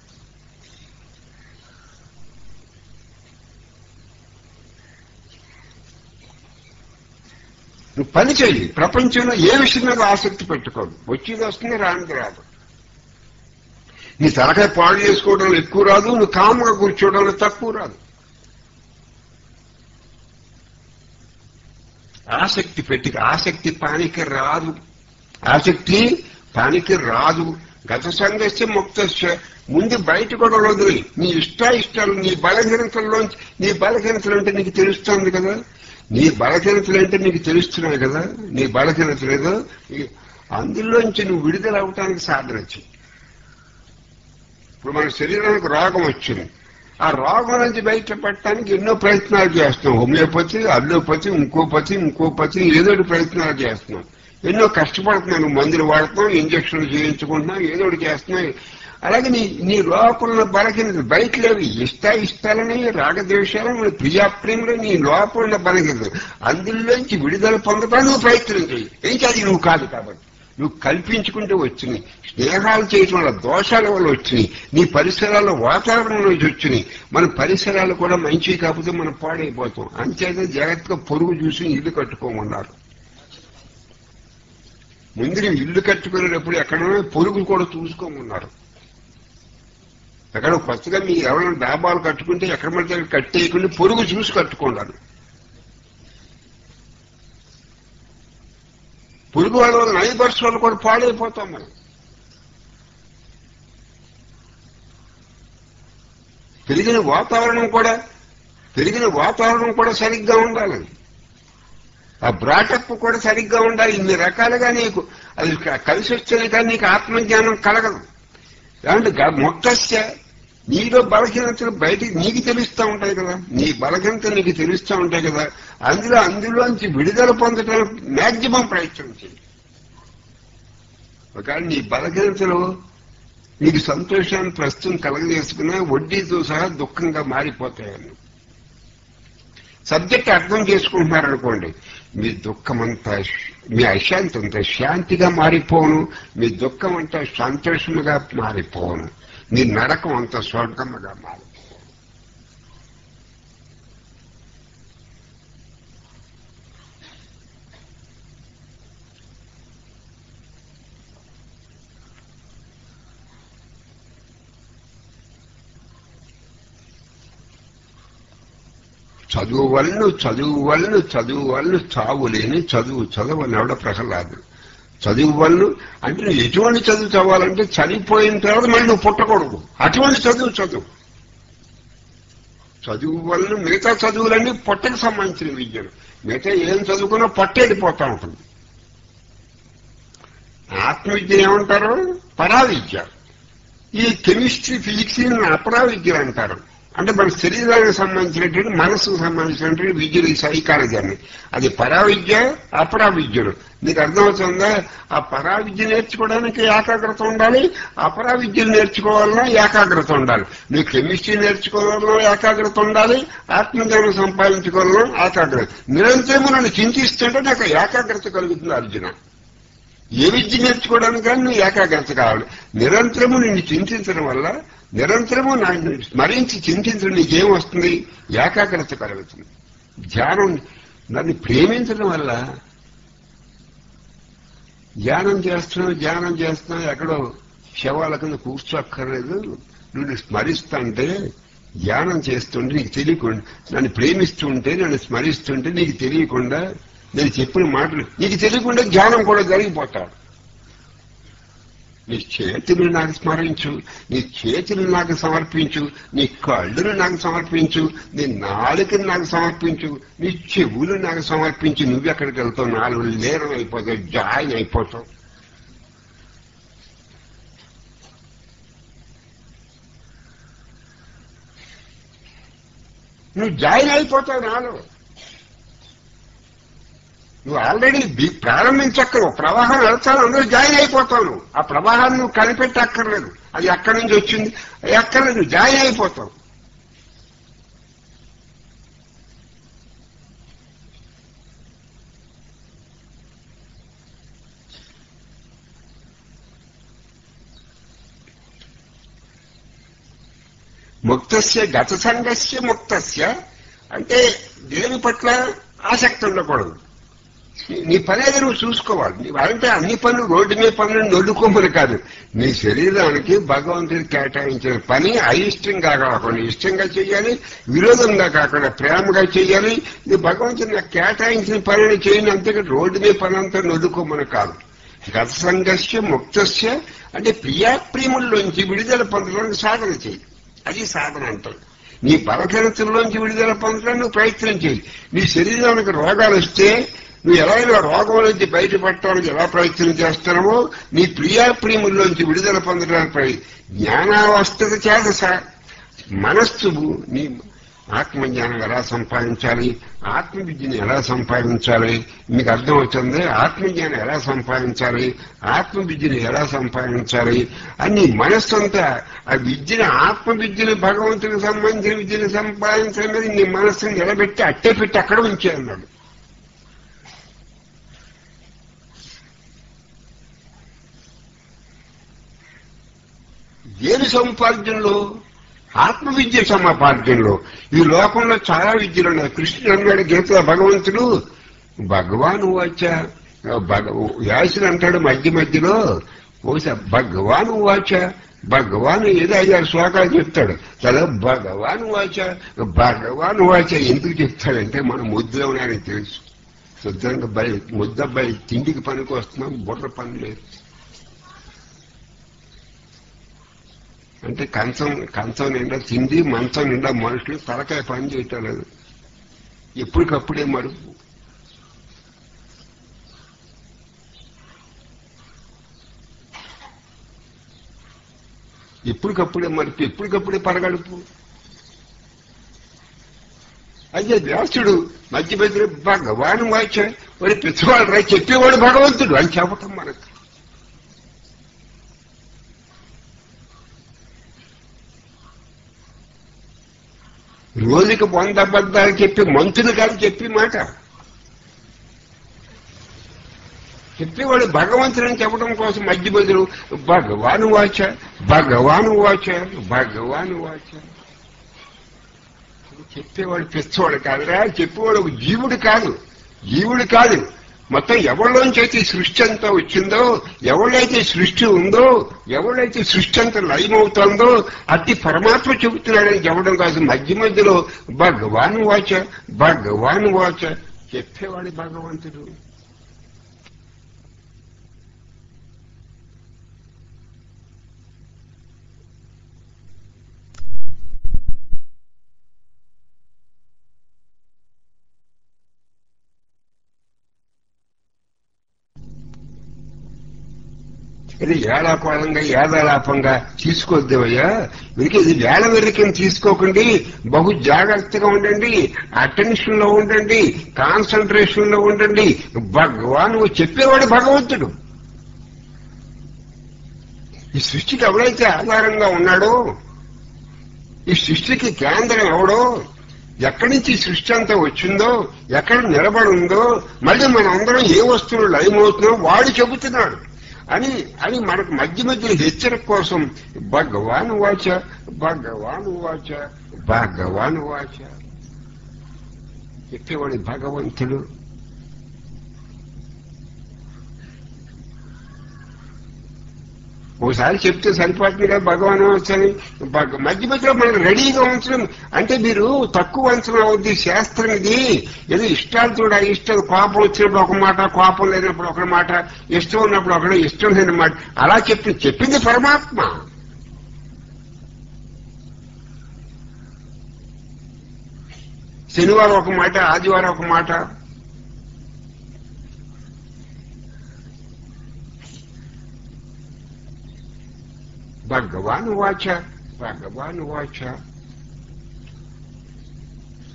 నువ్వు పని చెయ్యి ప్రపంచంలో ఏ విషయం మీద ఆసక్తి పెట్టుకోదు వచ్చేది వస్తుంది రానిది రాదు నీ తలకాయ పాడు చేసుకోవడంలో ఎక్కువ రాదు నువ్వు కాముగా కూర్చోవడంలో తక్కువ రాదు ఆసక్తి పెట్టి ఆసక్తి పానికి రాదు ఆసక్తి పానికి రాదు గత సంఘస్య ముక్తస్య ముందు బయట కూడా వదిలి నీ ఇష్ట ఇష్టాలు నీ బలహీనతల్లోంచి నీ బలహీనతలు అంటే నీకు తెలుస్తుంది కదా నీ బలహీనతలు అంటే నీకు తెలుస్తున్నాయి కదా నీ బలహీనతలు ఏదో ఈ- అందులోంచి నువ్వు విడుదల అవటానికి సాధన చెయ్యి ఇప్పుడు మన శరీరానికి రోగం వచ్చింది ఆ రోగం నుంచి బయటపడటానికి ఎన్నో ప్రయత్నాలు చేస్తున్నాం హోమియోపతి అల్లోపతి ఇంకోపతి ఇంకోపతి ఏదో ఒకటి ప్రయత్నాలు చేస్తున్నాం ఎన్నో కష్టపడుతున్నాను మందులు వాడుతున్నాం ఇంజక్షన్లు చేయించుకుంటున్నాం ఏదో ఒకటి చేస్తున్నాం అలాగే నీ నీ లోపల బలహీనత బయట లేవి ఇష్ట ఇష్టాలని రాగద్వేషాలని ప్రియాప్రేమలు నీ లోపల ఉన్న బలహీనత అందులోంచి విడుదల పొందడానికి నువ్వు ప్రయత్నం చేయి ఇంకా అది నువ్వు కాదు కాబట్టి నువ్వు కల్పించుకుంటూ వచ్చినాయి స్నేహాలు చేయటం వల్ల దోషాల వల్ల వచ్చినాయి నీ పరిసరాల్లో వాతావరణం నుంచి వచ్చినాయి మన పరిసరాలు కూడా మంచివి కాకపోతే మనం పాడైపోతాం అంతేగా జాగ్రత్తగా పొరుగు చూసి ఇల్లు కట్టుకోమన్నారు ముందు నువ్వు ఇల్లు కట్టుకునేటప్పుడు ఎక్కడైనా పొరుగు కూడా చూసుకోమన్నారు ఎక్కడ కొత్తగా మీ ఎవరైనా డాబాలు కట్టుకుంటే ఎక్కడ పడితే అక్కడ కట్టేయకుండా పొరుగు చూసి కట్టుకోండి పురుగు వాళ్ళ వల్ల నైబర్స్ వాళ్ళు కూడా పాడైపోతాం మనం పెరిగిన వాతావరణం కూడా పెరిగిన వాతావరణం కూడా సరిగ్గా ఉండాలి ఆ బ్రాటప్ కూడా సరిగ్గా ఉండాలి ఇన్ని రకాలుగా నీకు అది క- కలిసి వచ్చేది కానీ నీకు ఆత్మజ్ఞానం కలగదు ఏమంటే గ- మొట్టస్య నీలో బలహీనతలు బయటికి నీకు తెలుస్తూ ఉంటాయి కదా నీ బలహీనత నీకు తెలుస్తూ ఉంటాయి కదా అందులో అందులోంచి విడుదల పొందడానికి మ్యాక్సిమం ప్రయత్నం చేయి ఒకవేళ నీ బలహీనతలు నీకు సంతోషాన్ని ప్రస్తుతం కలగజేసుకున్నా వడ్డీతో సహా దుఃఖంగా మారిపోతాయని సబ్జెక్ట్ అర్థం చేసుకుంటున్నారనుకోండి మీ దుఃఖం అంతా మీ అశాంతి అంతా శాంతిగా మారిపోను మీ దుఃఖం అంతా సంతోషముగా మారిపోను మీ నరకం అంతా స్వర్గముగా మారి చదువు వల్ల చదువు వల్ల చదువు వల్ల చావు లేని చదువు చదవని ఎవడ ప్రహ్లాదు చదువు వల్ల అంటే నువ్వు ఎటువంటి చదువు చదవాలంటే చనిపోయిన తర్వాత మళ్ళీ నువ్వు పుట్టకూడదు అటువంటి చదువు చదువు చదువు వల్ల మిగతా చదువులన్నీ పొట్టకు సంబంధించిన విద్యలు మిగతా ఏం చదువుకున్నా పొట్ట వెళ్ళిపోతా ఉంటుంది ఆత్మవిద్య ఏమంటారు పరావిద్య ఈ కెమిస్ట్రీ ఫిజిక్స్ అపరా విద్యలు అంటారు అంటే మన శరీరానికి సంబంధించినటువంటి మనసుకు సంబంధించినటువంటి విద్యలు ఈ సైకాలజీ అని అది పరా విద్య అపరా విద్యలు నీకు అర్థమవుతుందా ఆ పరా విద్య నేర్చుకోవడానికి ఏకాగ్రత ఉండాలి అపరా విద్యలు నేర్చుకోవాలన్నా ఏకాగ్రత ఉండాలి నీకు కెమిస్ట్రీ నేర్చుకోవాలన్నా ఏకాగ్రత ఉండాలి ఆత్మజ్ఞానం సంపాదించుకోవాలన్నా ఏకాగ్రత నిరంతరము నన్ను చింతిస్తుంటే నాకు ఏకాగ్రత కలుగుతుంది అర్జున ఏ విద్య నేర్చుకోవడానికి కానీ నువ్వు ఏకాగ్రత కావాలి నిరంతరము నిన్ను చింతించడం వల్ల నిరంతరము నన్ను స్మరించి చింతించడం నీకేం వస్తుంది ఏకాగ్రత కలుగుతుంది ధ్యానం నన్ను ప్రేమించడం వల్ల ధ్యానం చేస్తున్నావు ధ్యానం చేస్తున్నావు ఎక్కడో శవాల కింద కూర్చోక్కర్లేదు నువ్వు స్మరిస్తుంటే ధ్యానం చేస్తుంటే నీకు తెలియకుండా నన్ను ప్రేమిస్తుంటే నన్ను స్మరిస్తుంటే నీకు తెలియకుండా నేను చెప్పిన మాటలు నీకు తెలియకుండా ధ్యానం కూడా జరిగిపోతాడు నీ చేతిని నాకు స్మరించు నీ చేతిని నాకు సమర్పించు నీ కళ్ళును నాకు సమర్పించు నీ నాలుకని నాకు సమర్పించు నీ చెవులు నాకు సమర్పించు నువ్వెక్కడికి వెళ్తావు నాలుగు లేరం అయిపోతావు జాయిన్ అయిపోతావు నువ్వు జాయిన్ అయిపోతావు నాలో నువ్వు ఆల్రెడీ బి- ప్రారంభించక్కరు ప్రవాహం వెళ్తాను అందరూ జాయిన్ అయిపోతావు నువ్వు ఆ ప్రవాహాన్ని నువ్వు కనిపెట్టి అక్కర్లేదు అది ఎక్కడి నుంచి వచ్చింది అది అక్కర్లేదు నువ్వు జాయిన్ అయిపోతావు ముక్తస్య గత సంఘస్య ముక్తస్య అంటే దేని పట్ల ఆసక్తి ఉండకూడదు నీ- నీ పని ఏదో నువ్వు చూసుకోవాలి నీ అంటే అన్ని పనులు రోడ్డు మీద పనులు నొల్లుకోమని కాదు నీ శరీరానికి భగవంతుడు కేటాయించిన పని అయిష్టంగా కాకుండా ఇష్టంగా చేయాలి విరోధంగా కాకుండా ప్రేమగా చేయాలి నీ భగవంతుడు నాకు కేటాయించిన పనిని చేయని అంతేగా రోడ్డు మీద పని అంతా నొల్లుకోమని కాదు గత సంఘస్య ముక్తస్య అంటే ప్రియాప్రియముల్లోంచి విడుదల పొందడానికి సాధన చేయి అది సాధన అంటారు నీ బలహీనతల్లోంచి విడుదల పొందడానికి నువ్వు ప్రయత్నం చేయి నీ శరీరానికి రోగాలు వస్తే నువ్వు ఎలాగైనా రోగం నుంచి బయటపడటానికి ఎలా ప్రయత్నం చేస్తున్నావో నీ ప్రియాప్రియముల్లోంచి విడుదల పొందడానికి ప్రయ- జ్ఞానావస్థత చేత సా- మనస్సు నీ ఆత్మజ్ఞానం ఎలా సంపాదించాలి ఆత్మవిద్యను ఎలా సంపాదించాలి మీకు అర్థమవుతుంది ఆత్మజ్ఞానం ఎలా సంపాదించాలి ఆత్మవిద్యను ఎలా సంపాదించాలి అని మనస్సు అంతా ఆ విద్యను ఆత్మవిద్యను భగవంతునికి సంబంధించిన విద్యను సంపాదించడం మీద నీ మనస్సును నిలబెట్టి అట్టే పెట్టి అక్కడ ఉంచే అన్నాడు దేని సముపార్జనలో ఆత్మ విద్య సముపార్జనలో ఈ లోకంలో చాలా విద్యలు ఉన్నాయి కృష్ణుడు అన్నాడు గీతలో భగవంతుడు భగవాన్ వాచ భగ వ్యాసుడు అంటాడు మధ్య మధ్యలో బహుశా భగవాన్ వాచ భగవాన్ ఏదో ఐదారు శ్లోకాలు చెప్తాడు కదా భగవాన్ వాచ భగవాన్ వాచ ఎందుకు చెప్తాడంటే మనం ముద్దులో ఉన్నారని తెలుసు శుద్ధంగా బయ ముద్దబ్బాయి తిండికి పనికి వస్తున్నాం బుర్ర పని లేదు అంటే కంచం కంచం నిండా తిండి మంచం నిండా మనుషులు తలకాయ పని చేయటం లేదు ఎప్పటికప్పుడే మరుపు ఎప్పటికప్పుడే మరుపు ఎప్పటికప్పుడే పరగడుపు అయ్యే వ్యాసుడు మధ్య మధ్యలో భగవాను వాచ వాడి పిచ్చవాడు రా చెప్పేవాడు భగవంతుడు అని చెప్పటం మనకు రోజుకి వంద అబద్ధాలు చెప్పి మంత్రులు కాదు చెప్పి మాట చెప్పేవాడు భగవంతుడని చెప్పడం కోసం మధ్య బదులు భగవాను వాచ భగవాను వాచ భగవాను వాచ చెప్పేవాడు పిచ్చవాడు కాదురా చెప్పేవాడు ఒక జీవుడు కాదు జీవుడు కాదు మొత్తం ఎవరిలోంచి అయితే ఈ సృష్టి అంతా వచ్చిందో ఎవళ్ళైతే సృష్టి ఉందో ఎవళ్ళైతే సృష్టి అంతా లయమవుతుందో అతి పరమాత్మ చెబుతున్నాడని చెప్పడం కాదు మధ్య మధ్యలో భగవాన్ వాచ భగవాన్ వాచ చెప్పేవాడు భగవంతుడు ఇది ఏడాకోళంగా ఏదాలాపంగా తీసుకోవద్దవయ్యా వీరికి ఇది వేళ వెర్రికని తీసుకోకండి బహు జాగ్రత్తగా ఉండండి అటెన్షన్ లో ఉండండి కాన్సన్ట్రేషన్ లో ఉండండి భగవాన్ చెప్పేవాడు భగవంతుడు ఈ సృష్టికి ఎవడైతే ఆధారంగా ఉన్నాడో ఈ సృష్టికి కేంద్రం ఎవడో ఎక్కడి నుంచి ఈ సృష్టి అంతా వచ్చిందో ఎక్కడ నిలబడి ఉందో మళ్ళీ మనం అందరం ఏ వస్తువులు లయమవుతున్నాం వాడు చెబుతున్నాడు అని అని మనకు మధ్య మధ్యలో హెచ్చరిక కోసం భగవాన్ వాచ భగవాన్ వాచ భగవాన్ వాచ చెప్పేవాడు భగవంతుడు ఓసారి చెప్తే సరిపోతుంది కదా భగవాన్ వచ్చని మధ్య మధ్యలో మనం రెడీగా ఉంచడం అంటే మీరు తక్కువ అంచనా అవుద్ది శాస్త్రం ఇది ఏదో ఇష్టాలు చూడ ఇష్టాలు కోపం వచ్చినప్పుడు ఒక మాట కోపం లేనప్పుడు ఒక మాట ఇష్టం ఉన్నప్పుడు ఒకటి ఇష్టం లేని మాట అలా చెప్పి చెప్పింది పరమాత్మ శనివారం ఒక మాట ఆదివారం ఒక మాట భగవాన్ వాచ భగవాన్ వాచ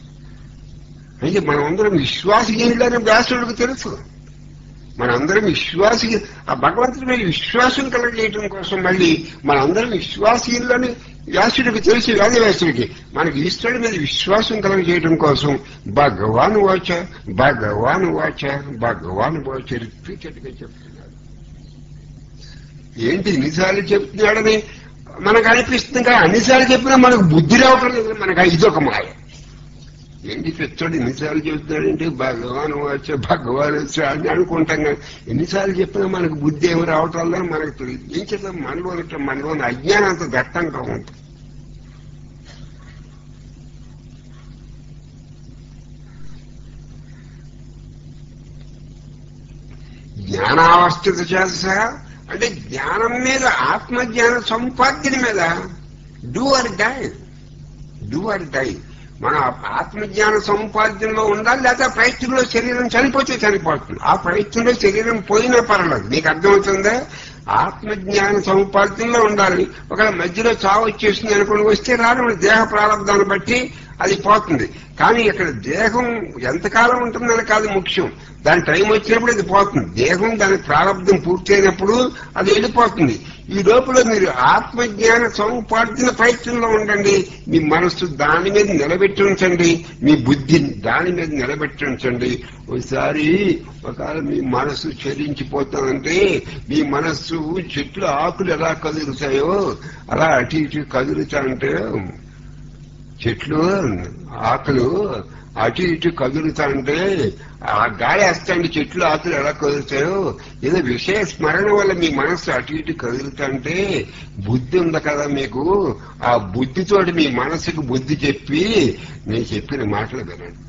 అయితే మనమందరం విశ్వాసహీనులని వ్యాసుడికి తెలుసు మనందరం విశ్వాస ఆ భగవంతుడి మీద విశ్వాసం కలగజేయడం కోసం మళ్ళీ మనందరం విశ్వాసీయులని వ్యాసుడికి తెలిసి వేదవ్యాసుడికి మనకి ఈశ్వరుడి మీద విశ్వాసం కలగజేయడం కోసం భగవాన్ వాచ భగవాన్ వాచ భగవాన్ వాచ రిపీటెడ్ గా చెప్తున్నాడు ఏంటి ఎన్నిసార్లు చెప్తున్నాడని మనకు అనిపిస్తుంది కానీ అన్నిసార్లు చెప్పినా మనకు బుద్ధి రావటం లేదు మనకు ఇదొక మాయ ఏంటి పెచ్చోడు ఎన్నిసార్లు చెప్తాడంటే భగవాన్ వచ్చే భగవాన్ వచ్చా అని అనుకుంటాం కానీ ఎన్నిసార్లు చెప్పినా మనకు బుద్ధి ఏమి రావటం లేదు మనకు తెలియదు ఏం చేద్దాం మనలో ఇట్లా మనలో అజ్ఞానం అంత దట్టంగా ఉంటుంది జ్ఞానావస్థిత చేత అంటే జ్ఞానం మీద ఆత్మజ్ఞాన సంపాదన మీద do or die do or die మన ఆత్మజ్ఞాన సముపార్జనలో ఉండాలి లేదా ప్రయత్నంలో శరీరం చనిపోతే చనిపోతుంది ఆ ప్రయత్నంలో శరీరం పోయినా పర్వాలేదు నీకు అర్థమవుతుందా ఆత్మజ్ఞాన సముపార్జనలో ఉండాలి ఒకవేళ మధ్యలో చావు వచ్చేసింది అనుకుని వస్తే రాను దేహ ప్రారంభాన్ని బట్టి అది పోతుంది కానీ ఇక్కడ దేహం ఎంతకాలం ఉంటుందని కాదు ముఖ్యం దాని టైం వచ్చినప్పుడు అది పోతుంది దేహం దాని ప్రారంభం పూర్తయినప్పుడు అది వెళ్ళిపోతుంది ఈ లోపల మీరు ఆత్మజ్ఞాన సముపార్జన ప్రయత్నంలో ఉండండి మీ మనస్సు దాని మీద నిలబెట్టి ఉంచండి మీ బుద్ధిని దాని మీద నిలబెట్టి ఉంచండి ఒకసారి ఒకవేళ మీ మనస్సు చెల్లించిపోతానంటే మీ మనస్సు చెట్లు ఆకులు ఎలా కదులుతాయో అలా అటు ఇటు కదులుతా అంటే చెట్లు ఆకులు అటు ఇటు కదులుతా అంటే ఆ గాలి వేస్తాండి చెట్లు ఆకులు ఎలా కదులుతాయో ఏదో విషయ స్మరణ వల్ల మీ మనస్సు అటు ఇటు కదులుతా అంటే బుద్ధి ఉంది కదా మీకు ఆ బుద్ధితోటి మీ మనస్సుకు బుద్ధి చెప్పి నేను చెప్పిన మాటలు వినండి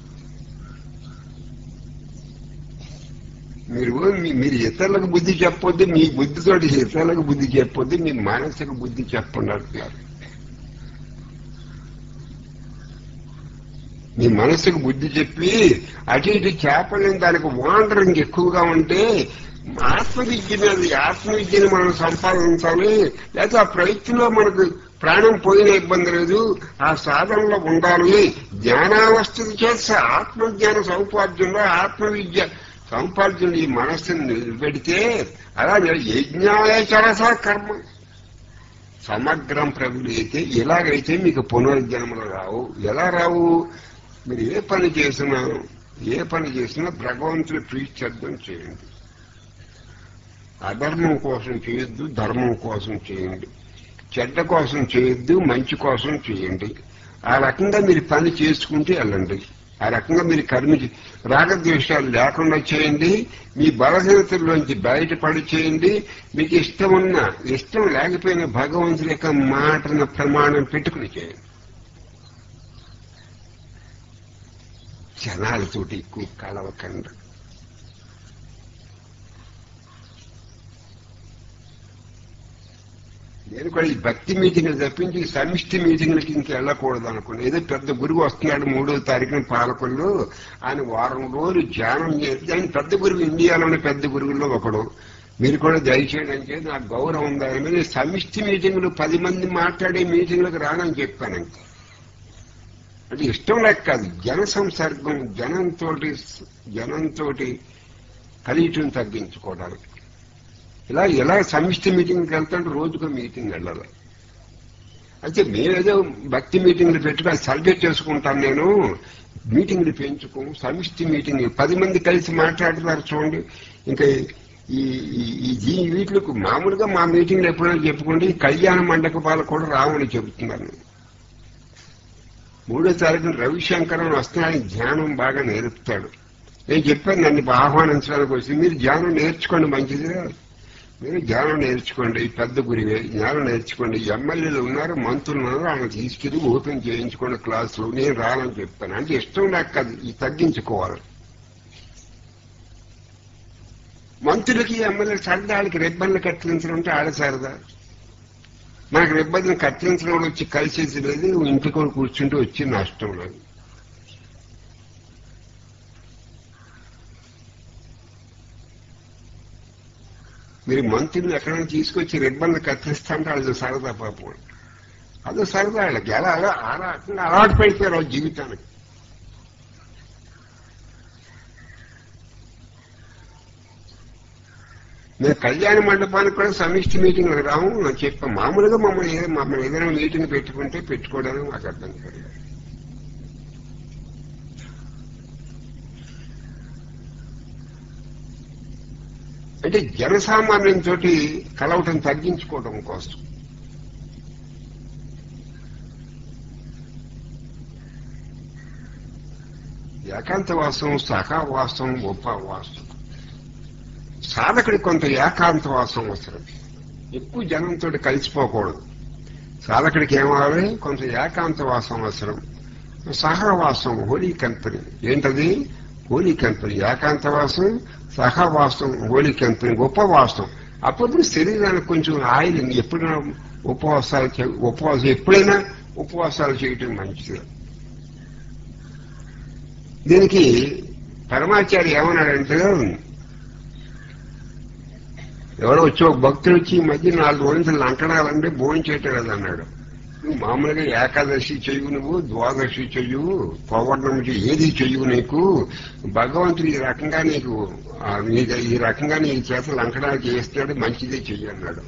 మీరు మీ- మీరు ఇతరులకు బుద్ధి చెప్పొద్దు మీ బుద్ధితోటి ఇతరులకు బుద్ధి చెప్పొద్దు మీ మనస్సుకు బుద్ధి చెప్పండి అంటున్నారు మీ మనసుకు బుద్ధి చెప్పి అటు ఇటు చేపలేని దానికి వాండరింగ్ ఎక్కువగా ఉంటే ఆత్మవిద్య మీద ఆత్మవిద్యని మనం సంపాదించాలి లేకపోతే ఆ ప్రయత్నంలో మనకు ప్రాణం పోయిన ఇబ్బంది లేదు ఆ సాధనలో ఉండాలి జ్ఞానావస్థ చేస్తే ఆత్మజ్ఞాన సౌపార్జనలో ఆత్మవిద్య సౌపార్జన ఈ మనస్సుని నిలబెడితే అలా యజ్ఞాయచరస కర్మ సమగ్రం ప్రభులైతే ఇలాగైతే మీకు పునర్జన్మలు రావు ఎలా రావు మీరు ఏ పని చేసినా ఏ పని చేసినా భగవంతుని ప్రీత్యర్థం చేయండి అధర్మం కోసం చేయొద్దు ధర్మం కోసం చేయండి చెడ్డ కోసం చేయొద్దు మంచి కోసం చేయండి ఆ రకంగా మీరు పని చేసుకుంటూ వెళ్ళండి ఆ రకంగా మీరు కర్మ చే- రాగద్వేషాలు లేకుండా చేయండి మీ బలహీనతల్లోంచి బయటపడి చేయండి మీకు ఇష్టం ఉన్నా ఇష్టం లేకపోయినా భగవంతుని యొక్క మాటను ప్రమాణం పెట్టుకుని చేయండి జనాలతోటి ఎక్కువ కలవకండి నేను కూడా ఈ భక్తి మీటింగ్లు తప్పించి ఈ సమిష్టి మీటింగ్లకి ఇంక వెళ్ళకూడదు అనుకున్నాను ఏదో పెద్ద గురువు వస్తున్నాడు మూడో తారీఖున పాలకొల్లు ఆయన వారం రోజులు ధ్యానం చేసి ఆయన పెద్ద గురువు ఇండియాలోని పెద్ద గురువుల్లో ఒకడు మీరు కూడా దయచేయండి అంటే నాకు గౌరవం ఉంది ఆయన మీద సమిష్టి మీటింగ్లు పది మంది మాట్లాడే మీటింగ్లకు రానని చెప్పాను అంతే అంటే ఇష్టం లేక కాదు జన సంసర్గం జనంతో జనంతో కలియటం తగ్గించుకోవడానికి ఇలా ఇలా సమిష్టి మీటింగ్కి వెళ్తుంటే రోజుకో మీటింగ్ వెళ్ళాలి అయితే మేమేదో భక్తి మీటింగ్లు పెట్టుకుని సెలబ్రేట్ చేసుకుంటాను నేను మీటింగ్లు పెంచుకో సమిష్టి మీటింగ్ పది మంది కలిసి మాట్లాడుతున్నారు చూడండి ఇంకా ఈ ఈ- ఈ జీ- వీటికి మామూలుగా మా మీటింగ్లు ఎప్పుడైనా చెప్పుకోండి ఈ కళ్యాణ మండపాలు కూడా రావని చెబుతున్నాను మూడో తారీఖున రవిశంకరన్ వస్తున్నాడు ధ్యానం బాగా నేర్పుతాడు నేను చెప్పాను నన్ను ఆహ్వానించడానికి వచ్చి మీరు ధ్యానం నేర్చుకోండి మంచిదిగా మీరు ధ్యానం నేర్చుకోండి పెద్ద గురివే జ్ఞానం నేర్చుకోండి ఎమ్మెల్యేలు ఉన్నారు మంత్రులు ఉన్నారు ఆయన తీసుకెళ్లి ఓపెన్ చేయించుకోండి క్లాసులు నేను రానని చెప్పాను అంటే ఇష్టం నాకు కాదు ఇది తగ్గించుకోవాలి మంత్రులకి ఎమ్మెల్యే సరదాలకి రెబ్బన్లు కత్తిరించడం అంటే ఆడ సరదా మనకు రెబ్బన్లు కత్తిరించడం కూడా వచ్చి కలిసేసి లేదు ఇంటికి కూడా కూర్చుంటే వచ్చి నష్టం లేదు మీరు మంత్రులు ఎక్కడైనా తీసుకొచ్చి రిబ్బన్లు కత్తిరిస్తాంటే అది సరదా పాపం అదో సరదా వాళ్ళకి ఎలా అలా అలా అట్లా అలవాటు పడిపోయారు వాళ్ళ జీవితానికి మేము కళ్యాణ మండపానికి కూడా సమిష్టి మీటింగ్ రాము అని చెప్పాం మామూలుగా మమ్మల్ని ఏదో- మమ్మల్ని ఏదైనా మీటింగ్ పెట్టుకుంటే పెట్టుకోవడానికి మాకు అర్థం కాదు అంటే జనసామాన్యంతో కలవటం తగ్గించుకోవడం కోసం ఏకాంతవాసం సహవాసం ఉపవాసం సాధకుడికి కొంత ఏకాంతవాసం అవసరం ఎక్కువ జనంతో కలిసిపోకూడదు సాధకుడికి ఏమవ్వాలి కొంత ఏకాంతవాసం అవసరం సహవాసం హోలీ కంపెనీ ఏంటది హోలీ కంపెనీ ఏకాంతవాసం సహవాసం హోలీ కంపెనీ ఉపవాసం అప్పుడు శరీరానికి కొంచెం ఆయిల్ ఎప్పుడైనా ఉపవాసాలు చే- ఉపవాసం ఎప్పుడైనా ఉపవాసాలు చేయటం మంచిది దీనికి పరమాచార్య ఏమన్నాడంటే ఎవరో వచ్చి ఒక భక్తుడు వచ్చి ఈ మధ్య నాలుగు రోజులు లంకడాలంటే భోజనం చేయటం లేదు అన్నాడు నువ్వు మామూలుగా ఏకాదశి చెయ్యు నువ్వు ద్వాదశి చెయ్యు పౌర్ణమికి ఏది చెయ్యు నీకు భగవంతుడు ఈ రకంగా నీకు ఆ, నీకు ఈ రకంగా నీ చేత లంకడాలు చేస్తాడు మంచిదే చెయ్యి అన్నాడు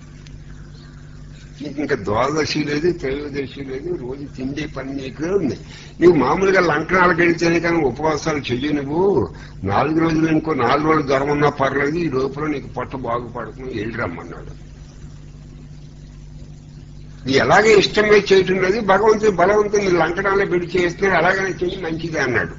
నీకు ఇంకా ద్వాదశి లేదు త్రయోదశి లేదు రోజు తిండే పని నీకు ఉంది నువ్వు మామూలుగా లంకనాలకు వెళితేనే కానీ ఉపవాసాలు చెయ్యి నువ్వు నాలుగు రోజులు ఇంకో నాలుగు రోజులు జ్వరం ఉన్నా పర్లేదు ఈ లోపల నీకు పొట్ట బాగుపడుతుంది వెళ్ళి రమ్మన్నాడు నీ ఎలాగే ఇష్టమే చేయటం లేదు భగవంతుడు బలవంతుడు నీ లంకనాల్లో పెళ్లి చేస్తున్నాడు అలాగనే చెయ్యి మంచిదే అన్నాడు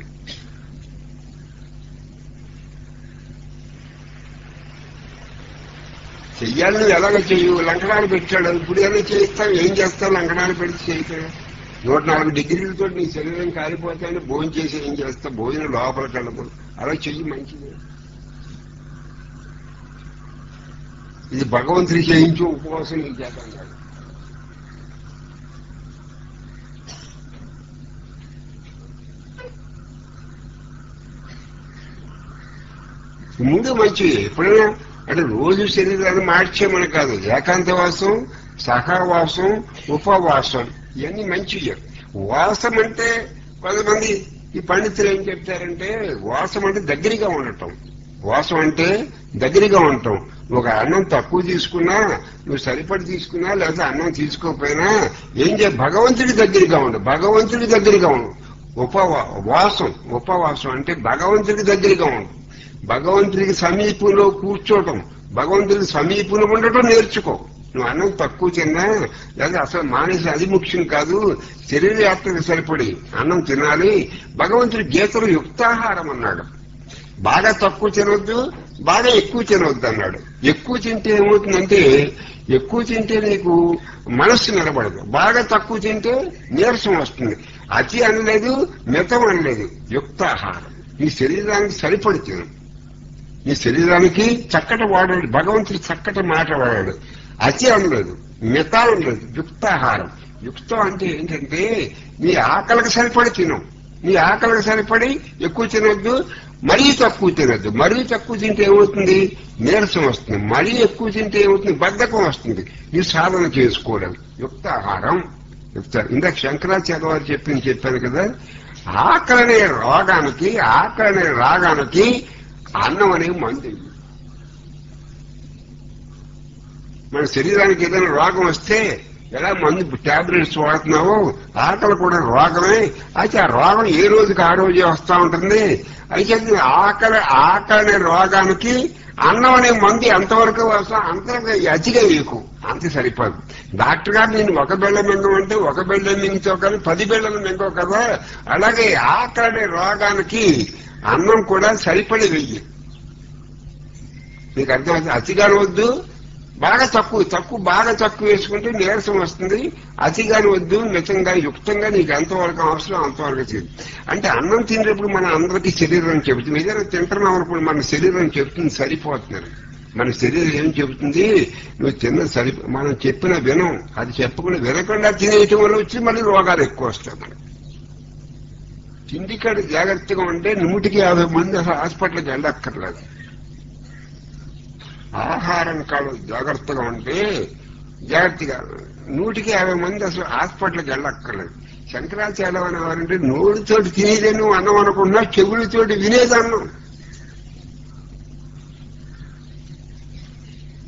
చెయ్యాలి నువ్వు ఎలాగ చెయ్యు లంకనాలు పెట్టాడు ఇప్పుడు ఏమైనా చేస్తావు ఏం చేస్తావు లంకనాలు పెడితే చేయటం నూట నాలుగు డిగ్రీలతో నీ శరీరం కాలిపోతాయని భోజనం చేసి ఏం చేస్తావు భోజనం లోపలికి వెళ్ళదు అలా చెయ్యి మంచిది ఇది భగవంతుడి చేయించు ఉపవాసం నీకు చేత అన్నాడు ముందు మంచి ఎప్పుడైనా అంటే రోజు శరీరాన్ని మార్చేమని కాదు ఏకాంతవాసం సహవాసం ఉపవాసం ఇవన్నీ మంచివి వాసం అంటే కొంతమంది ఈ పండితులు ఏం చెప్తారంటే వాసం అంటే దగ్గరగా ఉండటం వాసం అంటే దగ్గరగా ఉండటం ఒక అన్నం తక్కువ తీసుకున్నా నువ్వు సరిపడి తీసుకున్నా లేదా అన్నం తీసుకోకపోయినా ఏం చే భగవంతుడి దగ్గరగా ఉండు భగవంతుడి దగ్గరగా ఉండు ఉపవా వాసం ఉపవాసం అంటే భగవంతుడి దగ్గరగా ఉండు భగవంతుడికి సమీపంలో కూర్చోవటం భగవంతుడికి సమీపంలో ఉండటం నేర్చుకో నువ్వు అన్నం తక్కువ తిన్నా లేదా అసలు మానేసి అది ముఖ్యం కాదు శరీర యాత్రకు సరిపడి అన్నం తినాలి భగవంతుడి గీతలు యుక్తాహారం అన్నాడు బాగా తక్కువ తినొద్దు బాగా ఎక్కువ తినొద్దు అన్నాడు ఎక్కువ తింటే ఏమవుతుందంటే ఎక్కువ తింటే నీకు మనస్సు నిలబడదు బాగా తక్కువ తింటే నీరసం వస్తుంది అతి అనలేదు మితం అనలేదు యుక్తాహారం నీ శరీరానికి సరిపడి తిను నీ శరీరానికి చక్కటి వాడాడు భగవంతుడు చక్కటి మాట వాడాడు అతి అనలేదు మిత అనలేదు యుక్తాహారం యుక్తం అంటే ఏంటంటే నీ ఆకలికి సరిపడి తిను నీ ఆకలికి సరిపడి ఎక్కువ తినొద్దు మరీ తక్కువ తినొద్దు మరీ తక్కువ తింటే ఏమవుతుంది నీరసం వస్తుంది మరీ ఎక్కువ తింటే ఏమవుతుంది బద్ధకం వస్తుంది ఈ సాధన చేసుకోవడం యుక్తాహారం యుక్త ఇందాక శంకరాచార్య వారు చెప్పింది చెప్పాను కదా ఆకలనే రోగానికి ఆకలనే రాగానికి అన్నం అనే మందు మన శరీరానికి ఏదైనా రోగం వస్తే ఎలా మందు టాబ్లెట్స్ వాడుతున్నావో ఆకలి కూడా రోగమే అయితే ఆ రోగం ఏ రోజుకి ఆ రోజే వస్తూ ఉంటుంది అయితే ఆకలి ఆకలి రోగానికి అన్నం అనే మంది ఎంతవరకు వస్తా అంతగా అతిగా వేయకు అంత సరిపోదు డాక్టర్ గారు నేను ఒక బెళ్ళ మింగమంటే ఒక బెళ్ళ మింగుతావు కానీ పది బెళ్ళలు మింగవు కదా అలాగే ఆకలి అనే రోగానికి అన్నం కూడా సరిపడి వెయ్యి నీకు అర్థమైంది అతిగాని వద్దు బాగా తక్కువ తక్కువ బాగా తక్కువ వేసుకుంటే నీరసం వస్తుంది అతిగాని వద్దు మితంగా యుక్తంగా నీకు ఎంతవరకు అవసరం అంతవరకు చేయి అంటే అన్నం తినేటప్పుడు మన అందరికీ శరీరం చెబుతుంది ఏదైనా తింటున్నాం అనుకోండి మన శరీరం చెబుతుంది సరిపోతున్నారు మన శరీరం ఏం చెబుతుంది నువ్వు తిన్న సరి మనం చెప్పిన వినం అది చెప్పకుండా వినకుండా తినేయటం వల్ల వచ్చి మళ్ళీ రోగాలు ఎక్కువ వస్తాయి మనకి తిండికాడ జాగ్రత్తగా ఉంటే నూటికి యాభై మంది అసలు హాస్పిటల్కి వెళ్ళక్కర్లేదు ఆహారం కాదు జాగ్రత్తగా ఉంటే జాగ్రత్తగా నూటికి యాభై మంది అసలు హాస్పిటల్కి వెళ్ళక్కర్లేదు శంకరాచార్యం అనేవారంటే నోటితోటి తినేదే నువ్వు అన్నం అనుకున్నా చెవులతోటి వినేది అన్నం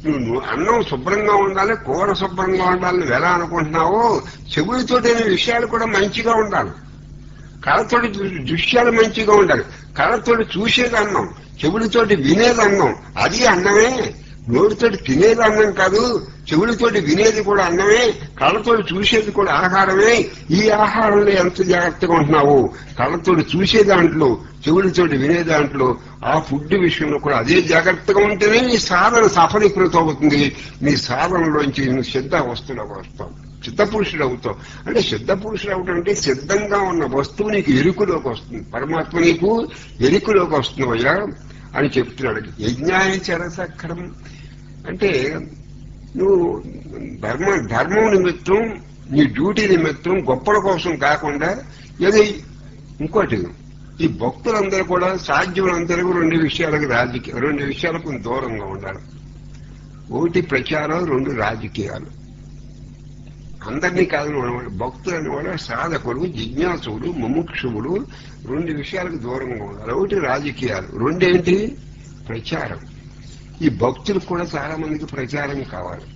నువ్వు నువ్వు అన్నం శుభ్రంగా ఉండాలి కూర శుభ్రంగా ఉండాలి నువ్వు ఎలా అనుకుంటున్నావో చెవులతోటి విషయాలు కూడా మంచిగా ఉండాలి కళతోటి దృ- దృశ్యాలు మంచిగా ఉండాలి కళతోటి చూసేది అన్నం చెవులతోటి వినేది అన్నం అది అన్నమే నోటితోటి తినేది అన్నం కాదు చెవులతోటి వినేది కూడా అన్నమే కళ్ళతోటి చూసేది కూడా ఆహారమే ఈ ఆహారంలో ఎంత జాగ్రత్తగా ఉంటున్నావు కళ్ళతోటి చూసే దాంట్లో చెవులతోటి వినే దాంట్లో ఆ ఫుడ్ విషయంలో కూడా అదే జాగ్రత్తగా ఉంటేనే నీ సాధన సఫలీకృతం అవుతుంది నీ సాధనలోంచి నువ్వు సిద్ధ వస్తువులకు వస్తావు సిద్ధ పురుషుడు అవుతావు అంటే సిద్ధ పురుషుడు అవటం అంటే సిద్ధంగా ఉన్న వస్తువు నీకు ఎరుకులోకి వస్తుంది పరమాత్మ నీకు ఎరుకులోకి వస్తుంది అయ్యా అని చెప్తున్నాడు యజ్ఞాయ చరసక్కరం అంటే నువ్వు ధర్మ ధర్మం నిమిత్తం నీ డ్యూటీ నిమిత్తం గొప్పల కోసం కాకుండా ఏదో ఇంకోటి ఈ భక్తులందరూ కూడా సాధ్యములందరూ రెండు విషయాలకు రాజకీయ రెండు విషయాలకు దూరంగా ఉండాలి ఒకటి ప్రచారం రెండు రాజకీయాలు అందరినీ కాదు అనేవాడు భక్తులు అనేవాడు సాధకులు జిజ్ఞాసులు ముముక్షువులు రెండు విషయాలకు దూరంగా ఉండాలి ఒకటి రాజకీయాలు రెండేంటి ప్రచారం ఈ భక్తులకు కూడా చాలా మందికి ప్రచారం కావాలి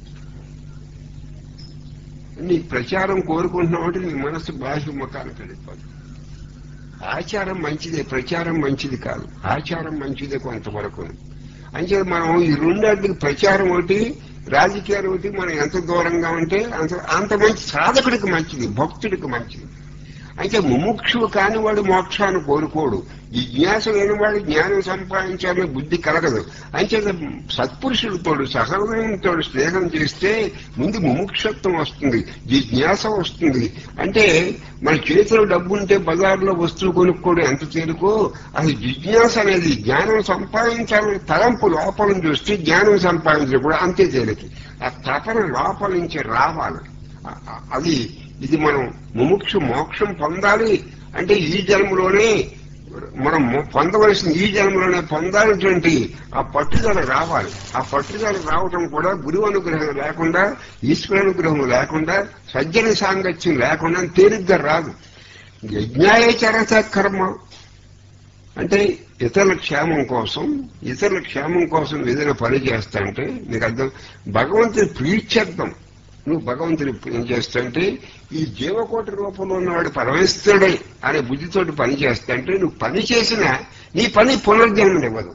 నీ ప్రచారం కోరుకుంటున్నావు నీ మనసు బాహ్య ముఖానికి వెళ్ళిపోదు ఆచారం మంచిదే ప్రచారం మంచిది కాదు ఆచారం మంచిదే కొంతవరకు అంటే మనం ఈ రెండాటికి ప్రచారం ఒకటి రాజకీయాలు ఒకటి మనం ఎంత దూరంగా ఉంటే అంత అంత మంచి సాధకుడికి మంచిది భక్తుడికి మంచిది అయితే ముముక్షువు కానివాడు మోక్షాన్ని కోరుకోడు జిజ్ఞాస లేనివాడు జ్ఞానం సంపాదించాలని బుద్ధి కలగదు అంటే సత్పురుషులతో సహృదయంతో స్నేహం చేస్తే ముందు ముముక్షత్వం వస్తుంది జిజ్ఞాస వస్తుంది అంటే మన చేతిలో డబ్బు ఉంటే బజార్లో వస్తువు కొనుక్కోవడం ఎంత తేలికో అది జిజ్ఞాస అనేది జ్ఞానం సంపాదించాలని తలంపు లోపల నుంచి వస్తే జ్ఞానం సంపాదించడం కూడా అంతే తేలిక ఆ తపన లోపల నుంచి రావాలి ఆ- ఆ- అది ఇది మనం ముముక్షు మోక్షం పొందాలి అంటే ఈ జన్మలోనే మనం మొ- పొందవలసిన ఈ జన్మలోనే పొందాలటువంటి ఆ పట్టుదల రావాలి ఆ పట్టుదల రావటం కూడా గురువు అనుగ్రహం లేకుండా ఈశ్వర అనుగ్రహం లేకుండా సజ్జన సాంగత్యం లేకుండా తేలిగ్గా రాదు యజ్ఞాయ చరత కర్మ అంటే ఇతరుల క్షేమం కోసం ఇతరుల క్షేమం కోసం ఏదైనా పని చేస్తా అంటే నీకు అర్థం భగవంతుని ప్రీత్యర్థం నువ్వు భగవంతుని ఏం చేస్తుంటే ఈ జీవకోటి రూపంలో ఉన్నవాడు పరమేశ్వరుడే అనే బుద్ధితోటి పని చేస్తుంటే నువ్వు పని చేసినా నీ పని పునర్జన్మనివ్వదు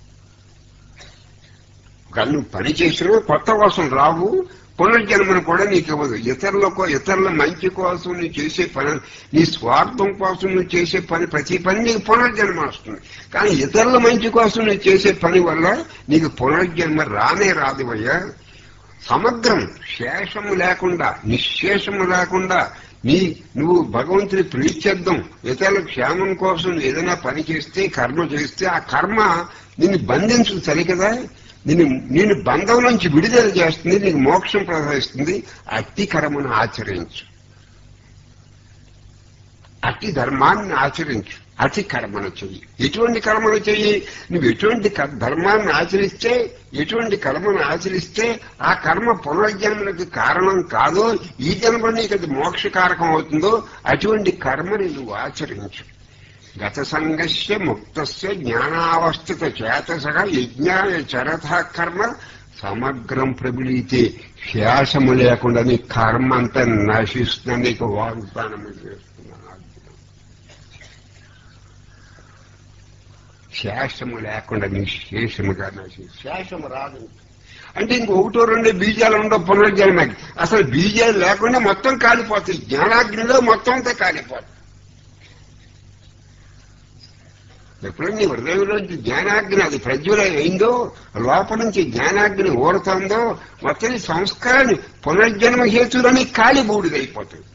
కానీ నువ్వు పని చేసినా కొత్త కోసం రావు పునర్జన్మను కూడా నీకు ఇవ్వదు ఇతరులకు ఇతరుల మంచి కోసం నువ్వు చేసే పని నీ స్వార్థం కోసం నువ్వు చేసే పని ప్రతి పని నీకు పునర్జన్మ వస్తుంది కానీ ఇతరుల మంచి కోసం నువ్వు చేసే పని వల్ల నీకు పునర్జన్మ రానే రాదు అయ్యా సమగ్రం శేషము లేకుండా నిశ్శేషము లేకుండా నీ నువ్వు భగవంతుని ప్రీత్యర్థం ఇతరుల క్షేమం కోసం ఏదైనా పని చేస్తే కర్మ చేస్తే ఆ కర్మ నిన్ను బంధించు సరి కదా నిన్ను నేను బంధం నుంచి విడుదల చేస్తుంది నీకు మోక్షం ప్రసాదిస్తుంది అట్టి కర్మను ఆచరించు అట్టి ధర్మాన్ని ఆచరించు అతి కర్మను చెయ్యి ఎటువంటి కర్మను చెయ్యి నువ్వు ఎటువంటి క- ధర్మాన్ని ఆచరిస్తే ఎటువంటి కర్మను ఆచరిస్తే ఆ కర్మ పునర్జన్మలకు కారణం కాదో ఈ జన్మ నీకు అది మోక్షకారకం అవుతుందో అటువంటి కర్మని నువ్వు ఆచరించు గత సంగస్య ముక్తస్య జ్ఞానావస్థిత చేతసగా యజ్ఞాయ చరథ కర్మ సమగ్రం ప్రబిలితే శేషము లేకుండా నీ కర్మ అంతా నశిస్తున్నా నీకు వాగ్దానం చేస్తున్నాను శేషము లేకుండా నీ శేషముగా నశి శేషము రాదు అంటే ఇంకొకటో రెండు బీజాలు ఉండవు పునర్జన్మకి అసలు బీజాలు లేకుండా మొత్తం కాలిపోతాయి జ్ఞానాగ్నిలో మొత్తం అంతా కాలిపోతుంది ఎప్పుడైనా నీ హృదయంలోంచి జ్ఞానాగ్ని అది ప్రజ్వలం అయిందో లోపల నుంచి జ్ఞానాగ్ని ఊరుతుందో మొత్తం ఈ సంస్కారాన్ని పునర్జన్మ హేతులని కాలి బూడిదైపోతుంది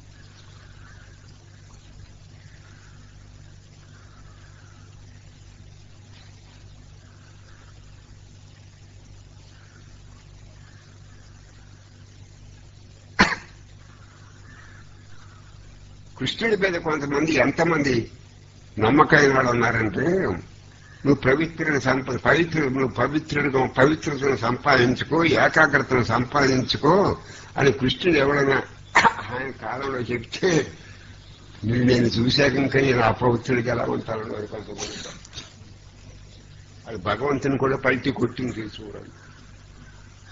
కృష్ణుడి మీద కొంతమంది ఎంతమంది నమ్మకమైన వాళ్ళు ఉన్నారంటే నువ్వు పవిత్రుని సంప పవిత్ర నువ్వు పవిత్రుడిగా పవిత్రతను సంపాదించుకో ఏకాగ్రతను సంపాదించుకో అని కృష్ణుడు ఎవడైనా ఆయన కాలంలో చెప్తే నేను నేను చూశాక ఇంకా నేను అపవిత్రుడికి ఎలా ఉంటాను అని కొంతమంది అది భగవంతుని కూడా పల్టి కొట్టింది చూడండి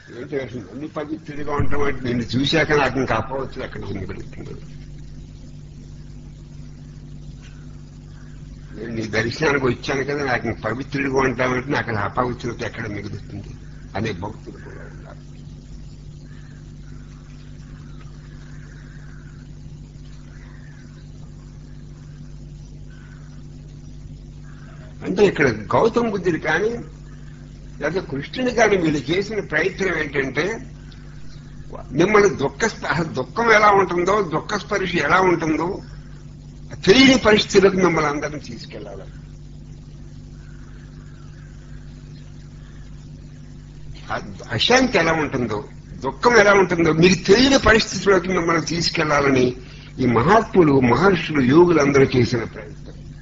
ఏంటి అన్ని పవిత్రుడిగా ఉంటాం అంటే నిన్ను చూశాక నాకు ఇంకా అపవచ్చు ఎక్కడ మిగులుతుంది నేను నీ దర్శనానికి వచ్చాను కదా నాకు ఇంక పవిత్రుడిగా ఉంటామంటే నాకు అలా అపవిత్రత ఎక్కడ మిగులుతుంది అనే భక్తులు కూడా ఉన్నారు అంటే ఇక్కడ గౌతమ బుద్ధుడు కానీ లేదా కృష్ణుని కానీ వీళ్ళు చేసిన ప్రయత్నం ఏంటంటే మిమ్మల్ని దుఃఖ స్ప- దుఃఖం ఎలా ఉంటుందో దుఃఖ స్పర్శ ఎలా ఉంటుందో తెలియని పరిస్థితులకు మిమ్మల్ని అందరినీ తీసుకెళ్లాలి ఆ అశాంతి ఎలా ఉంటుందో దుఃఖం ఎలా ఉంటుందో మీకు తెలియని పరిస్థితుల్లోకి మిమ్మల్ని తీసుకెళ్లాలని ఈ మహాత్ములు మహర్షులు యోగులు అందరూ చేసిన ప్రయత్నం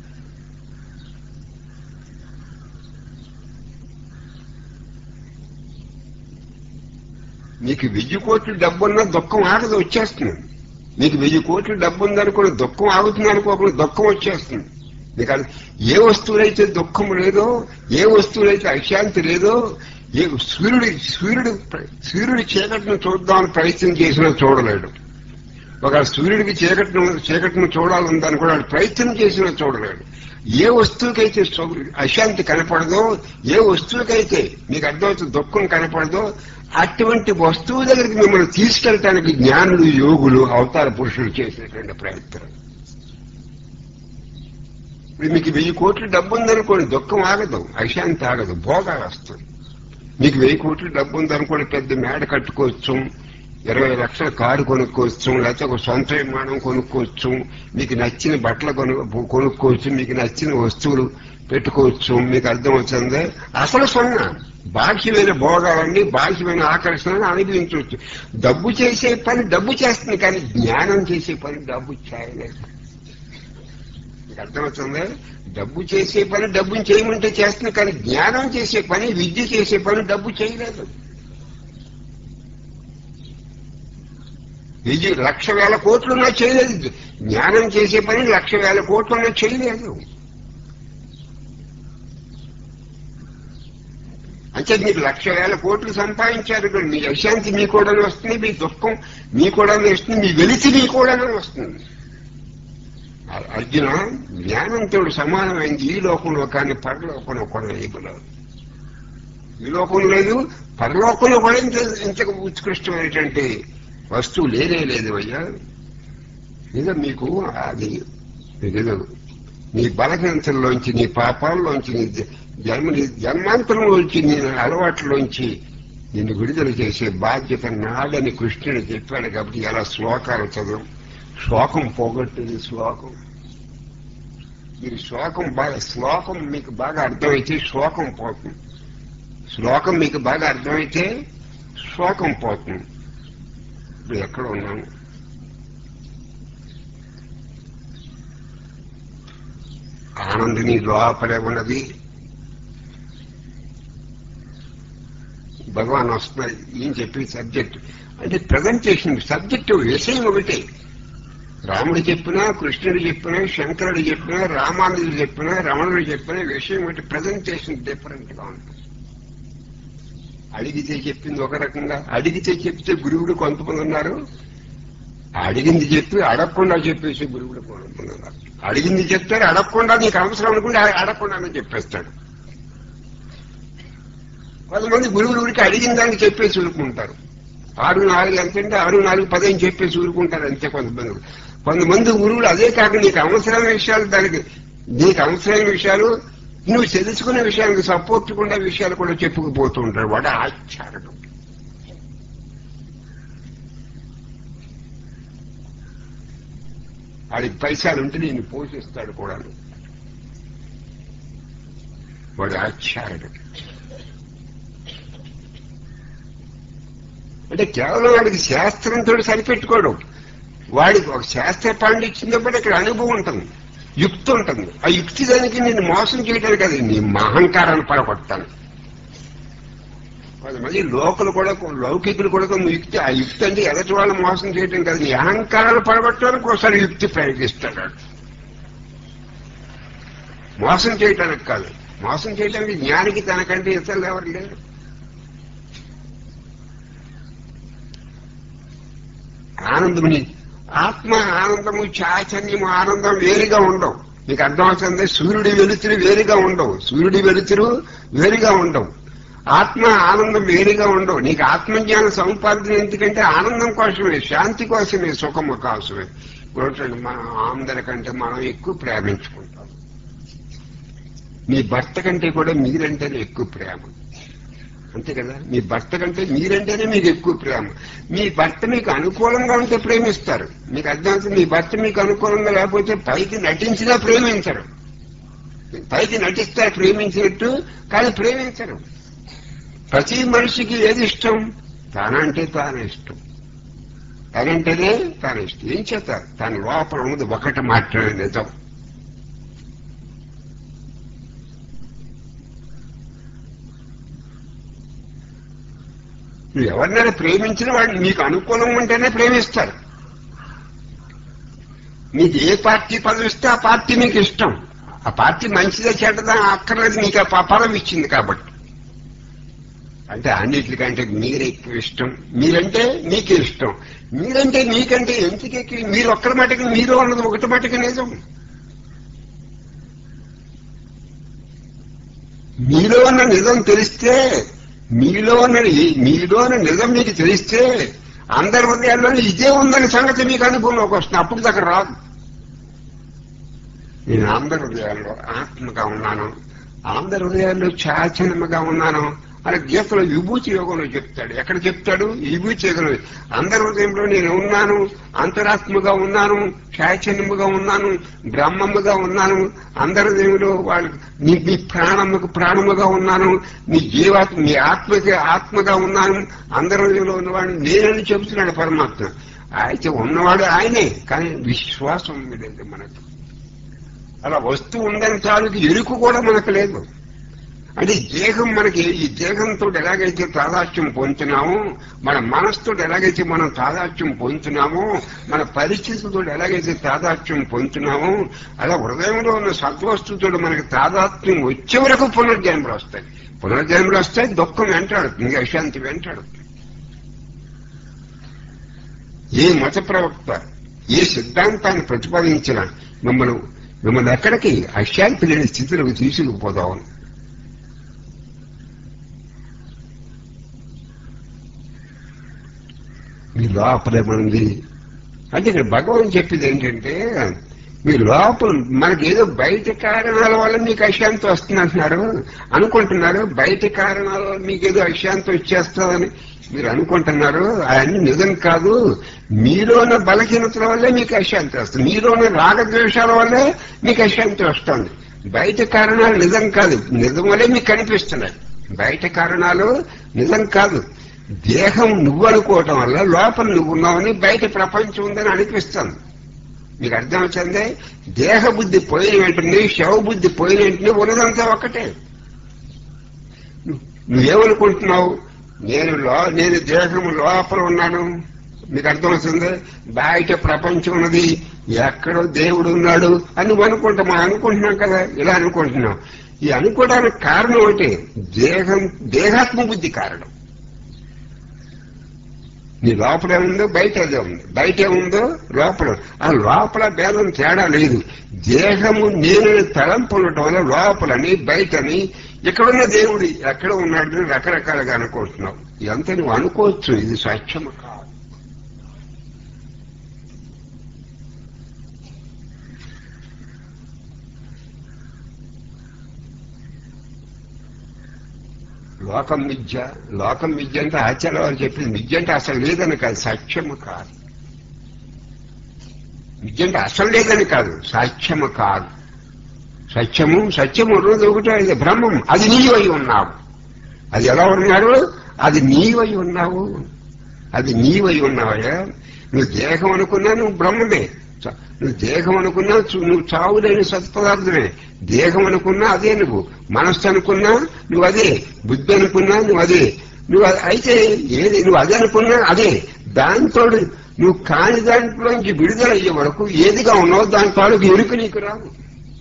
మీకు వెయ్యి కోట్ల డబ్బున్నా దుఃఖం ఆగదు వచ్చేస్తుంది మీకు వెయ్యి కోట్ల డబ్బు ఉందనుకోండి దుఃఖం ఆగుతుంది అనుకోకుండా దుఃఖం వచ్చేస్తుంది మీకు అది ఏ వస్తువులైతే దుఃఖం లేదో ఏ వస్తువులైతే అశాంతి లేదో ఏ సూర్యుడి సూర్యుడు సూర్యుడి చీకటిని చూద్దామని ప్రయత్నం చేసినా చూడలేడు ఒక సూర్యుడికి చీకటిని చీకటిని చూడాలని కూడా వాడు ప్రయత్నం చేసినా చూడలేడు ఏ వస్తువుకైతే సౌ- అశాంతి కనపడదో ఏ వస్తువుకైతే మీకు అర్థమవుతుంది దుఃఖం కనపడదో అటువంటి వస్తువు దగ్గరికి మిమ్మల్ని తీసుకెళ్ళటానికి జ్ఞానులు యోగులు అవతార పురుషులు చేసినటువంటి ప్రయత్నం ఇప్పుడు మీకు వెయ్యి కోట్ల డబ్బు ఉందనుకోండి దుఃఖం ఆగదు అశాంతి ఆగదు భోగాలు వస్తుంది మీకు వెయ్యి కోట్ల డబ్బు ఉందనుకోండి పెద్ద మేడ కట్టుకోవచ్చు ఇరవై లక్షల కారు కొనుక్కోవచ్చు లేకపోతే ఒక సొంత విమానం కొనుక్కోవచ్చు మీకు నచ్చిన బట్టలు కొను కొనుక్కోవచ్చు మీకు నచ్చిన వస్తువులు పెట్టుకోవచ్చు మీకు అర్థమవుతుంది అసలు సున్నా బాహ్యమైన భోగాలన్నీ బాహ్యమైన ఆకర్షణను అనుభవించవచ్చు డబ్బు చేసే పని డబ్బు చేస్తుంది కానీ జ్ఞానం చేసే పని డబ్బు చేయలేదు మీకు అర్థమవుతుంది డబ్బు చేసే పని డబ్బుని చేయమంటే చేస్తుంది కానీ జ్ఞానం చేసే పని విద్య చేసే పని డబ్బు చేయలేదు విద్య లక్ష వేల కోట్లున్నా చేయలేదు జ్ఞానం చేసే పని లక్ష వేల కోట్లున్నా చేయలేదు అంటే మీరు లక్ష వేల కోట్లు సంపాదించారు ఇక్కడ మీ అశాంతి మీ కూడా వస్తుంది మీ దుఃఖం మీ కూడా వస్తుంది మీ వెలితి మీ కూడా వస్తుంది అ- అర్జున జ్ఞానంతో సమానమైంది ఈ లోకంలో కానీ పరలోకంలో కూడా ఇవ్వలేదు ఈ లోకంలో లేదు పరలోకంలో కూడా ఇంత ఇంతకు ఉత్కృష్టమైనటువంటి వస్తువు లేనే లేదు అయ్యా ఏదో మీకు అది ఏదో నీ బలహీనతల్లోంచి నీ పాపాల్లోంచి నీ జ- జన్మ నీ జన్మాంతరంలోంచి నీ అలవాట్లోంచి నిన్ను విడుదల చేసే బాధ్యత నాడని కృష్ణుడు చెప్పాడు కాబట్టి ఎలా శ్లోకాలు చదువు శ్లోకం పోగొట్టేది శ్లోకం మీరు శ్లోకం బాగా శ్లోకం మీకు బాగా అర్థమైతే శ్లోకం పోతుంది శ్లోకం మీకు బాగా అర్థమైతే శ్లోకం పోతుంది ఇప్పుడు ఎక్కడ ఉన్నాను ఆనందిని లోపలే ఉన్నది భగవాన్ వస్తున్నారు ఏం చెప్పి సబ్జెక్ట్ అంటే ప్రజెంటేషన్ సబ్జెక్టు విషయం ఒకటే రాముడు చెప్పినా కృష్ణుడు చెప్పినా శంకరుడు చెప్పినా రామానుజుడు చెప్పినా రమణుడు చెప్పినా విషయం ఒకటి ప్రజెంటేషన్ డిఫరెంట్ గా ఉంటుంది అడిగితే చెప్పింది ఒక రకంగా అడిగితే చెప్తే గురువుడు కొంతమంది ఉన్నారు అడిగింది చెప్పి అడగకుండా చెప్పేసి గురువుడు కొంతమంది ఉన్నారు అడిగింది చెప్తారు అడగకుండా నీకు అవసరం అనుకుంటే అడగకుండానే చెప్పేస్తాడు కొంతమంది గురువులు ఊరికి అడిగిన దానికి చెప్పేసి ఊరుకుంటారు ఆరు నాలుగు ఎంతంటే ఆరు నాలుగు పది అని చెప్పేసి ఊరుకుంటారు అంతే కొంతమంది కొంతమంది గురువులు అదే కాక నీకు అవసరమైన విషయాలు దానికి నీకు అవసరమైన విషయాలు నువ్వు తెలుసుకునే విషయానికి సపోర్ట్ కూడా విషయాలు కూడా చెప్పుకుపోతూ ఉంటారు వాడు ఆచార్యుడు వాడికి పైసలు ఉంటే నేను పోషిస్తాడు కూడా వాడు ఆచార్యుడు అంటే కేవలం వాడికి శాస్త్రంతో సరిపెట్టుకోడు వాడికి ఒక శాస్త్ర పాండిత్యంతో పాటు ఇక్కడ అనుభవం ఉంటుంది యుక్తి ఉంటుంది ఆ యుక్తి దానికి నేను మోసం చేయడానికి అది నీ మహంకారాన్ని పడగొట్టాను కొంతమంది లోకలు కూడా లౌకికులు కూడా కొన్ని యుక్తి ఆ యుక్తి అంటే ఎదటి వాళ్ళు మోసం చేయడం కాదు నీ అహంకారాలు పడగొట్టడానికి ఒకసారి యుక్తి ప్రయోగిస్తాడు వాడు. మోసం చేయటానికి కాదు మోసం చేయడానికి జ్ఞానికి తనకంటే ఇతరులు ఎవరు లేరు ఆనందముని ఆత్మ ఆనందము చాచన్యము ఆనందం వేరుగా ఉండవు మీకు అర్థమవుతుంది సూర్యుడి వెలుతురు వేరుగా ఉండవు సూర్యుడి వెలుతురు వేరుగా ఉండవు ఆత్మ ఆనందం వేరుగా ఉండవు నీకు ఆత్మజ్ఞాన సముపార్జన ఎందుకంటే ఆనందం కోసమే శాంతి కోసమే సుఖము కోసమే చూడండి మనం అందరికంటే మనం ఎక్కువ ప్రేమించుకుంటాం మీ భర్త కంటే కూడా మీరంటేనే ఎక్కువ ప్రేమ అంతే కదా మీ భర్త కంటే మీరంటేనే మీకు ఎక్కువ ప్రేమ మీ భర్త మీకు అనుకూలంగా ఉంటే ప్రేమిస్తారు మీకు అర్థమవుతుంది మీ భర్త మీకు అనుకూలంగా లేకపోతే పైకి నటించినా ప్రేమించరు పైకి నటిస్తారు ప్రేమించినట్టు కానీ ప్రేమించరు ప్రతి మనిషికి ఏది ఇష్టం తానంటే తానే ఇష్టం తనంటేనే తాను ఇష్టం ఏం చేత తన లోపల ఉన్నది ఒకటి మాత్రమే నిజం నువ్వు ఎవరినైనా ప్రేమించిన వాడిని మీకు అనుకూలం ఉంటేనే ప్రేమిస్తారు మీకు ఏ పార్టీ పదవి ఇస్తే ఆ పార్టీ మీకు ఇష్టం ఆ పార్టీ మంచిదే చెడ్డదా అక్కర్లేదు మీకు ఆ పదవి ఇచ్చింది కాబట్టి అంటే అన్నిటికంటే మీరే ఎక్కువ ఇష్టం మీరంటే మీకే ఇష్టం మీరంటే మీకంటే ఎందుకు మీరు ఒక్కరి మటుకు మీరు అన్నది ఒకటి మటుకు నిజం మీలో ఉన్న నిజం తెలిస్తే మీలో ఉన్న మీలో ఉన్న నిజం మీకు తెలిస్తే అందరి హృదయాల్లో ఇదే ఉందని సంగతి మీకు అనుభవంలోకి వస్తుంది అప్పుడు దగ్గర రాదు నేను అందరి హృదయాల్లో ఆత్మగా ఉన్నాను అందరి హృదయాల్లో చాచనముగా ఉన్నాను అని గీతలో విభూతి యోగంలో చెప్తాడు ఎక్కడ చెప్తాడు విభూతి యోగంలో అందరి హృదయంలో నేను ఉన్నాను అంతరాత్మగా ఉన్నాను చైతన్యముగా ఉన్నాను బ్రహ్మముగా ఉన్నాను అందరి హృదయంలో వాళ్ళు నీ మీ ప్రాణముకు ప్రాణముగా ఉన్నాను నీ జీవాత్మ మీ ఆత్మకి ఆత్మగా ఉన్నాను అందరి హృదయంలో ఉన్నవాడు నేనని చెబుతున్నాడు పరమాత్మ అయితే ఉన్నవాడు ఆయనే కానీ విశ్వాసం లేదు మనకు అలా వస్తువు ఉందని చాలుకి ఎరుకు కూడా మనకు లేదు అంటే దేహం మనకి ఈ దేహంతో ఎలాగైతే తాదాత్యం పొందుతున్నామో మన మనసుతో ఎలాగైతే మనం తాదాత్యం పొందుతున్నామో మన పరిస్థితులతో ఎలాగైతే తాదాత్యం పొందుతున్నామో అలా హృదయంలో ఉన్న సద్వస్తుతో మనకి తాదాత్మ్యం వచ్చే వరకు పునర్జన్మలు వస్తాయి పునర్జన్మలు వస్తాయి దుఃఖం వెంటాడుతుంది అశాంతి వెంటాడుతుంది ఏ మత ప్రవక్త ఏ సిద్ధాంతాన్ని ప్రతిపాదించిన మిమ్మల్ని మిమ్మల్ని ఎక్కడికి అశాంతి లేని స్థితిలోకి తీసుకుపోదామని మీ లోపలేమంది అంటే ఇక్కడ భగవాన్ చెప్పింది ఏంటంటే మీ లోపల మనకి ఏదో బయట కారణాల వల్ల మీకు అశాంతి వస్తుంది అంటున్నారు అనుకుంటున్నారు బయట కారణాల వల్ల మీకు ఏదో అశాంతి వచ్చేస్తుందని మీరు అనుకుంటున్నారు అవన్నీ నిజం కాదు మీలోన బలహీనతల వల్లే మీకు అశాంతి వస్తుంది మీలోన రాగద్వేషాల వల్లే మీకు అశాంతి వస్తుంది బయట కారణాలు నిజం కాదు నిజం వల్లే మీకు కనిపిస్తున్నాయి బయట కారణాలు నిజం కాదు దేహం నువ్వు అనుకోవటం వల్ల లోపల నువ్వు ఉన్నావని బయట ప్రపంచం ఉందని అనిపిస్తుంది మీకు అర్థం వచ్చిందే దేహ బుద్ధి పోయిన వెంటనే శవ బుద్ధి పోయిన వెంటనే ఉన్నదంతా ఒకటే నువ్వేమనుకుంటున్నావు నేను లో నేను దేహం లోపల ఉన్నాను మీకు అర్థమవుతుంది బయట ప్రపంచం ఉన్నది ఎక్కడో దేవుడు ఉన్నాడు అని నువ్వు అనుకుంటాం మనం అనుకుంటున్నాం కదా ఇలా అనుకుంటున్నాం ఈ అనుకోవడానికి కారణం ఒకటి దేహం దేహాత్మ బుద్ధి కారణం నీ లోపల ఏముందో బయట అదే ఉంది బయట ఏముందో లోపల ఆ లోపల భేదం తేడా లేదు దేహము నేను తలంపు ఉండటం వల్ల లోపలని బయటని ఇక్కడున్న దేవుడు ఎక్కడ ఉన్నాడు రకరకాలుగా అనుకుంటున్నావు ఎంత నువ్వు అనుకోవచ్చు ఇది సత్యము కాదు లోకం మిథ్య లోకం మిథ్య అంటే ఆచార్య వారు చెప్పింది మిథ్య అంటే అసలు లేదని కాదు సత్యము కాదు మిథ్య అంటే అసలు లేదని కాదు సత్యము కాదు సత్యము సత్యము రోజు ఒకటో ఇది బ్రహ్మం అది నీవై ఉన్నావు అది ఎలా ఉన్నాడు అది నీవై ఉన్నావు అది నీవై ఉన్నావయ్యా నువ్వు దేహం అనుకున్నా నువ్వు బ్రహ్మమే నువ్వు దేహం అనుకున్నా నువ్వు చావులేని సత్పదార్థమే దేహం అనుకున్నా అదే నువ్వు మనస్సు అనుకున్నా నువ్వు అదే బుద్ధి అనుకున్నా నువ్వు అదే నువ్వు అయితే ఏది నువ్వు అదే అనుకున్నా అదే దాంతో నువ్వు కాని దాంట్లోంచి విడుదల అయ్యే వరకు ఏదిగా ఉన్నావు దాని తాలూకు ఎరుక నీకు రాదు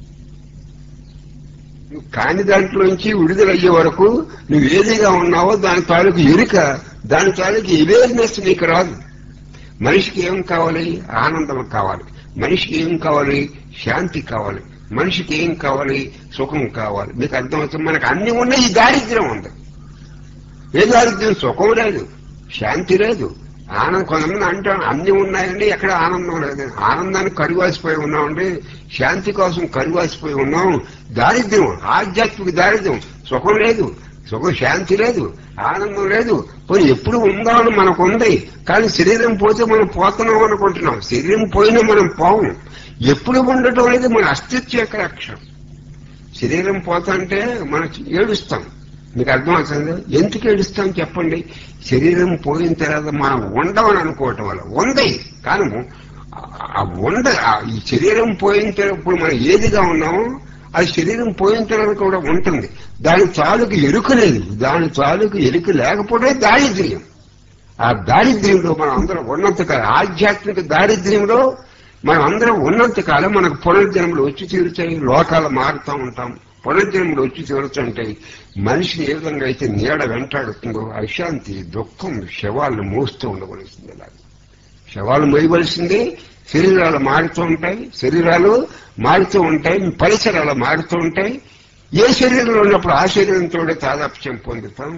నువ్వు కాని దాంట్లోంచి విడుదల అయ్యే వరకు నువ్వు ఏదిగా ఉన్నావో దాని తాలూకు ఎరుక దాని తాలూకు అవేర్నెస్ నీకు రాదు మనిషికి ఏం కావాలి ఆనందం కావాలి మనిషికి ఏం కావాలి శాంతి కావాలి మనిషికి ఏం కావాలి సుఖం కావాలి మీకు అర్థమవుతుంది మనకు అన్ని ఉన్నాయి ఈ దారిద్ర్యం ఉంది ఏ దారిద్ర్యం సుఖం లేదు శాంతి లేదు ఆనందం కొంతమంది అంటాను అన్ని ఉన్నాయండి ఎక్కడ ఆనందం లేదు ఆనందానికి కరువాసిపోయి ఉన్నామండి శాంతి కోసం కరువాసిపోయి ఉన్నాం దారిద్ర్యం ఆధ్యాత్మిక దారిద్ర్యం సుఖం లేదు సుఖం శాంతి లేదు ఆనందం లేదు పోనీ ఎప్పుడు ఉందామని మనకు ఉంది కానీ శరీరం పోతే మనం పోతున్నాం అనుకుంటున్నాం శరీరం పోయినా మనం పోము ఎప్పుడు ఉండటం అనేది మన అస్తిత్వ యొక్క లక్ష్యం శరీరం పోతుంటే మనం ఏడుస్తాం మీకు అర్థమవుతుంది ఎందుకు ఏడుస్తాం చెప్పండి శరీరం పోయిన తర్వాత మనం ఉండమని అనుకోవటం వల్ల ఉంది కానీ ఆ ఉండ ఆ ఈ శరీరం పోయిన తర్వాత ఇప్పుడు మనం ఏదిగా ఉన్నామో అది శరీరం పోయిన తర్వాత కూడా ఉంటుంది దాని తాలూకు ఎరుక లేదు దాని తాలూకు ఎరుక లేకపోతే దారిద్ర్యం ఆ దారిద్ర్యంలో మనం అందరం ఉన్నంత కాలం ఆధ్యాత్మిక దారిద్ర్యంలో మనం అందరం ఉన్నంత కాలం మనకు పునర్జన్మలు వచ్చి తీరుతాయి లోకాలు మారుతూ ఉంటాం పునర్జన్మలు వచ్చి తీరుతుంటాయి మనిషిని ఏ విధంగా అయితే నీడ వెంటాడుతుందో అశాంతి దుఃఖం శవాలను మోస్తూ ఉండవలసింది ఇలా శవాలు మోయవలసిందే శరీరాలు మారుతూ ఉంటాయి శరీరాలు మారుతూ ఉంటాయి పరిసరాలు మారుతూ ఉంటాయి ఏ శరీరంలో ఉన్నప్పుడు ఆ శరీరంతో తాదాప్యం పొందుతాం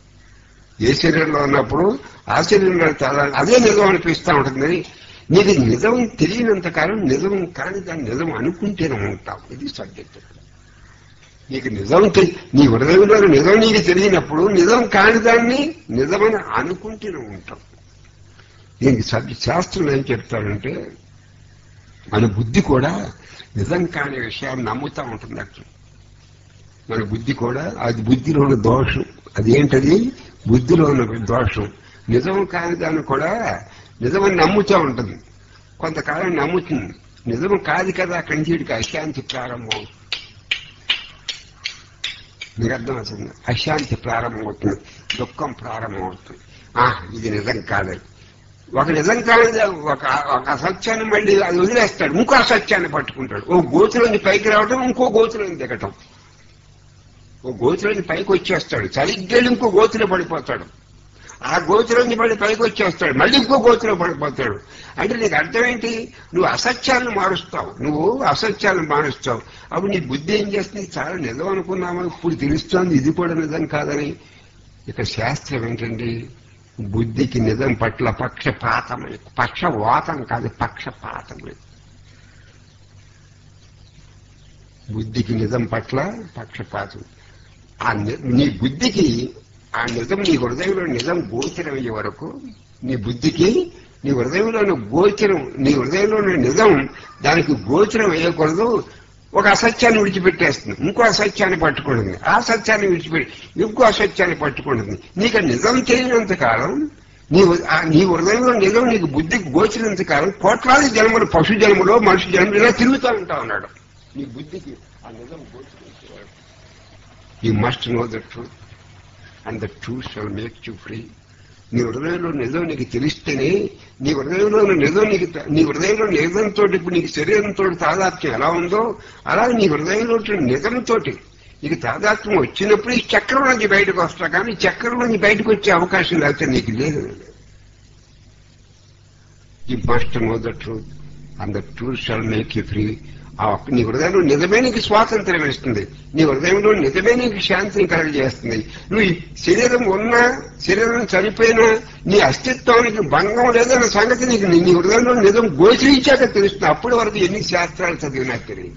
ఏ శరీరంలో ఉన్నప్పుడు ఆ శరీరంలో తాదా అదే నిజం అనిపిస్తూ ఉంటుంది నీకు నిజం తెలియనంత కాలం నిజం కాని దాన్ని నిజం అనుకుంటేనే ఉంటాం ఇది సబ్జెక్ట్ నీకు నిజం తెలి నీ హృదయంలో నిజం నీకు తెలియనప్పుడు నిజం కాని దాన్ని నిజమని అనుకుంటూనే ఉంటాం దీనికి సబ్జ శాస్త్రంలో ఏం చెప్తారంటే మన బుద్ధి కూడా నిజం కాని విషయాన్ని నమ్ముతా ఉంటుంది అక్కడ మన బుద్ధి కూడా అది బుద్ధిలో ఉన్న దోషం అదేంటది బుద్ధిలో ఉన్న దోషం నిజం కాని దాన్ని కూడా నిజమని నమ్ముతూ ఉంటుంది కొంతకాలం నమ్ముతుంది నిజం కాదు కదా అక్కడి నుంచి వీడికి అశాంతి ప్రారంభం మీకు అర్థమవుతుంది అశాంతి ప్రారంభమవుతుంది దుఃఖం ప్రారంభమవుతుంది ఆ ఇది నిజం కాదని ఒక నిజం కాదు ఒక ఒక అసత్యాన్ని మళ్ళీ అది వదిలేస్తాడు ఇంకో అసత్యాన్ని పట్టుకుంటాడు ఓ గోతులోని పైకి రావడం ఇంకో గోతులోని దిగటం ఓ గోతులోని పైకి వచ్చేస్తాడు సరిగ్గా ఇంకో గోతులో పడిపోతాడు ఆ గోతులోని పడి పైకి వచ్చేస్తాడు మళ్ళీ ఇంకో గోతులో పడిపోతాడు అంటే నీకు అర్థం ఏంటి నువ్వు అసత్యాలను మారుస్తావు నువ్వు అసత్యాలను మారుస్తావు అప్పుడు నీ బుద్ధి ఏం చేస్తుంది చాలా నిజం అనుకున్నామా ఇప్పుడు తెలుస్తోంది ఇది కూడా నిజం కాదని ఇక శాస్త్రం ఏంటండి బుద్ధికి నిజం పట్ల పక్షపాతం పక్షవాతం కాదు పక్షపాతం బుద్ధికి నిజం పట్ల పక్షపాతం ఆ ని- నీ బుద్ధికి ఆ నిజం నీ హృదయంలో నిజం గోచరం అయ్యే వరకు నీ బుద్ధికి నీ హృదయంలోని గోచరం నీ హృదయంలోని నిజం దానికి గోచరం వేయకూడదు ఒక అసత్యాన్ని విడిచిపెట్టేస్తుంది ఇంకో అసత్యాన్ని పట్టుకుంటుంది ఆ సత్యాన్ని విడిచిపెట్టి ఇంకో అసత్యాన్ని పట్టుకుంటుంది నీకు ఆ నిజం తెలియనంత కాలం నీ హృ- ఆ నీ హృదయంలో నిజం నీకు బుద్ధికి గోచరినంత కాలం కోట్లాది జన్మలు పశు జన్మలో మనిషి జన్మలు ఇలా తిరుగుతూ ఉంటా ఉన్నాడు నీ బుద్ధికి ఆ నిజం గోచరించేవాడు you must know the truth and the truth shall make you free నీ హృదయంలో నిజం నీకు తెలిస్తేనే నీ హృదయంలో ఉన్న నిజం నీకు త- నీ హృదయంలో నిజంతో ఇప్పుడు నీకు శరీరంతో తాదాత్మ్యం ఎలా ఉందో అలాగే నీ హృదయంలో ఉన్న నిజంతో నీకు తాదాత్మ్యం వచ్చినప్పుడు ఈ చక్రం నుంచి బయటకు వస్తా కానీ ఈ చక్రం నుంచి బయటకు వచ్చే అవకాశం లేకపోతే నీకు లేదు ఈ must know the truth and the truth shall make you free ఆ ఒక్క- నీ హృదయంలో నిజమే నీకు స్వాతంత్రం ఇస్తుంది నీ హృదయంలో నిజమే నీకు శాంతిని కలుగజేస్తుంది నువ్వు ఈ శరీరం ఉన్నా శరీరం చనిపోయినా నీ అస్తిత్వానికి భంగం లేదన్న సంగతి నీకు నీ నీ హృదయంలో నిజం గోచరించాక తెలుస్తుంది అప్పటి వరకు ఎన్ని శాస్త్రాలు చదివినా తెలియదు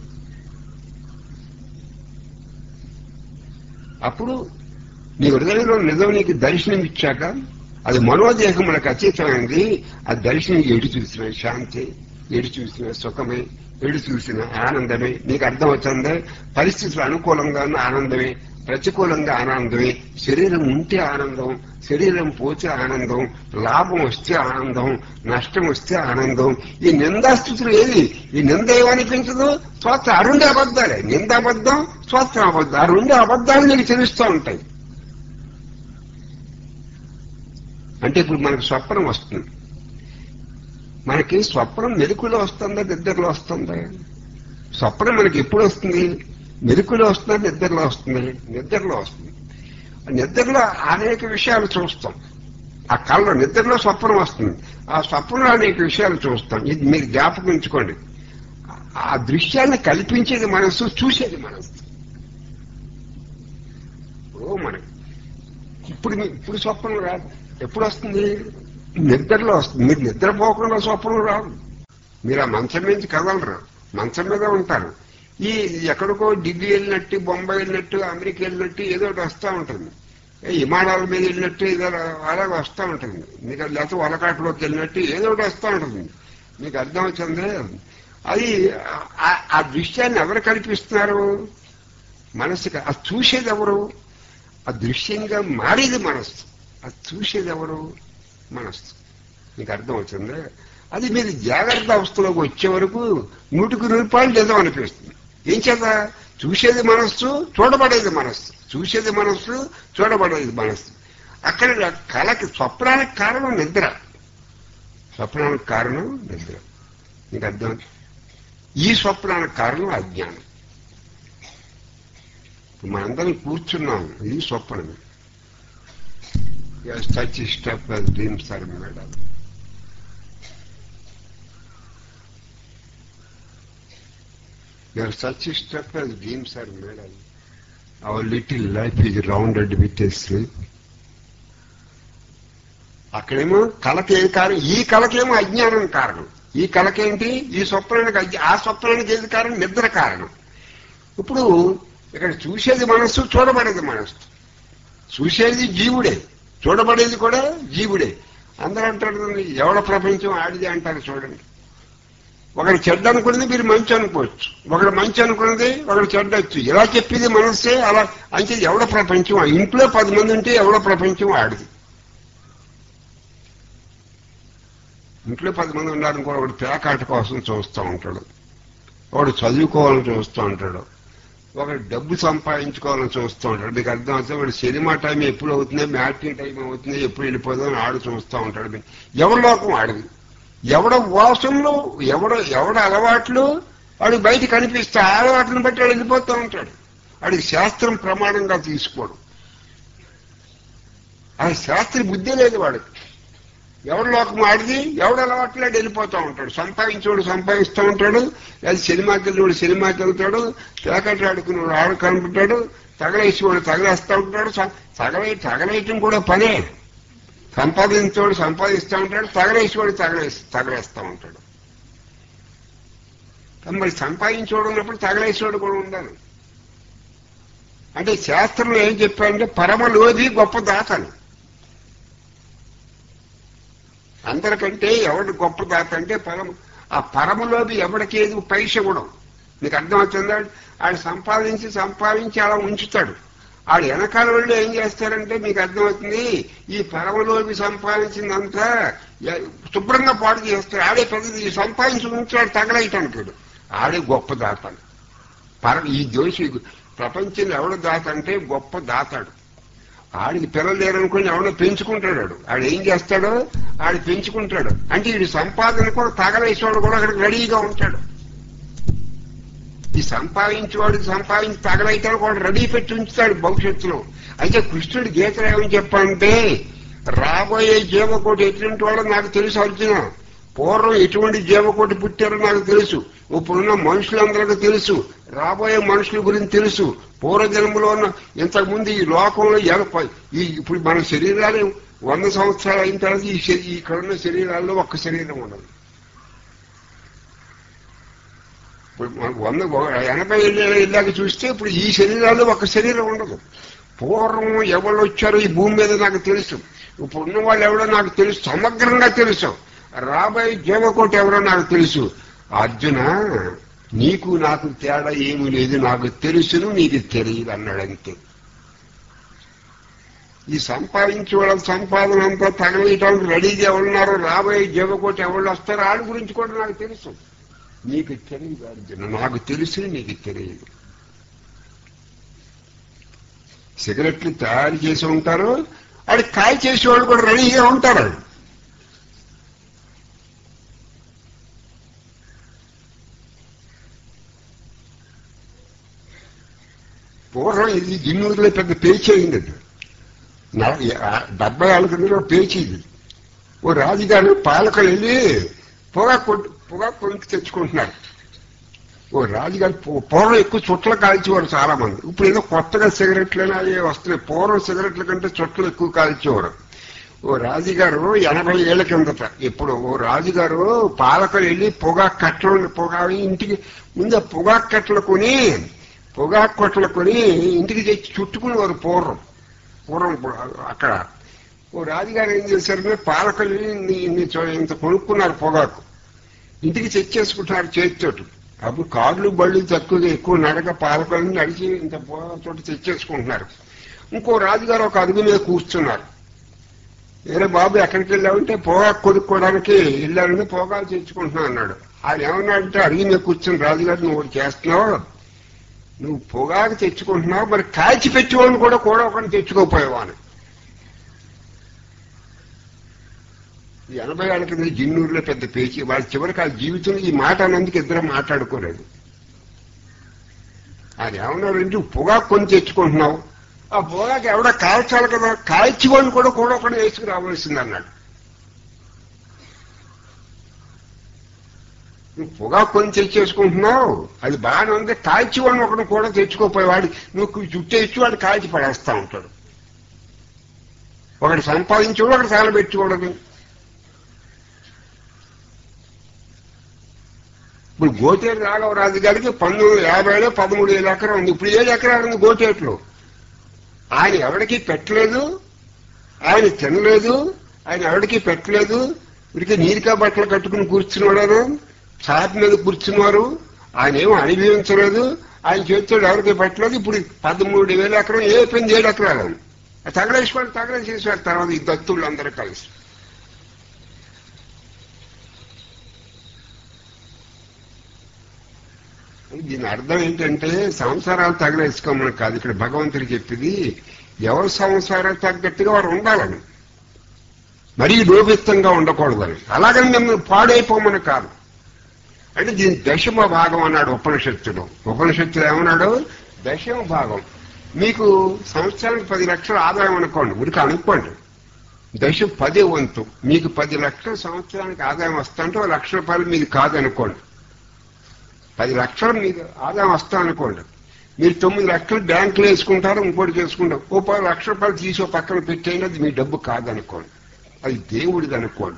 అప్పుడు నీ హృదయంలో నిజం నీకు దర్శనం ఇచ్చాక అది మనోదేహములకు అతీతమైంది ఆ దర్శనం ఎడు చూసిన శాంతి ఎడు చూసిన సుఖమే ఎడు చూసిన ఆనందమే నీకు అర్థమవుతుందే పరిస్థితులు అనుకూలంగా ఉన్న ఆనందమే ప్రతికూలంగా ఆనందమే శరీరం ఉంటే ఆనందం శరీరం పోతే ఆనందం లాభం వస్తే ఆనందం నష్టం వస్తే ఆనందం ఈ నిందాస్థితులు ఏది ఈ నింద ఏమనిపించదు స్వస్థ ఆ రెండు అబద్ధాలే నిందాబద్ధం స్వస్థ అబద్ధం ఆ రెండు అబద్ధాలు నీకు తెలుస్తూ ఉంటాయి అంటే ఇప్పుడు మనకు స్వప్నం వస్తుంది మనకి స్వప్నం మెరుకులో వస్తుందా నిద్రలో వస్తుందా స్వప్నం మనకి ఎప్పుడు వస్తుంది మెరుకులో వస్తుందా నిద్రలో వస్తుంది నిద్రలో వస్తుంది నిద్రలో అనేక విషయాలు చూస్తాం ఆ కళ్ళ నిద్రలో స్వప్నం వస్తుంది ఆ స్వప్నంలో అనేక విషయాలు చూస్తాం ఇది మీరు జ్ఞాపకం ఉంచుకోండి ఆ దృశ్యాన్ని కల్పించేది మనస్సు చూసేది మనస్సు ఓ మనకి ఇప్పుడు మీ- ఇప్పుడు స్వప్నం రాదు ఎప్పుడు వస్తుంది నిద్రలో వస్తుంది మీరు నిద్రపోకుండా స్వప్నం రాదు మీరు ఆ మంచం నుంచి కదలరు మంచం మీద ఉంటారు ఈ ఎక్కడికో ఢిల్లీ వెళ్ళినట్టు బొంబాయి వెళ్ళినట్టు అమెరికా వెళ్ళినట్టు ఏదో ఒకటి వస్తూ ఉంటుంది ఏ విమానాల మీద వెళ్ళినట్టు ఏదో అలాగే వస్తూ ఉంటుంది మీకు అది లేకపోతే వలకాటులోకి వెళ్ళినట్టు ఏదో ఒకటి వస్తూ ఉంటుంది మీకు అర్థం వచ్చింది అది ఆ- ఆ దృశ్యాన్ని ఎవరు కల్పిస్తున్నారు మనసుకి అది చూసేది ఎవరు ఆ దృశ్యంగా మారేది మనస్సు అది చూసేది ఎవరు మనస్సు మీకు అర్థం అవుతుంది అది మీరు జాగ్రత్త అవస్థలోకి వచ్చే వరకు నూటికి రూపాయలు నిజం అనిపిస్తుంది ఏం చేత చూసేది మనస్సు చూడబడేది మనస్సు చూసేది మనస్సు చూడబడేది మనస్సు అక్కడ కళకి స్వప్నానికి కారణం నిద్ర స్వప్నానికి కారణం నిద్ర మీకు అర్థం ఈ స్వప్నానికి కారణం అజ్ఞానం మనందరం కూర్చున్నాం ఇది స్వప్నమే such stuff dreams are made on Your such step as dreams are made of. Our little life is rounded with a sleep. అక్కడేమో కళకి ఏ కారణం ఈ కళకేమో అజ్ఞానం కారణం ఈ కళకేంటి ఈ స్వప్నానికి అజ్ఞ- ఆ స్వప్నానికి ఏది కారణం నిద్ర కారణం ఇప్పుడు ఇక్కడ చూసేది మనస్సు చూడబడేది మనస్సు చూసేది జీవుడే చూడబడేది కూడా జీవుడే అందరూ అంటారు ఎవడ ప్రపంచం ఆడిదే అంటారు చూడండి ఒకడు చెడ్డ అనుకున్నది మీరు మంచి అనుకోవచ్చు ఒకడు మంచి అనుకున్నది ఒకడు చెడ్డొచ్చు ఇలా చెప్పింది మనస్సే అలా అంటే ఎవడ ప్రపంచం ఆ ఇంట్లో పది మంది ఉంటే ఎవడ ప్రపంచం ఆడిది ఇంట్లో పది మంది ఉన్నారనుకో ఒకడు పేకాట కోసం చూస్తూ ఉంటాడు ఒకడు చదువుకోవాలని చూస్తూ ఉంటాడు ఒకడు డబ్బు సంపాదించుకోవాలని చూస్తూ ఉంటాడు మీకు అర్థం అవుతుంది వాడు సినిమా టైం ఎప్పుడు అవుతుంది మ్యాట్నీ టైం అవుతుంది ఎప్పుడు వెళ్ళిపోతుందని ఆడు చూస్తూ ఉంటాడు ఎవరి లోకం ఆడిది ఎవడ వాసనలు ఎవడ ఎవడ అలవాట్లు వాడికి బయట కనిపిస్తే ఆ అలవాట్లను బట్టి వాడు వెళ్ళిపోతూ ఉంటాడు వాడికి శాస్త్రం ప్రమాణంగా తీసుకోడు ఆ శాస్త్ర బుద్ధి లేదు వాడికి ఎవరి లోకం ఆడిది ఎవడ అలవాట్లాడు వెళ్ళిపోతూ ఉంటాడు సంపాదించేవాడు సంపాదిస్తూ ఉంటాడు అది సినిమాకి వెళ్ళివాడు సినిమాకి వెళ్తాడు పేకట్ ఆడుకునేవాడు ఆడు కనుకుంటాడు తగలేసేవాడు తగలేస్తూ ఉంటాడు స- తగలే తగలేయటం కూడా పనే సంపాదించేవాడు సంపాదిస్తూ ఉంటాడు తగలేసేవాడు తగలేసి తగలేస్తూ ఉంటాడు కానీ మరి సంపాదించేవాడు ఉన్నప్పుడు తగలేసేవాడు కూడా ఉండాలి అంటే శాస్త్రంలో ఏం చెప్పారంటే పరమలోధి గొప్ప దాతలు అందరికంటే ఎవడు గొప్ప దాత అంటే పరమ ఆ పరమలోభి ఎవడికి ఏది పైస కూడా మీకు అర్థమవుతుందా ఆడు సంపాదించి సంపాదించి అలా ఉంచుతాడు ఆడు వెనకాల వాళ్ళు ఏం చేస్తారంటే మీకు అర్థమవుతుంది ఈ పరమలోభి సంపాదించిందంతా ఎ- శుభ్రంగా పాడు చేస్తాడు ఆడే పెద్దది సంపాదించి ఉంచాడు తగలైటానికి ఆడే గొప్ప దాత పర ఈ దోషి ప్రపంచంలో ఎవడు దాత అంటే గొప్ప దాతాడు ఆడికి పిల్లలు లేరనుకుని ఎవడో పెంచుకుంటాడు ఆడు. ఆడు ఏం చేస్తాడో ఆడు పెంచుకుంటాడు అంటే వీడి సంపాదన కూడా తగలేసేవాడు కూడా అక్కడికి రెడీగా ఉంటాడు ఈ సంపాదించేవాడికి సంపాదించి తగలైతాడు కూడా రెడీ పెట్టి ఉంచుతాడు భవిష్యత్తులో అయితే కృష్ణుడి గీతలు ఏమని చెప్పంటే రాబోయే జీవకోటి ఎటువంటి వాడో నాకు తెలుసు అర్జున పూర్వం ఎటువంటి జీవకోటి పుట్టారో నాకు తెలుసు ఇప్పుడున్న మనుషులందరికీ తెలుసు రాబోయే మనుషుల గురించి తెలుసు పూర్వజన్మలో ఉన్న ఇంతకుముందు ఈ లోకంలో ఎనభై ఈ ఇప్పుడు మన శరీరాలు వంద సంవత్సరాలు అయిన తర్వాత ఈ శరీ- ఇక్కడ ఉన్న శరీరాల్లో ఒక్క శరీరం ఉండదు ఇప్పుడు మనకు వంద ఎనభై ఏళ్ళ వెళ్ళాక చూస్తే ఇప్పుడు ఈ శరీరాల్లో ఒక శరీరం ఉండదు పూర్వం ఎవరు వచ్చారో ఈ భూమి మీద నాకు తెలుసు ఇప్పుడు ఉన్న వాళ్ళు ఎవరో నాకు తెలుసు సమగ్రంగా తెలుసు రాబోయే జీవకోటి ఎవరో నాకు తెలుసు అర్జున నీకు నాకు తేడా ఏమీ లేదు నాకు తెలుసును నీకు తెలియదు అన్నాడంతే ఈ సంపాదించే వాళ్ళ సంపాదన అంతా తగలేయడానికి రెడీగా ఉన్నారో రాబోయే జీవకోటి ఎవరు వస్తారో వాళ్ళ గురించి కూడా నాకు తెలుసు నీకు తెలియదు అర్జున నాకు తెలుసు నీకు తెలియదు సిగరెట్లు తయారు చేసి ఉంటారు అది కాయ చేసేవాళ్ళు కూడా రెడీగా ఉంటారు పూర్వం ఇది గిన్నూరులో పెద్ద పేచి అయింది అది నల- ఆ డెబ్బై ఏళ్ళ కింద పేచి ఇది ఓ రాజుగారు పాలకులు వెళ్ళి పొగా కొట్టు పొగా కొనుక్కు తెచ్చుకుంటున్నారు ఓ రాజుగారు పూ- పూర్వం ఎక్కువ చుట్టలు కాల్చేవారు చాలా మంది ఇప్పుడు ఏదో కొత్తగా సిగరెట్లు అవి వస్తున్నాయి పూర్వం సిగరెట్ల కంటే చుట్టలు ఎక్కువ కాల్చేవారు ఓ రాజుగారు ఎనభై ఏళ్ల కిందట ఇప్పుడు ఓ రాజుగారు పాలకులు వెళ్ళి పొగా కట్టలు పొగా ఇంటికి ముందు ఆ పొగా కట్టలు కొని పొగా కొట్టలు కొని ఇంటికి తెచ్చి చుట్టుకునేవారు పూర్వం పూర్వం అక్కడ ఓ రాజుగారు ఏం చేశారంటే పాలకులు ఇన్ని ఇన్ని చో- ఇంత కొనుక్కున్నారు పొగాకు ఇంటికి తెచ్చేసుకుంటున్నారు చేతితోటి అప్పుడు కార్లు బళ్ళు తక్కువగా ఎక్కువ నడక పాలకులను నడిచి ఇంత పొగాకు తెచ్చేసుకుంటున్నారు ఇంకో రాజుగారు ఒక అడుగు మీద కూర్చున్నారు వేరే బాబు ఎక్కడికి వెళ్ళావంటే పొగాకు కొనుక్కోవడానికి వెళ్ళారని పొగాకు తెచ్చుకుంటున్నా అన్నాడు ఆయన ఏమన్నాడంటే అడిగి మీద కూర్చుని రాజుగారు నువ్వు ఒకటి చేస్తున్నావు నువ్వు పొగాకు తెచ్చుకుంటున్నావు మరి కాల్చి పెట్టేవాడిని కూడా కూడా ఒకటి తెచ్చుకోపోయావా అని ఈ ఎనభై ఏళ్ళ కింద జిన్నూరులో పెద్ద పేచి వాళ్ళ చివరికి ఆ జీవితంలో ఈ మాట అన్నందుకు ఇద్దరు మాట్లాడుకోలేదు ఆయన ఏమన్నాడంటే పొగాకు కొని తెచ్చుకుంటున్నావు ఆ పొగాకు ఎవడో కాల్చాలి కదా కాల్చివాడిని కూడా కూడా ఒకటి వేసుకురావాల్సింది అన్నాడు నువ్వు పొగాకు కొని తెచ్చేసుకుంటున్నావు అది బాగానే ఉంది కాల్చివాడిని ఒకటి కూడా తెచ్చుకోపోయేవాడు నువ్వు చుట్టేసి వాడు కాల్చి పడేస్తా ఉంటాడు ఒకటి సంపాదించకూడదు ఒకటి తగలబెట్టుకూడదు ఇప్పుడు గోటేరు రాఘవరాజు గారికి పంతొమ్మిది యాభైలో పదమూడు వేల ఎకరం ఉంది ఇప్పుడు ఏడు ఎకరాలు ఉంది గోటేట్లో ఆయన ఎవరికి పెట్టలేదు ఆయన తినలేదు ఆయన ఎవరికి పెట్టలేదు ఇడికి నీరికా బట్టలు కట్టుకుని కూర్చున్నాడు చాప మీద కూర్చున్నారు ఆయన ఏమో అనుభవించలేదు ఆయన చేతితో ఎవరికి పెట్టలేదు ఇప్పుడు పదమూడు వేల ఎకరం ఏ అయిపోయింది ఏడు ఎకరాలు తగలేసుకోవాలి తగలేసేసారు తర్వాత ఈ దత్తుళ్ళు అందరూ కలిసి దీని అర్థం ఏంటంటే సంసారాలు తగలేసుకోమని కాదు ఇక్కడ భగవంతుడు చెప్పింది ఎవరు సంసారాలు తగ్గట్టుగా వారు ఉండాలని మరీ లోపిత్తంగా ఉండకూడదని అలాగని మిమ్మల్ని పాడైపోమని కాదు అంటే దీని దశమ భాగం అన్నాడు ఉపనిషత్తులో ఉపనిషత్తులు ఏమన్నాడు దశమ భాగం మీకు సంవత్సరానికి పది లక్షల ఆదాయం అనుకోండి ఉరికి అనుకోండి దశ పదే వంతు మీకు పది లక్షల సంవత్సరానికి ఆదాయం వస్తుంటే ఒక లక్ష రూపాయలు మీది కాదనుకోండి పది లక్షలు మీకు ఆదాయం వస్తా అనుకోండి మీరు తొమ్మిది లక్షలు బ్యాంకులో వేసుకుంటారు ఇంకోటి చేసుకుంటారు ఓ పది లక్ష రూపాయలు తీసి ఓ పక్కన పెట్టేయండి అది మీ డబ్బు కాదనుకోండి అది దేవుడిది అనుకోండి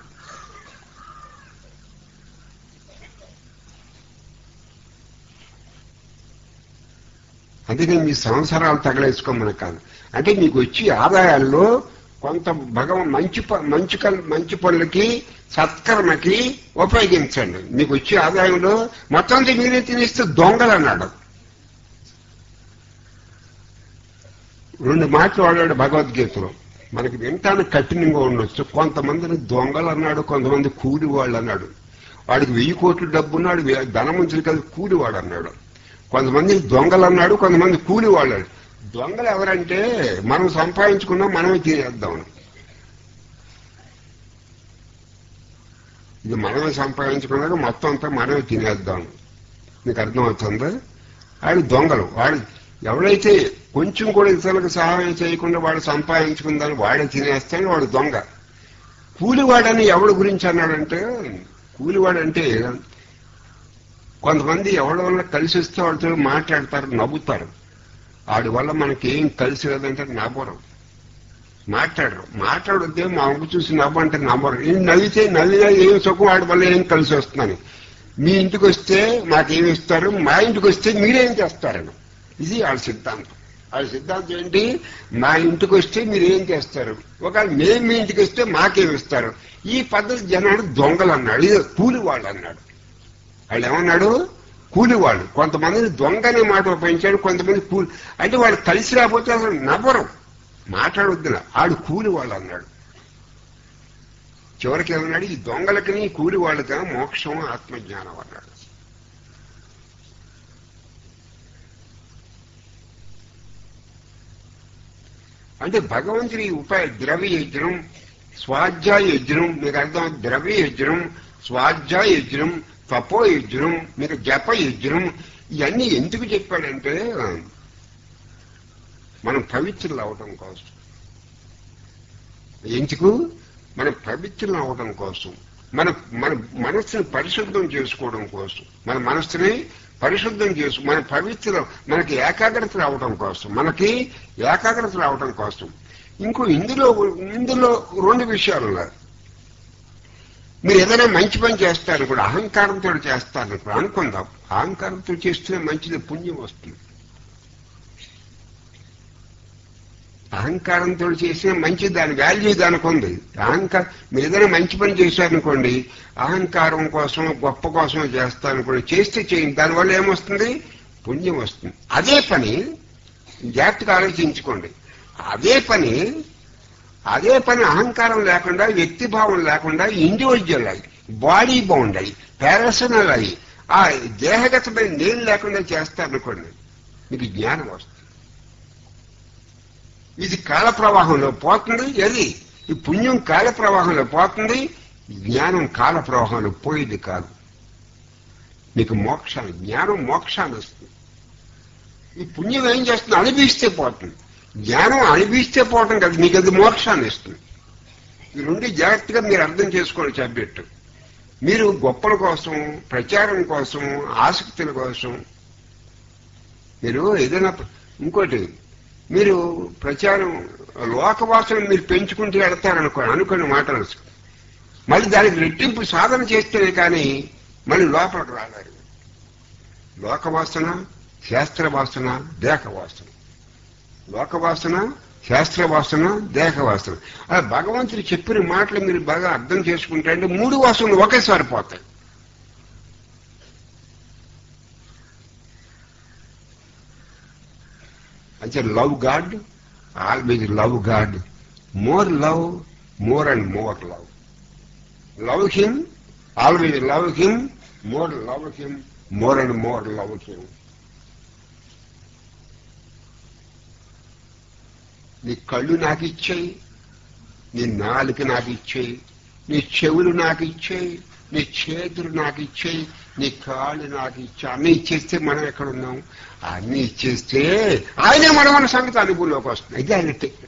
అందుకని మీ సంవత్సరాలు తగలేసుకోమని కాదు అంటే మీకు వచ్చి ఆదాయాల్లో కొంత భగవం మంచి ప- మంచి కల్- మంచి పనులకి సత్కర్మకి ఉపయోగించండి మీకు వచ్చే ఆదాయంలో మొత్తం అంతా మీరే తినేస్తే దొంగలు అన్నాడు రెండు మాటలు వాడాడు భగవద్గీతలో మనకి వింటానికి కఠినంగా ఉండొచ్చు కొంతమందిని దొంగలు అన్నాడు కొంతమంది కూలి వాళ్ళు అన్నాడు వాడికి వెయ్యి కోట్ల డబ్బు ఉన్నాడు వే- ధనమంతులు కాదు కూలివాడు అన్నాడు కొంతమంది దొంగలు అన్నాడు కొంతమంది కూలి వాళ్ళు దొంగలు ఎవరంటే మనం సంపాదించుకున్నా మనమే తినేద్దాం ఇది మనమే సంపాదించుకున్నాక మొత్తం అంతా మనమే తినేద్దాం నీకు అర్థమవుతుందా వాడు దొంగలు వాడు ఎవడైతే కొంచెం కూడా ఇతరులకు సహాయం చేయకుండా వాడు సంపాదించుకుందని వాడే తినేస్తాడు వాడు దొంగ కూలివాడని ఎవడి గురించి అన్నాడంటే కూలివాడంటే కొంతమంది ఎవరి వల్ల కలిసి వస్తే వాళ్ళతో మాట్లాడతారు నవ్వుతారు వాడి వల్ల మనకి ఏం కలిసి లేదంటే నవ్వరు మాట్లాడరు మాట్లాడొద్దే మా అమ్మ చూసి నవ్వు అంటే నవ్వరు ఏం నవ్వితే నవ్వినా ఏం సుఖం వాడి వల్ల ఏం కలిసి వస్తుందని మీ ఇంటికి వస్తే మాకేమి ఇస్తారు మా ఇంటికి వస్తే మీరేం చేస్తారని ఇది వాళ్ళ సిద్ధాంతం వాళ్ళ సిద్ధాంతం ఏంటి మా ఇంటికి వస్తే మీరు ఏం చేస్తారు ఒకవేళ మేము మీ ఇంటికి వస్తే మాకేమి ఇస్తారు ఈ పద్ధతి జనాడు దొంగలు అన్నాడు ఇది కూలి వాళ్ళు అన్నాడు వాళ్ళు ఏమన్నాడు కూలి వాళ్ళు కొంతమందిని దొంగ అనే మాట ఉపయోగించాడు కొంతమంది కూలి అంటే వాళ్ళు కలిసి రాకపోతే అసలు నవ్వరు మాట్లాడొద్దున ఆడు కూలి వాళ్ళు అన్నాడు చివరికి ఏమన్నాడు ఈ దొంగలకి కూలి వాళ్ళకి మోక్షం ఆత్మజ్ఞానం అన్నాడు అంటే భగవంతుని ఉపాయ ద్రవ్య యజ్ఞం స్వాధ్యాయ యజ్ఞం మీకు అర్థం ద్రవ్య యజ్ఞం స్వాధ్యాయ యజ్ఞం తపో యజ్ఞం మీకు జప యజ్ఞం ఇవన్నీ ఎందుకు చెప్పాడంటే మనం పవిత్రులు అవటం కోసం ఎందుకు మన పవిత్రం అవడం కోసం మన మన మనస్సుని పరిశుద్ధం చేసుకోవడం కోసం మన మనస్సుని పరిశుద్ధం చేసు మన పవిత్ర మనకి ఏకాగ్రత రావడం కోసం మనకి ఏకాగ్రత రావడం కోసం ఇంకో ఇందులో ఇందులో రెండు విషయాలు ఉన్నాయి మీరు ఏదైనా మంచి పని చేస్తారు కూడా అహంకారంతో చేస్తారు కూడా అనుకుందాం అహంకారంతో చేస్తే మంచిది పుణ్యం వస్తుంది అహంకారంతో చేసిన మంచి దాని వాల్యూ దానికి ఉంది అహంకారం మీరు ఏదైనా మంచి పని చేశారనుకోండి అహంకారం కోసం గొప్ప కోసం చేస్తారనుకోండి చేస్తే చేయండి దానివల్ల ఏమొస్తుంది పుణ్యం వస్తుంది అదే పని జాగ్రత్తగా ఆలోచించుకోండి అదే పని అదే పని అహంకారం లేకుండా వ్యక్తిభావం లేకుండా ఇండివిజువల్ అయ్యి బాడీ బౌండ్ అయ్యి పేరసనల్ అయ్యి ఆ దేహగతమైన నేను లేకుండా చేస్తారనుకోండి మీకు జ్ఞానం వస్తుంది ఇది కాల ప్రవాహంలో పోతుంది అది ఈ పుణ్యం కాల ప్రవాహంలో పోతుంది జ్ఞానం కాల ప్రవాహంలో పోయేది కాదు మీకు మోక్షాన్ని జ్ఞానం మోక్షాన్ని వస్తుంది ఈ పుణ్యం ఏం చేస్తుంది అనిపిస్తే పోతుంది జ్ఞానం అనిపిస్తే పోవటం కాదు మీకు అది మోక్షాన్ని ఇస్తుంది ఈ రెండు జాగ్రత్తగా మీరు అర్థం చేసుకోవాలి సబ్జెక్టు మీరు గొప్పల కోసం ప్రచారం కోసం ఆసక్తుల కోసం మీరు ఏదైనా ఇంకోటి మీరు ప్రచారం లోకవాసన మీరు పెంచుకుంటూ వెళ్తారనుకో అనుకున్న మాటలు మళ్ళీ దానికి రెట్టింపు సాధన చేస్తేనే కానీ మళ్ళీ లోపలికి రాలేరు లోకవాసన శాస్త్రవాసన దేహవాసన లోకవాసన శాస్త్రవాసన దేహవాసన ఆ భగవంతుడు చెప్పిన మాటలు మీరు బాగా అర్థం చేసుకుంటే అంటే మూడు వాసనలు ఒకేసారి పోతాయి అంటే love God always love God more love more and more love love him always love him more love him more and more love him నీ కళ్ళు నాకు ఇచ్చేయి నీ నాలుక నాకు ఇచ్చేయి నీ చెవులు నాకు ఇచ్చేయి నీ చేతులు నాకు ఇచ్చేయి నీ కాళ్ళు నాకు ఇచ్చా అన్ని ఇచ్చేస్తే మనం ఎక్కడ ఉన్నాం అన్ని ఇచ్చేస్తే ఆయనే మనం మన సంగతి అనుభవంలోకి వస్తుంది ఇది ఆయన టెక్నిక్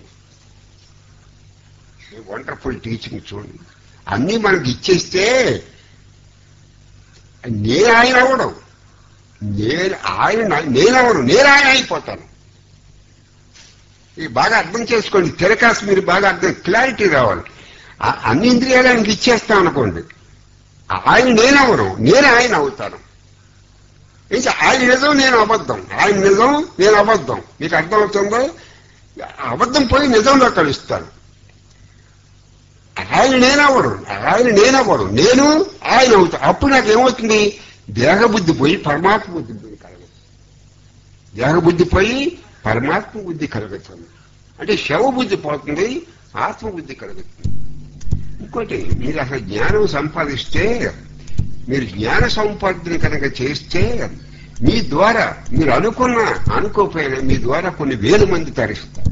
వండర్ఫుల్ టీచింగ్ చూడండి అన్ని మనకి ఇచ్చేస్తే నేను ఆయన అవ్వడం నేను ఆయన నేనవను నేను ఆయన అయిపోతాను ఇది బాగా అర్థం చేసుకోండి తిరకాసు మీరు బాగా అర్థం క్లారిటీ రావాలి ఆ- అన్ని ఇంద్రియాలు ఆయనకి ఇచ్చేస్తాం అనుకోండి ఆయన నేనవను నేను ఆయన అవుతాను ఇంకా ఆయన నిజం నేను అబద్ధం ఆయన నిజం నేను అబద్ధం మీకు అర్థమవుతుందో అబద్ధం పోయి నిజంలో కలుస్తాను ఆయన నేనవడు ఆయన నేనవడు నేను ఆయన అవుతా అప్పుడు నాకు ఏమవుతుంది దేహబుద్ధి పోయి పరమాత్మ బుద్ధి పోయి కలగదు దేహబుద్ధి పోయి పరమాత్మ బుద్ధి కలుగుతుంది అంటే శవ బుద్ధి పోతుంది ఆత్మ బుద్ధి కలుగుతుంది ఇంకోటి మీరు అసలు జ్ఞానం సంపాదిస్తే మీరు జ్ఞాన సంపాదన కనుక చేస్తే మీ ద్వారా మీరు అనుకున్న అనుకోకపోయినా మీ ద్వారా కొన్ని వేల మంది తరిస్తారు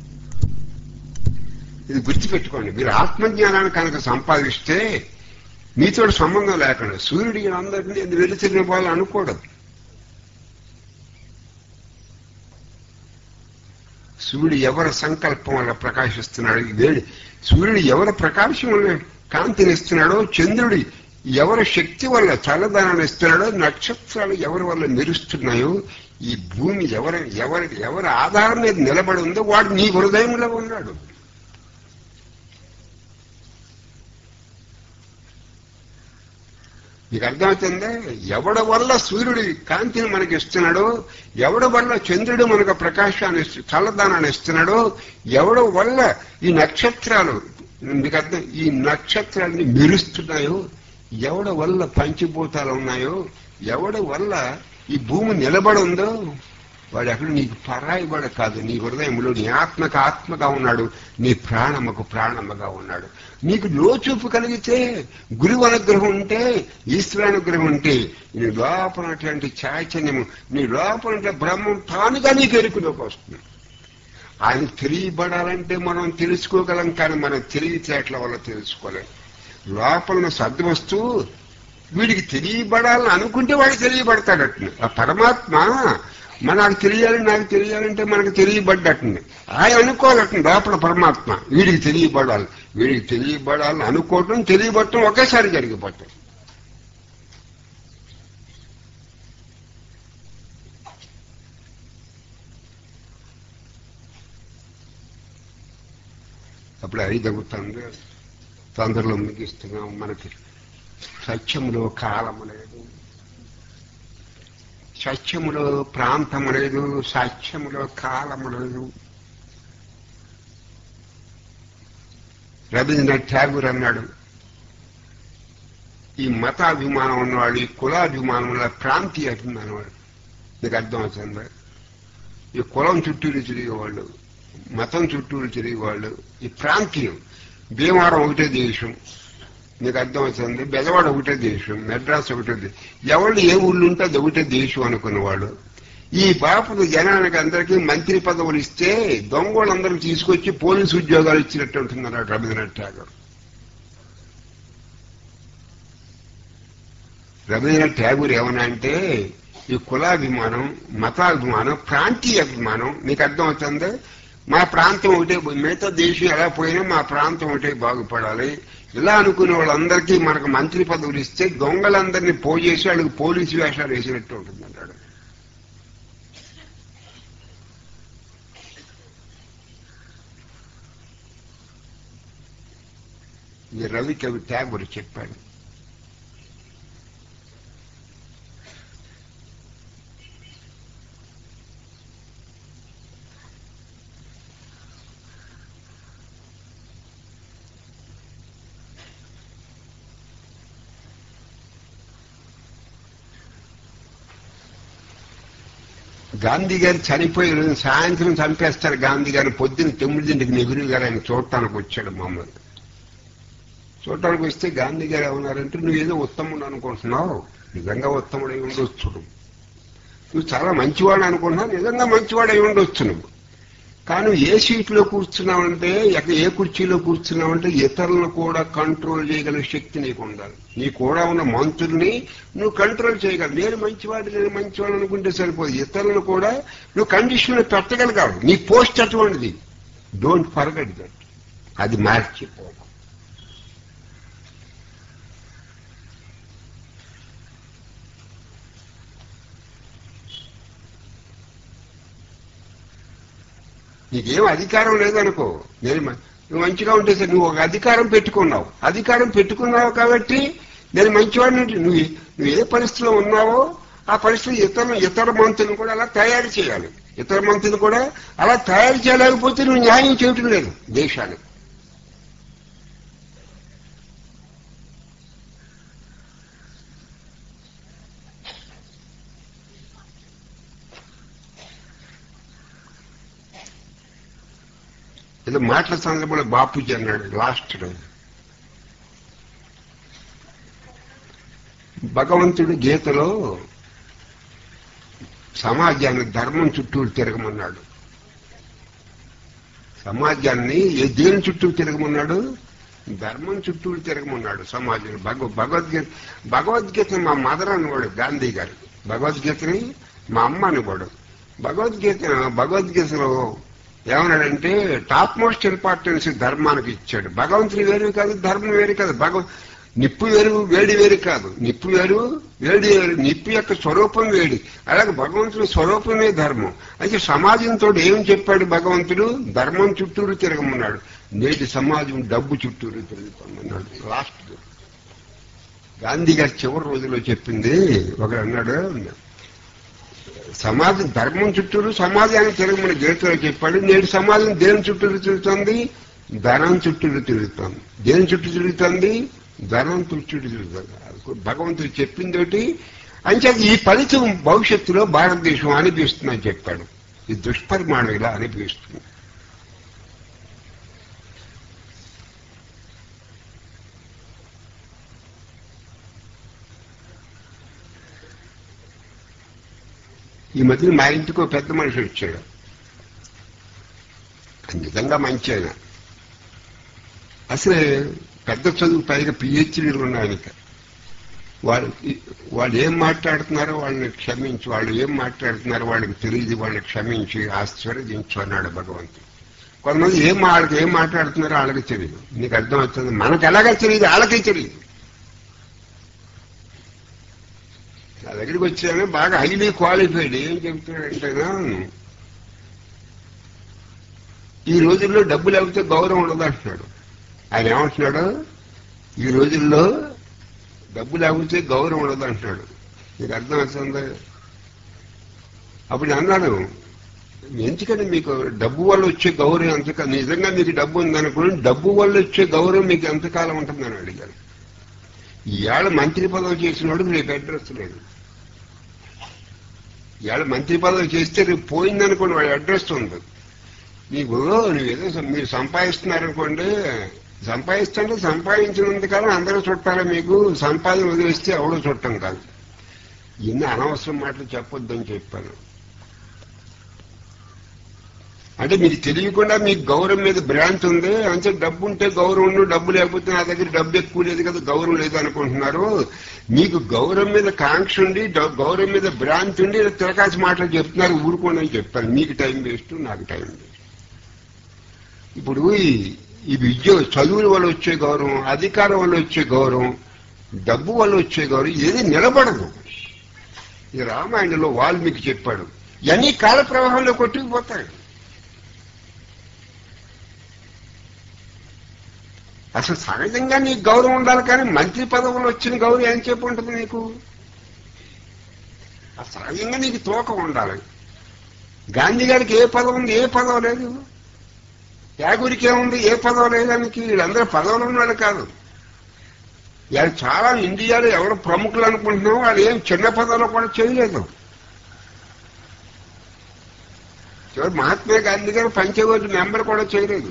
ఇది గుర్తుపెట్టుకోండి మీరు ఆత్మజ్ఞానాన్ని కనుక సంపాదిస్తే మీతో సంబంధం లేకుండా సూర్యుడికి అందరినీ నేను వెలుతురిన వాళ్ళు అనుకోవడం సూర్యుడు ఎవరి సంకల్పం వల్ల ప్రకాశిస్తున్నాడు ఈ వేడి సూర్యుడు ఎవరి ప్రకాశం వల్ల కాంతినిస్తున్నాడో చంద్రుడి ఎవరి శక్తి వల్ల చల్లదనాన్ని ఇస్తున్నాడో నక్షత్రాలు ఎవరి వల్ల మెరుస్తున్నాయో ఈ భూమి ఎవరి ఎవరి ఎవరి ఆధారం మీద నిలబడి ఉందో వాడు నీ హృదయంలో ఉన్నాడు మీకు అర్థమవుతుందా ఎవడ వల్ల సూర్యుడి కాంతిని మనకి ఇస్తున్నాడో ఎవడ వల్ల చంద్రుడు మనకు ప్రకాశాన్ని ఇస్తు- చల్లదానాన్ని ఇస్తున్నాడో ఎవడ వల్ల ఈ నక్షత్రాలు మీకు అర్థం ఈ నక్షత్రాలని మెరుస్తున్నాయో ఎవడ వల్ల పంచభూతాలు ఉన్నాయో ఎవడ వల్ల ఈ భూమి నిలబడి ఉందో వాడు ఎక్కడ నీకు పరాయి వాడు కాదు నీ హృదయంలో నీ ఆత్మకు ఆత్మగా ఉన్నాడు నీ ప్రాణముకు ప్రాణముగా ఉన్నాడు నీకు లోచూపు కలిగితే గురువు అనుగ్రహం ఉంటే ఈశ్వర అనుగ్రహం ఉంటే నీ లోపలటువంటి చైతన్యము నీ లోపల బ్రహ్మం తానుగా నీకు ఎరుకులోకి వస్తుంది ఆయన తెలియబడాలంటే మనం తెలుసుకోగలం కానీ మనం తెలివితేటల వల్ల తెలుసుకోలేం లోపల సద్వస్తువు వీడికి తెలియబడాలని అనుకుంటే వాడు తెలియబడతాడట ఆ పరమాత్మ మన నాకు తెలియాలి నాకు తెలియాలంటే మనకు తెలియబడ్డట్టుంది ఆయన అనుకోవాలట్టుంది లోపల పరమాత్మ వీడికి తెలియబడాలి వీడికి తెలియబడాలని అనుకోవటం తెలియబడటం ఒకేసారి జరిగిపోతాం అప్పుడు ఐదు అవుతుంది తొందరలో ముగిస్తున్నాం మనకి సత్యములో కాలము లేదు సత్యములో ప్రాంతము లేదు సత్యములో కాలము లేదు రవీంద్రనాథ్ ఠాగూర్ అన్నాడు ఈ మతాభిమానం ఉన్నవాడు ఈ కులాభిమానం ఉన్న ప్రాంతీయ అభిమానం వాడు నీకు అర్థం అవుతుందా ఈ కులం చుట్టూరు తిరిగేవాళ్ళు మతం చుట్టూరు తిరిగేవాళ్ళు ఈ ప్రాంతీయం భీమవరం ఒకటే దేశం నీకు అర్థమవుతుంది బెజవాడ ఒకటే దేశం మెడ్రాస్ ఒకటే దేశం ఎవరు ఏ ఊళ్ళు ఉంటే అది ఒకటే దేశం అనుకున్నవాడు ఈ బాపుడు జనానికి అందరికీ మంత్రి పదవులు ఇస్తే దొంగోళ్ళందరూ తీసుకొచ్చి పోలీసు ఉద్యోగాలు ఇచ్చినట్టు ఉంటున్నారు రవీంద్రనాథ్ ఠాగూర్ రవీంద్రనాథ్ ఠాగూర్ ఏమన్నా అంటే ఈ కులాభిమానం మతాభిమానం ప్రాంతీయ అభిమానం మీకు అర్థమవుతుంది మా ప్రాంతం ఒకటే మిగతా దేశం ఎలా పోయినా మా ప్రాంతం ఒకటే బాగుపడాలి ఇలా అనుకునే వాళ్ళందరికీ మనకు మంత్రి పదవులు ఇస్తే దొంగలందరినీ పోజేసి వాళ్ళకి పోలీసు వేషాలు వేసినట్టు ఉంటుంది అన్నాడు ఈ రవి కవి ట్యాగూర్ చెప్పాడు గాంధీ గారు చనిపోయి రోజు సాయంత్రం చంపేస్తారు గాంధీ గారు పొద్దున్న తొమ్మిదింటికి నెహ్రూ గారు ఆయన చూడటానికి వచ్చాడు మమ్మల్ని చూడటానికి వస్తే గాంధీ గారు ఏమన్నారంటే నువ్వు ఏదో ఉత్తముడు అనుకుంటున్నావు నిజంగా ఉత్తముడై ఉండొచ్చు నువ్వు చాలా మంచివాడు అనుకుంటున్నావు నిజంగా మంచివాడై ఉండొచ్చు నువ్వు కానీ ఏ సీట్లో కూర్చున్నావంటే ఎక్కడ ఏ కుర్చీలో కూర్చున్నావంటే ఇతరులను కూడా కంట్రోల్ చేయగల శక్తి నీకు ఉండాలి నీ కూడా ఉన్న మంత్రుల్ని నువ్వు కంట్రోల్ చేయగలవు నేను మంచివాడు నేను మంచివాడు అనుకుంటే సరిపోదు ఇతరులను కూడా నువ్వు కండిషన్లో పెట్టగలగాలి నీ పోస్ట్ అటువంటిది డోంట్ ఫర్గెట్ దట్ అది మార్చిపో నీకేం అధికారం లేదనుకో నేను మ- నువ్వు మంచిగా ఉంటే సరే నువ్వు ఒక అధికారం పెట్టుకున్నావు అధికారం పెట్టుకున్నావు కాబట్టి నేను మంచివాడిని నువ్వు నువ్వు ఏ పరిస్థితిలో ఉన్నావో ఆ పరిస్థితి ఇతర ఇతర మంత్రులను కూడా అలా తయారు చేయాలి ఇతర మంత్రులు కూడా అలా తయారు చేయలేకపోతే నువ్వు న్యాయం చేయటం లేదు దేశానికి ఏదో మాటల సందర్భంలో బాపూజీ అన్నాడు లాస్ట్ రోజు భగవంతుడు గీతలో సమాజాన్ని ధర్మం చుట్టూ తిరగమన్నాడు సమాజాన్ని ఏ దేని చుట్టూ తిరగమన్నాడు ధర్మం చుట్టూ తిరగమన్నాడు సమాజం భగవ భగవద్గీత భగవద్గీత మా మదర్ అనేవాడు గాంధీ గారు భగవద్గీతని మా అమ్మ అనేవాడు భగవద్గీత భగవద్గీతలో ఏమన్నాడంటే టాప్ మోస్ట్ ఇంపార్టెన్స్ ధర్మానికి ఇచ్చాడు భగవంతుని వేరు కాదు ధర్మం వేరు కాదు భగవ నిప్పు వేరు వేడి వేరు కాదు నిప్పు వేరు వేడి వేరు నిప్పు యొక్క స్వరూపం వేడి అలాగే భగవంతుడి స్వరూపమే ధర్మం అయితే సమాజంతో ఏం చెప్పాడు భగవంతుడు ధర్మం చుట్టూరు తిరగమన్నాడు నేటి సమాజం డబ్బు చుట్టూరు తిరుగుతామన్నాడు లాస్ట్ గాంధీ గారి చివరి రోజుల్లో చెప్పింది ఒకడు అన్నాడు సమాజం ధర్మం చుట్టూరు సమాజానికి తిరగమని గీతలో చెప్పాడు నేడు సమాజం దేని చుట్టూరు తిరుగుతుంది ధనం చుట్టూరు తిరుగుతుంది దేని చుట్టూ తిరుగుతుంది ధనం చుట్టూ తిరుగుతుంది భగవంతుడు చెప్పింది ఒకటి అంచేత ఈ ఫలితం భవిష్యత్తులో భారతదేశం అనిపిస్తుందని చెప్పాడు ఈ దుష్పరిమాణం ఇలా అనిపిస్తుంది ఈ మధ్య మా ఇంటికి ఒక పెద్ద మనిషి వచ్చాడు నిజంగా మంచి ఆయన అసలు పెద్ద చదువు పైగా పిహెచ్డీలు ఉన్నాయి ఆయనకి వాళ్ళు వాళ్ళు ఏం మాట్లాడుతున్నారో వాళ్ళని క్షమించి వాళ్ళు ఏం మాట్లాడుతున్నారో వాళ్ళకి తెలియదు వాళ్ళని క్షమించి ఆశీర్వదించు అన్నాడు భగవంతుడు కొంతమంది ఏం వాళ్ళకి ఏం మాట్లాడుతున్నారో వాళ్ళకి తెలియదు నీకు అర్థమవుతుంది మనకు ఎలాగ తెలియదు వాళ్ళకే తెలియదు నా దగ్గరికి వచ్చాను బాగా హైలీ క్వాలిఫైడ్ ఏం చెప్తున్నాడంటేనా ఈ రోజుల్లో డబ్బు లేకపోతే గౌరవం ఉండదు అంటున్నాడు ఆయన ఏమంటున్నాడు ఈ రోజుల్లో డబ్బు లేకపోతే గౌరవం ఉండదు అంటున్నాడు మీకు అర్థం అవుతుంది అప్పుడు నేను అన్నాడు ఎందుకని మీకు డబ్బు వల్ల వచ్చే గౌరవం ఎంత నిజంగా మీకు డబ్బు ఉందనుకోండి డబ్బు వల్ల వచ్చే గౌరవం మీకు ఎంతకాలం ఉంటుందని అడిగాను ఇవాళ మంత్రి పదవి చేసినోడు రేపు అడ్రస్ లేదు ఇవాళ మంత్రి పదవి చేస్తే రేపు పోయిందనుకోండి వాడి అడ్రస్ ఉంది నీకు నువ్వేదో సం- మీరు సంపాదిస్తున్నారనుకోండి సంపాదిస్తుంటే సంపాదించినంత కాలం అందరూ చుట్టాలి మీకు సంపాదన వదిలేస్తే ఎవడో చుట్టం కాదు ఇన్ని అనవసరం మాటలు చెప్పొద్దని చెప్పాను అంటే మీకు తెలియకుండా మీకు గౌరవం మీద భ్రాంతి ఉంది అంటే డబ్బు ఉంటే గౌరవం ఉండు డబ్బు లేకపోతే నా దగ్గర డబ్బు ఎక్కువ లేదు కదా గౌరవం లేదు అనుకుంటున్నారు మీకు గౌరవం మీద కాంక్ష ఉండి డ- గౌరవం మీద భ్రాంతి ఉండి ఇలా తిరకాసి మాటలు చెప్తున్నారు ఊరుకోండి అని చెప్పాను మీకు టైం వేస్ట్ నాకు టైం వేస్ట్ ఇప్పుడు ఈ- ఈ విద్య చదువుల వల్ల వచ్చే గౌరవం అధికారం వల్ల వచ్చే గౌరవం డబ్బు వల్ల వచ్చే గౌరవం ఏది నిలబడదు ఈ రామాయణంలో వాల్మీకి చెప్పాడు ఇవన్నీ కాల ప్రవాహంలో కొట్టుకుపోతాయి అసలు సహజంగా నీకు గౌరవం ఉండాలి కానీ మంత్రి పదవులు వచ్చిన గౌరవం ఏం చెప్పు ఉంటుంది నీకు ఆ సహజంగా నీకు తోక ఉండాలి గాంధీ గారికి ఏ పదవి ఉంది ఏ పదవి లేదు యాగురికి ఏముంది ఏ పదవి లేదానికి వీళ్ళందరూ పదవులు ఉన్నాడు కాదు ఇవాళ చాలా ఇండియాలో ఎవరు ప్రముఖులు అనుకుంటున్నామో వాళ్ళు ఏం చిన్న పదవులు కూడా చేయలేదు చివరి మహాత్మా గాంధీ గారు పంచవర్తి మెంబర్ కూడా చేయలేదు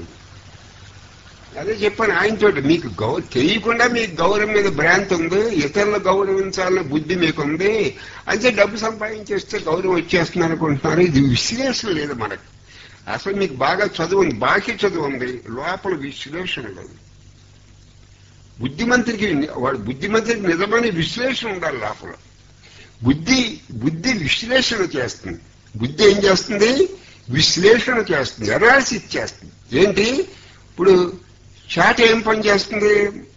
అదే చెప్పాను ఆయనతోటి మీకు గౌ తెలియకుండా మీకు గౌరవం మీద భ్రాంతి ఉంది ఇతరులు గౌరవించాలన్న బుద్ధి మీకుంది అంటే డబ్బు సంపాదించేస్తే గౌరవం వచ్చేస్తుంది అనుకుంటున్నారు ఇది విశ్లేషణ లేదు మనకు అసలు మీకు బాగా చదువు ఉంది బాకీ చదువు ఉంది లోపల విశ్లేషణ లేదు బుద్ధిమంతుడికి వాడు బుద్ధిమంతుడికి నిజమైన విశ్లేషణ ఉండాలి లోపల బుద్ధి బుద్ధి విశ్లేషణ చేస్తుంది బుద్ధి ఏం చేస్తుంది విశ్లేషణ చేస్తుంది అనాలిసిస్ చేస్తుంది ఏంటి ఇప్పుడు చాట ఏం పని చేస్తుంది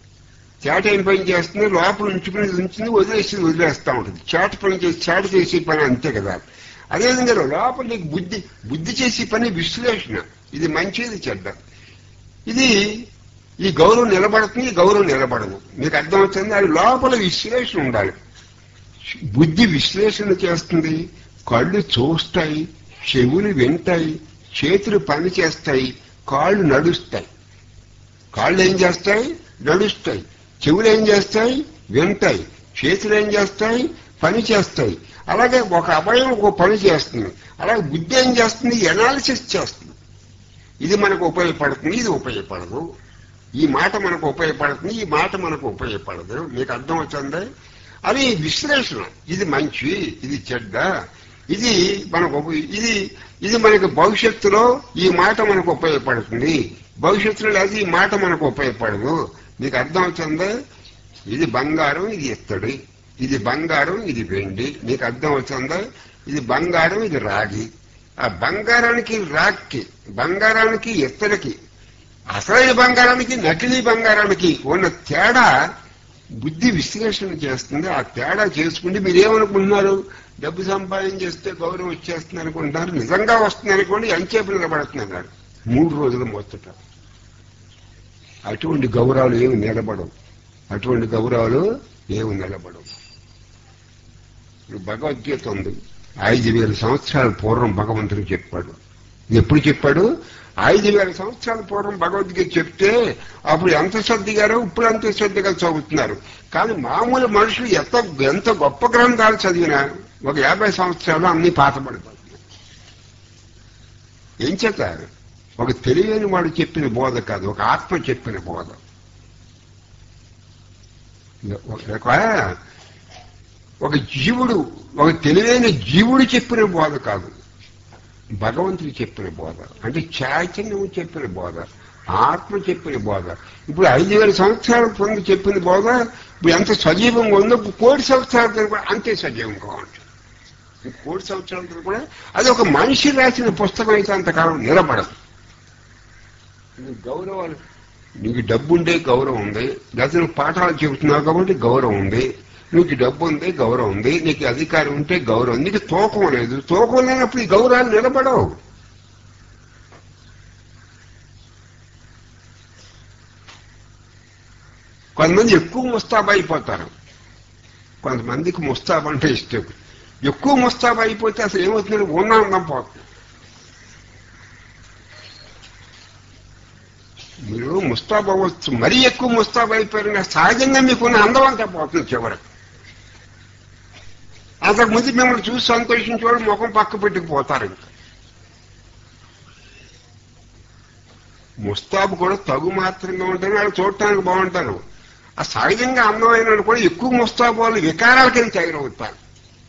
చాట ఏం పని చేస్తుంది లోపల ఉంచుకుని ఉంచింది వదిలేసి వదిలేస్తా ఉంటుంది చాట పని చేసి చాట చేసే పని అంతే కదా అదేవిధంగా లోపల నీకు బుద్ధి బుద్ధి చేసే పని విశ్లేషణ ఇది మంచిది చెడ్డ ఇది ఈ గౌరవం నిలబడుతుంది ఈ గౌరవం నిలబడదు మీకు అర్థమవుతుంది అది లోపల విశ్లేషణ ఉండాలి బుద్ధి విశ్లేషణ చేస్తుంది కళ్ళు చూస్తాయి చెవులు వింటాయి చేతులు పని చేస్తాయి కాళ్ళు నడుస్తాయి కాళ్ళు ఏం చేస్తాయి నడుస్తాయి చెవులు ఏం చేస్తాయి వింటాయి చేతులు ఏం చేస్తాయి పని చేస్తాయి అలాగే ఒక అభయం ఒక పని చేస్తుంది అలాగే బుద్ధి ఏం చేస్తుంది ఎనాలిసిస్ చేస్తుంది ఇది మనకు ఉపయోగపడుతుంది ఇది ఉపయోగపడదు ఈ మాట మనకు ఉపయోగపడుతుంది ఈ మాట మనకు ఉపయోగపడదు మీకు అర్థం అవుతుంది అది విశ్లేషణ ఇది మంచి ఇది చెడ్డ ఇది మనకు ఉప- ఇది ఇది మనకు భవిష్యత్తులో ఈ మాట మనకు ఉపయోగపడుతుంది భవిష్యత్తులో లేదు ఈ మాట మనకు ఉపయోగపడదు మీకు అర్థం అవుతుంది ఇది బంగారం ఇది ఇత్తడి ఇది బంగారం ఇది వెండి మీకు అర్థం అవుతుందా ఇది బంగారం ఇది రాగి ఆ బంగారానికి రాక్కి బంగారానికి ఇత్తడికి అసలైన బంగారానికి నకిలీ బంగారానికి ఉన్న తేడా బుద్ధి విశ్లేషణ చేస్తుంది ఆ తేడా చేసుకుంటే మీరు ఏమనుకుంటున్నారు డబ్బు సంపాదన చేస్తే గౌరవం వచ్చేస్తుంది అనుకుంటున్నారు నిజంగా వస్తుంది అనుకోండి ఎంచేపు నిలబడుతున్నారు మూడు రోజులు మొత్తట అటువంటి గౌరవాలు ఏమి నిలబడవు అటువంటి గౌరవాలు ఏమి నిలబడవు ఇప్పుడు భగవద్గీత ఉంది ఐదు వేల సంవత్సరాల పూర్వం భగవంతుడు చెప్పాడు ఎప్పుడు చెప్పాడు ఐదు వేల సంవత్సరాల పూర్వం భగవద్గీత చెప్తే అప్పుడు ఎంత శ్రద్ధగారో ఇప్పుడు అంత శ్రద్ధగా చదువుతున్నారు కానీ మామూలు మనుషులు ఎంత ఎంత గొప్ప గ్రంథాలు చదివినా ఒక యాభై సంవత్సరాలు అన్ని పాతపడిపోతున్నాయి ఏం చేత ఒక తెలియని వాడు చెప్పిన బోధ కాదు ఒక ఆత్మ చెప్పిన బోధ ఒక ఒక జీవుడు ఒక తెలివైన జీవుడు చెప్పిన బోధ కాదు భగవంతుడు చెప్పిన బోధ అంటే చైతన్యం చెప్పిన బోధ ఆత్మ చెప్పిన బోధ ఇప్పుడు ఐదు వేల సంవత్సరాల పొంది చెప్పిన బోధ ఇప్పుడు ఎంత సజీవంగా ఉందో కోటి సంవత్సరాల తర్వాత కూడా అంతే సజీవంగా ఉంటుంది ఈ కోటి సంవత్సరాల తర్వాత కూడా అది ఒక మనిషి రాసిన పుస్తకం అయితే అంతకాలం నిలబడదు ఇది గౌరవాలు నీకు డబ్బు ఉండే గౌరవం ఉంది లేకపోతే నువ్వు పాఠాలు చెబుతున్నావు కాబట్టి గౌరవం ఉంది నీకు డబ్బు ఉంది గౌరవం ఉంది నీకు అధికారం ఉంటే గౌరవం నీకు తూకం లేదు తూకం లేనప్పుడు ఈ గౌరవాలు నిలబడవు కొంతమంది ఎక్కువ ముస్తాబా అయిపోతారు కొంతమందికి ముస్తాబ్ అంటే ఇష్టం ఎక్కువ ముస్తాబా అయిపోతే అసలు ఏమవుతుంది ఉన్న అందం పోతుంది మీరు ముస్తాబ్ అవ్వచ్చు మరీ ఎక్కువ ముస్తాబ్ అయిపోయిన సహజంగా మీకున్న అందం అంతా పోతుంది చివరికి అంతకు ముందు మిమ్మల్ని చూసి సంతోషించేవాడు ముఖం పక్క పెట్టుకుపోతారు ఇంకా ముస్తాబు కూడా తగు మాత్రంగా ఉంటారు వాళ్ళు చూడటానికి బాగుంటారు ఆ సహజంగా అందమైన వాళ్ళు కూడా ఎక్కువ ముస్తాబు వాళ్ళు వికారాల కింద తయారవుతారు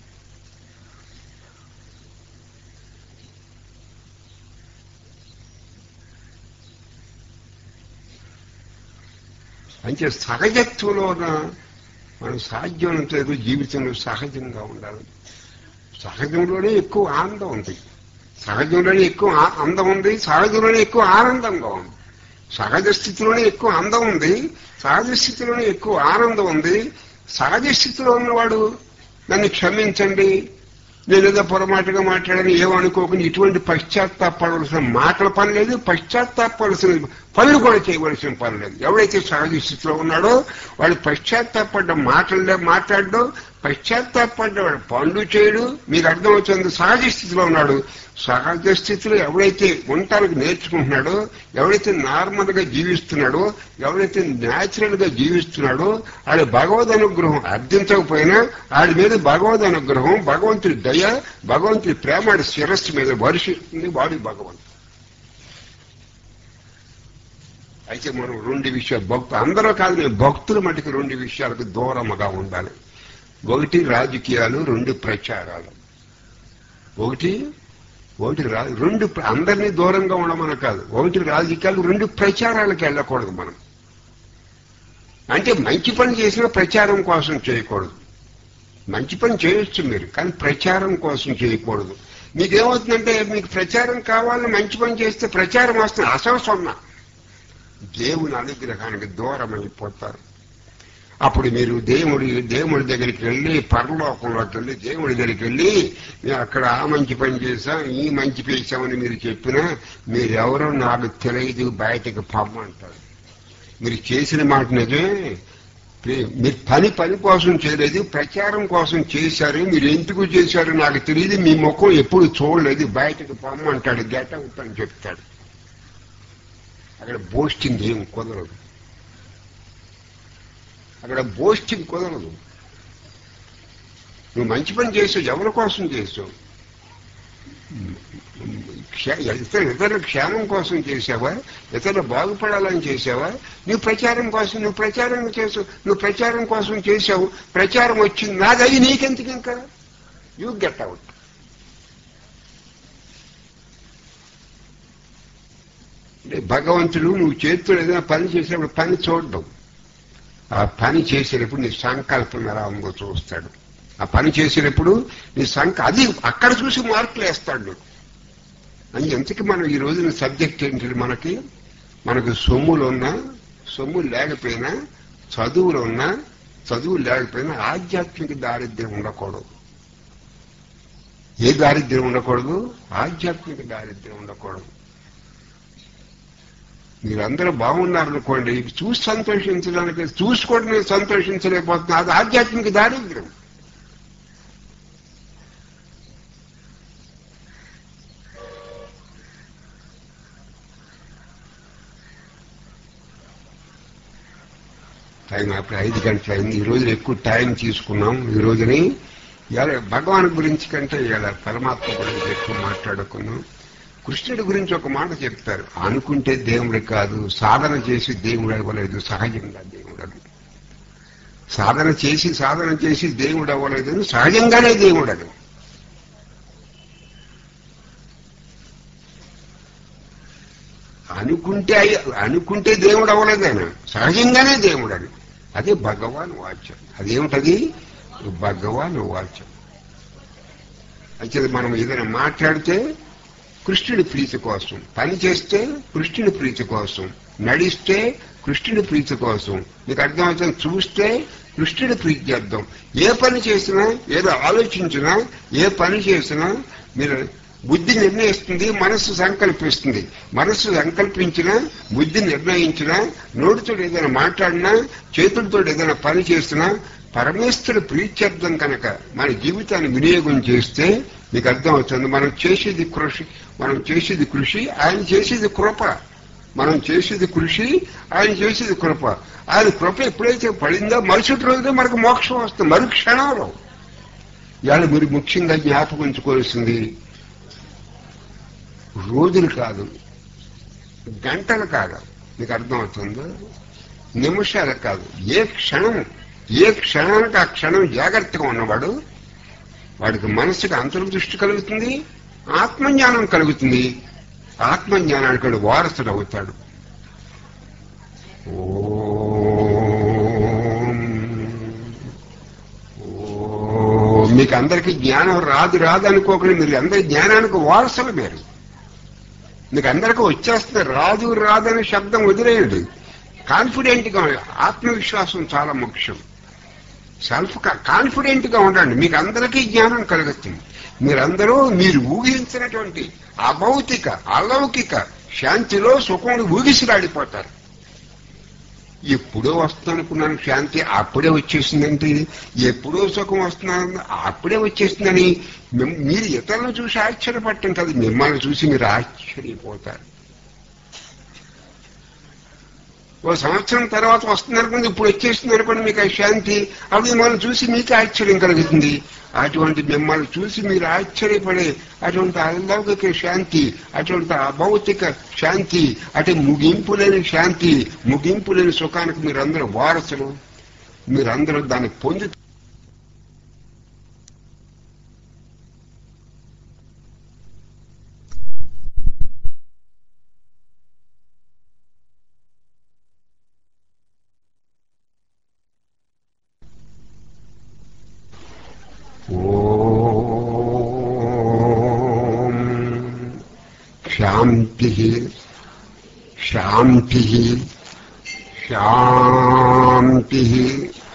అంటే సహజత్వంలోన మనం సాధ్యమైనంత ఏదో జీవితంలో సహజంగా ఉండాలి సహజంలోనే ఎక్కువ ఆనందం ఉంది సహజంలోనే ఎక్కువ ఆ- అందం ఉంది సహజంలోనే ఎక్కువ ఆనందంగా ఉంది సహజ స్థితిలోనే ఎక్కువ అందం ఉంది సహజ స్థితిలోనే ఎక్కువ ఆనందం ఉంది సహజ స్థితిలో ఉన్నవాడు నన్ను క్షమించండి నేను ఏదో పొరపాటుగా మాట్లాడని ఏమనుకోకుండా ఇటువంటి పశ్చాత్తాపడవలసిన మాటల పని లేదు పశ్చాత్తాపడవలసిన పనులు కూడా చేయవలసిన పని లేదు ఎవడైతే సహజ స్థితిలో ఉన్నాడో వాడు పశ్చాత్తాపడ్డ మాటలే మాట్లాడడం పశ్చాత్తాపడ్డవాడు పనులు చేయడు మీకు అర్థమవుతుంది సహజ స్థితిలో ఉన్నాడు సహజ స్థితిలో ఎవడైతే ఉండటానికి నేర్చుకుంటున్నాడో ఎవడైతే నార్మల్ గా జీవిస్తున్నాడో ఎవడైతే న్యాచురల్ గా జీవిస్తున్నాడో ఆడి భగవద్ అనుగ్రహం అర్థించకపోయినా ఆడి మీద భగవద్ అనుగ్రహం భగవంతుడి దయ భగవంతుడి ప్రేమ ఆడి శిరస్సు మీద వర్షిస్తుంది వాడి భగవంతుడు అయితే మనం రెండు విషయాలు భక్తు అందరూ కాదు నేను భక్తుల మటుకు రెండు విషయాలకు దూరముగా ఉండాలి ఒకటి రాజకీయాలు రెండు ప్రచారాలు ఒకటి ఒకటి రా రెండు ప్ర- అందరినీ దూరంగా ఉండమని కాదు ఒకటి రాజకీయాలు రెండు ప్రచారాలకు వెళ్ళకూడదు మనం అంటే మంచి పని చేసినా ప్రచారం కోసం చేయకూడదు మంచి పని చేయొచ్చు మీరు కానీ ప్రచారం కోసం చేయకూడదు మీకేమవుతుందంటే మీకు ప్రచారం కావాలని మంచి పని చేస్తే ప్రచారం వస్తుంది అసవసరం దేవుని అనుగ్రహానికి దూరం అయిపోతారు అప్పుడు మీరు దేవుడి దేవుడి దగ్గరికి వెళ్ళి పరలోకంలోకి వెళ్ళి దేవుడి దగ్గరికి వెళ్ళి "మేము అక్కడ ఆ మంచి పని చేశాం ఈ మంచి చేశామని మీరు చెప్పినా మీరెవరో నాకు తెలియదు బయటకు పమ్మంటారు మీరు చేసిన మాట నిజమే మీ- మీరు పని పని కోసం చేయలేదు ప్రచారం కోసం చేశారు మీరు ఎందుకు చేశారు నాకు తెలియదు మీ ముఖం ఎప్పుడు చూడలేదు బయటకు పమ్మంటాడు గెట్ అవుట్ అని చెప్తాడు అక్కడ బోస్టింగ్ ఏం కుదరదు అక్కడ బోస్టింగ్ కుదరదు నువ్వు మంచి పని చేసావు ఎవరి కోసం చేసావు క్షే- ఇతర ఇతరుల క్షేమం కోసం చేసావా ఇతరులు బాగుపడాలని చేసావా నువ్వు ప్రచారం కోసం నువ్వు ప్రచారం చేసావు నువ్వు ప్రచారం కోసం చేసావు ప్రచారం వచ్చింది నాదయ్యి నీకెందుకు ఇంకా యూ గెట్ అవుట్ అంటే భగవంతుడు నువ్వు చేతులు ఏదైనా పని చేసినప్పుడు పని చూడడం ఆ పని చేసేటప్పుడు నీ సంకల్పం ఎలా ఉందో చూస్తాడు ఆ పని చేసేటప్పుడు నీ సంక అది అక్కడ చూసి మార్కులు వేస్తాడు నీకు. అని ఎంతకి మనం ఈ రోజున సబ్జెక్ట్ ఏంటి మనకి మనకు సొమ్ములు ఉన్నా సొమ్ము లేకపోయినా చదువులు ఉన్నా చదువు లేకపోయినా ఆధ్యాత్మిక దారిద్ర్యం ఉండకూడదు ఏ దారిద్ర్యం ఉండకూడదు ఆధ్యాత్మిక దారిద్ర్యం ఉండకూడదు మీరందరూ బాగున్నారనుకోండి ఇవి చూసి సంతోషించడానికి చూసుకోవడం నేను సంతోషించలేకపోతున్నా అది ఆధ్యాత్మిక దారిద్ర్యం టైం అప్పుడు ఐదు గంటలు అయింది ఈ రోజున ఎక్కువ టైం తీసుకున్నాం ఈ రోజుని ఇవాళ భగవాన్ గురించి కంటే ఇవాళ పరమాత్మ గురించి ఎక్కువ మాట్లాడుకున్నాం కృష్ణుడి గురించి ఒక మాట చెప్తారు అనుకుంటే దేవుడు కాదు సాధన చేసి దేవుడు అవ్వలేదు సహజంగా దేవుడు అవ్వలేదు. సాధన చేసి సాధన చేసి దేవుడు అవ్వలేదు సహజంగానే దేవుడు అది అనుకుంటే అయ్య- అనుకుంటే దేవుడు అవ్వలేదు ఆయన సహజంగానే దేవుడు అని అదే భగవాన్ వాచ్యం అదేమిటది భగవాన్ వాచ్యం అయితే మనం ఏదైనా మాట్లాడితే కృష్ణుడి ప్రీతి కోసం పని చేస్తే కృష్ణుడి ప్రీతి కోసం నడిస్తే కృష్ణుడి ప్రీతి కోసం మీకు అర్థమవుతుంది చూస్తే కృష్ణుడి ప్రీతి చేద్దాం ఏ పని చేసినా ఏదో ఆలోచించినా ఏ పని చేసినా మీరు బుద్ధి నిర్ణయిస్తుంది మనస్సు సంకల్పిస్తుంది మనస్సు సంకల్పించినా బుద్ధి నిర్ణయించినా నోటితో ఏదైనా మాట్లాడినా చేతులతో ఏదైనా పని చేసినా పరమేశ్వరుడు ప్రీత్యర్థం కనుక మన జీవితాన్ని వినియోగం చేస్తే మీకు అర్థమవుతుంది మనం చేసేది కృషి మనం చేసేది కృషి ఆయన చేసేది కృప మనం చేసేది కృషి ఆయన చేసేది కృప ఆయన కృప ఎప్పుడైతే పడిందో మరుసటి రోజునే మనకు మోక్షం వస్తుంది మరు క్షణంలో ఇవాళ మీరు ముఖ్యంగా జ్ఞాపకం ఉంచుకోవాల్సింది రోజులు కాదు గంటలు కాదు మీకు అర్థమవుతుందో నిమిషాలు కాదు ఏ క్షణం ఏ క్షణానికి ఆ క్షణం జాగ్రత్తగా ఉన్నవాడు వాడికి మనసుకి అంతర్దృష్టి కలుగుతుంది ఆత్మజ్ఞానం కలుగుతుంది ఆత్మజ్ఞానానికి వాడు వారసుడు అవుతాడు ఓం. ఓం. మీకు అందరికీ జ్ఞానం రాదు రాదు అనుకోకుండా మీరు అందరి జ్ఞానానికి వారసులు మీరు మీకు అందరికీ వచ్చేస్తుంది రాదు రాదు అనే శబ్దం వదిలేయండి కాన్ఫిడెంట్ గా ఆత్మవిశ్వాసం చాలా ముఖ్యం సెల్ఫ్ కాన్ఫిడెంట్ గా ఉండండి మీకు అందరికీ జ్ఞానం కలుగుతుంది మీరందరూ మీరు ఊహించినటువంటి అభౌతిక అలౌకిక శాంతిలో సుఖములు ఊగిసిరాడిపోతారు ఎప్పుడో వస్తుందనుకున్నాను శాంతి అప్పుడే వచ్చేసిందంటే ఎప్పుడో సుఖం వస్తున్నాను అప్పుడే వచ్చేసిందని మిమ్- మీరు ఇతరులను చూసి ఆశ్చర్యపడటం కాదు మిమ్మల్ని చూసి మీరు ఆశ్చర్యపోతారు ఓ సంవత్సరం తర్వాత వస్తుంది అనుకుంది ఇప్పుడు వచ్చేస్తుంది అనుకోండి మీకు ఆ శాంతి అప్పుడు మిమ్మల్ని చూసి మీకు ఆశ్చర్యం కలుగుతుంది అటువంటి మిమ్మల్ని చూసి మీరు ఆశ్చర్యపడే అటువంటి అలౌకిక శాంతి అటువంటి అభౌతిక శాంతి అటు ముగింపు లేని శాంతి ముగింపు లేని సుఖానికి మీరందరూ వారసులు మీరందరూ దాన్ని పొంది ఓం శాంతి శాంతి శాంతి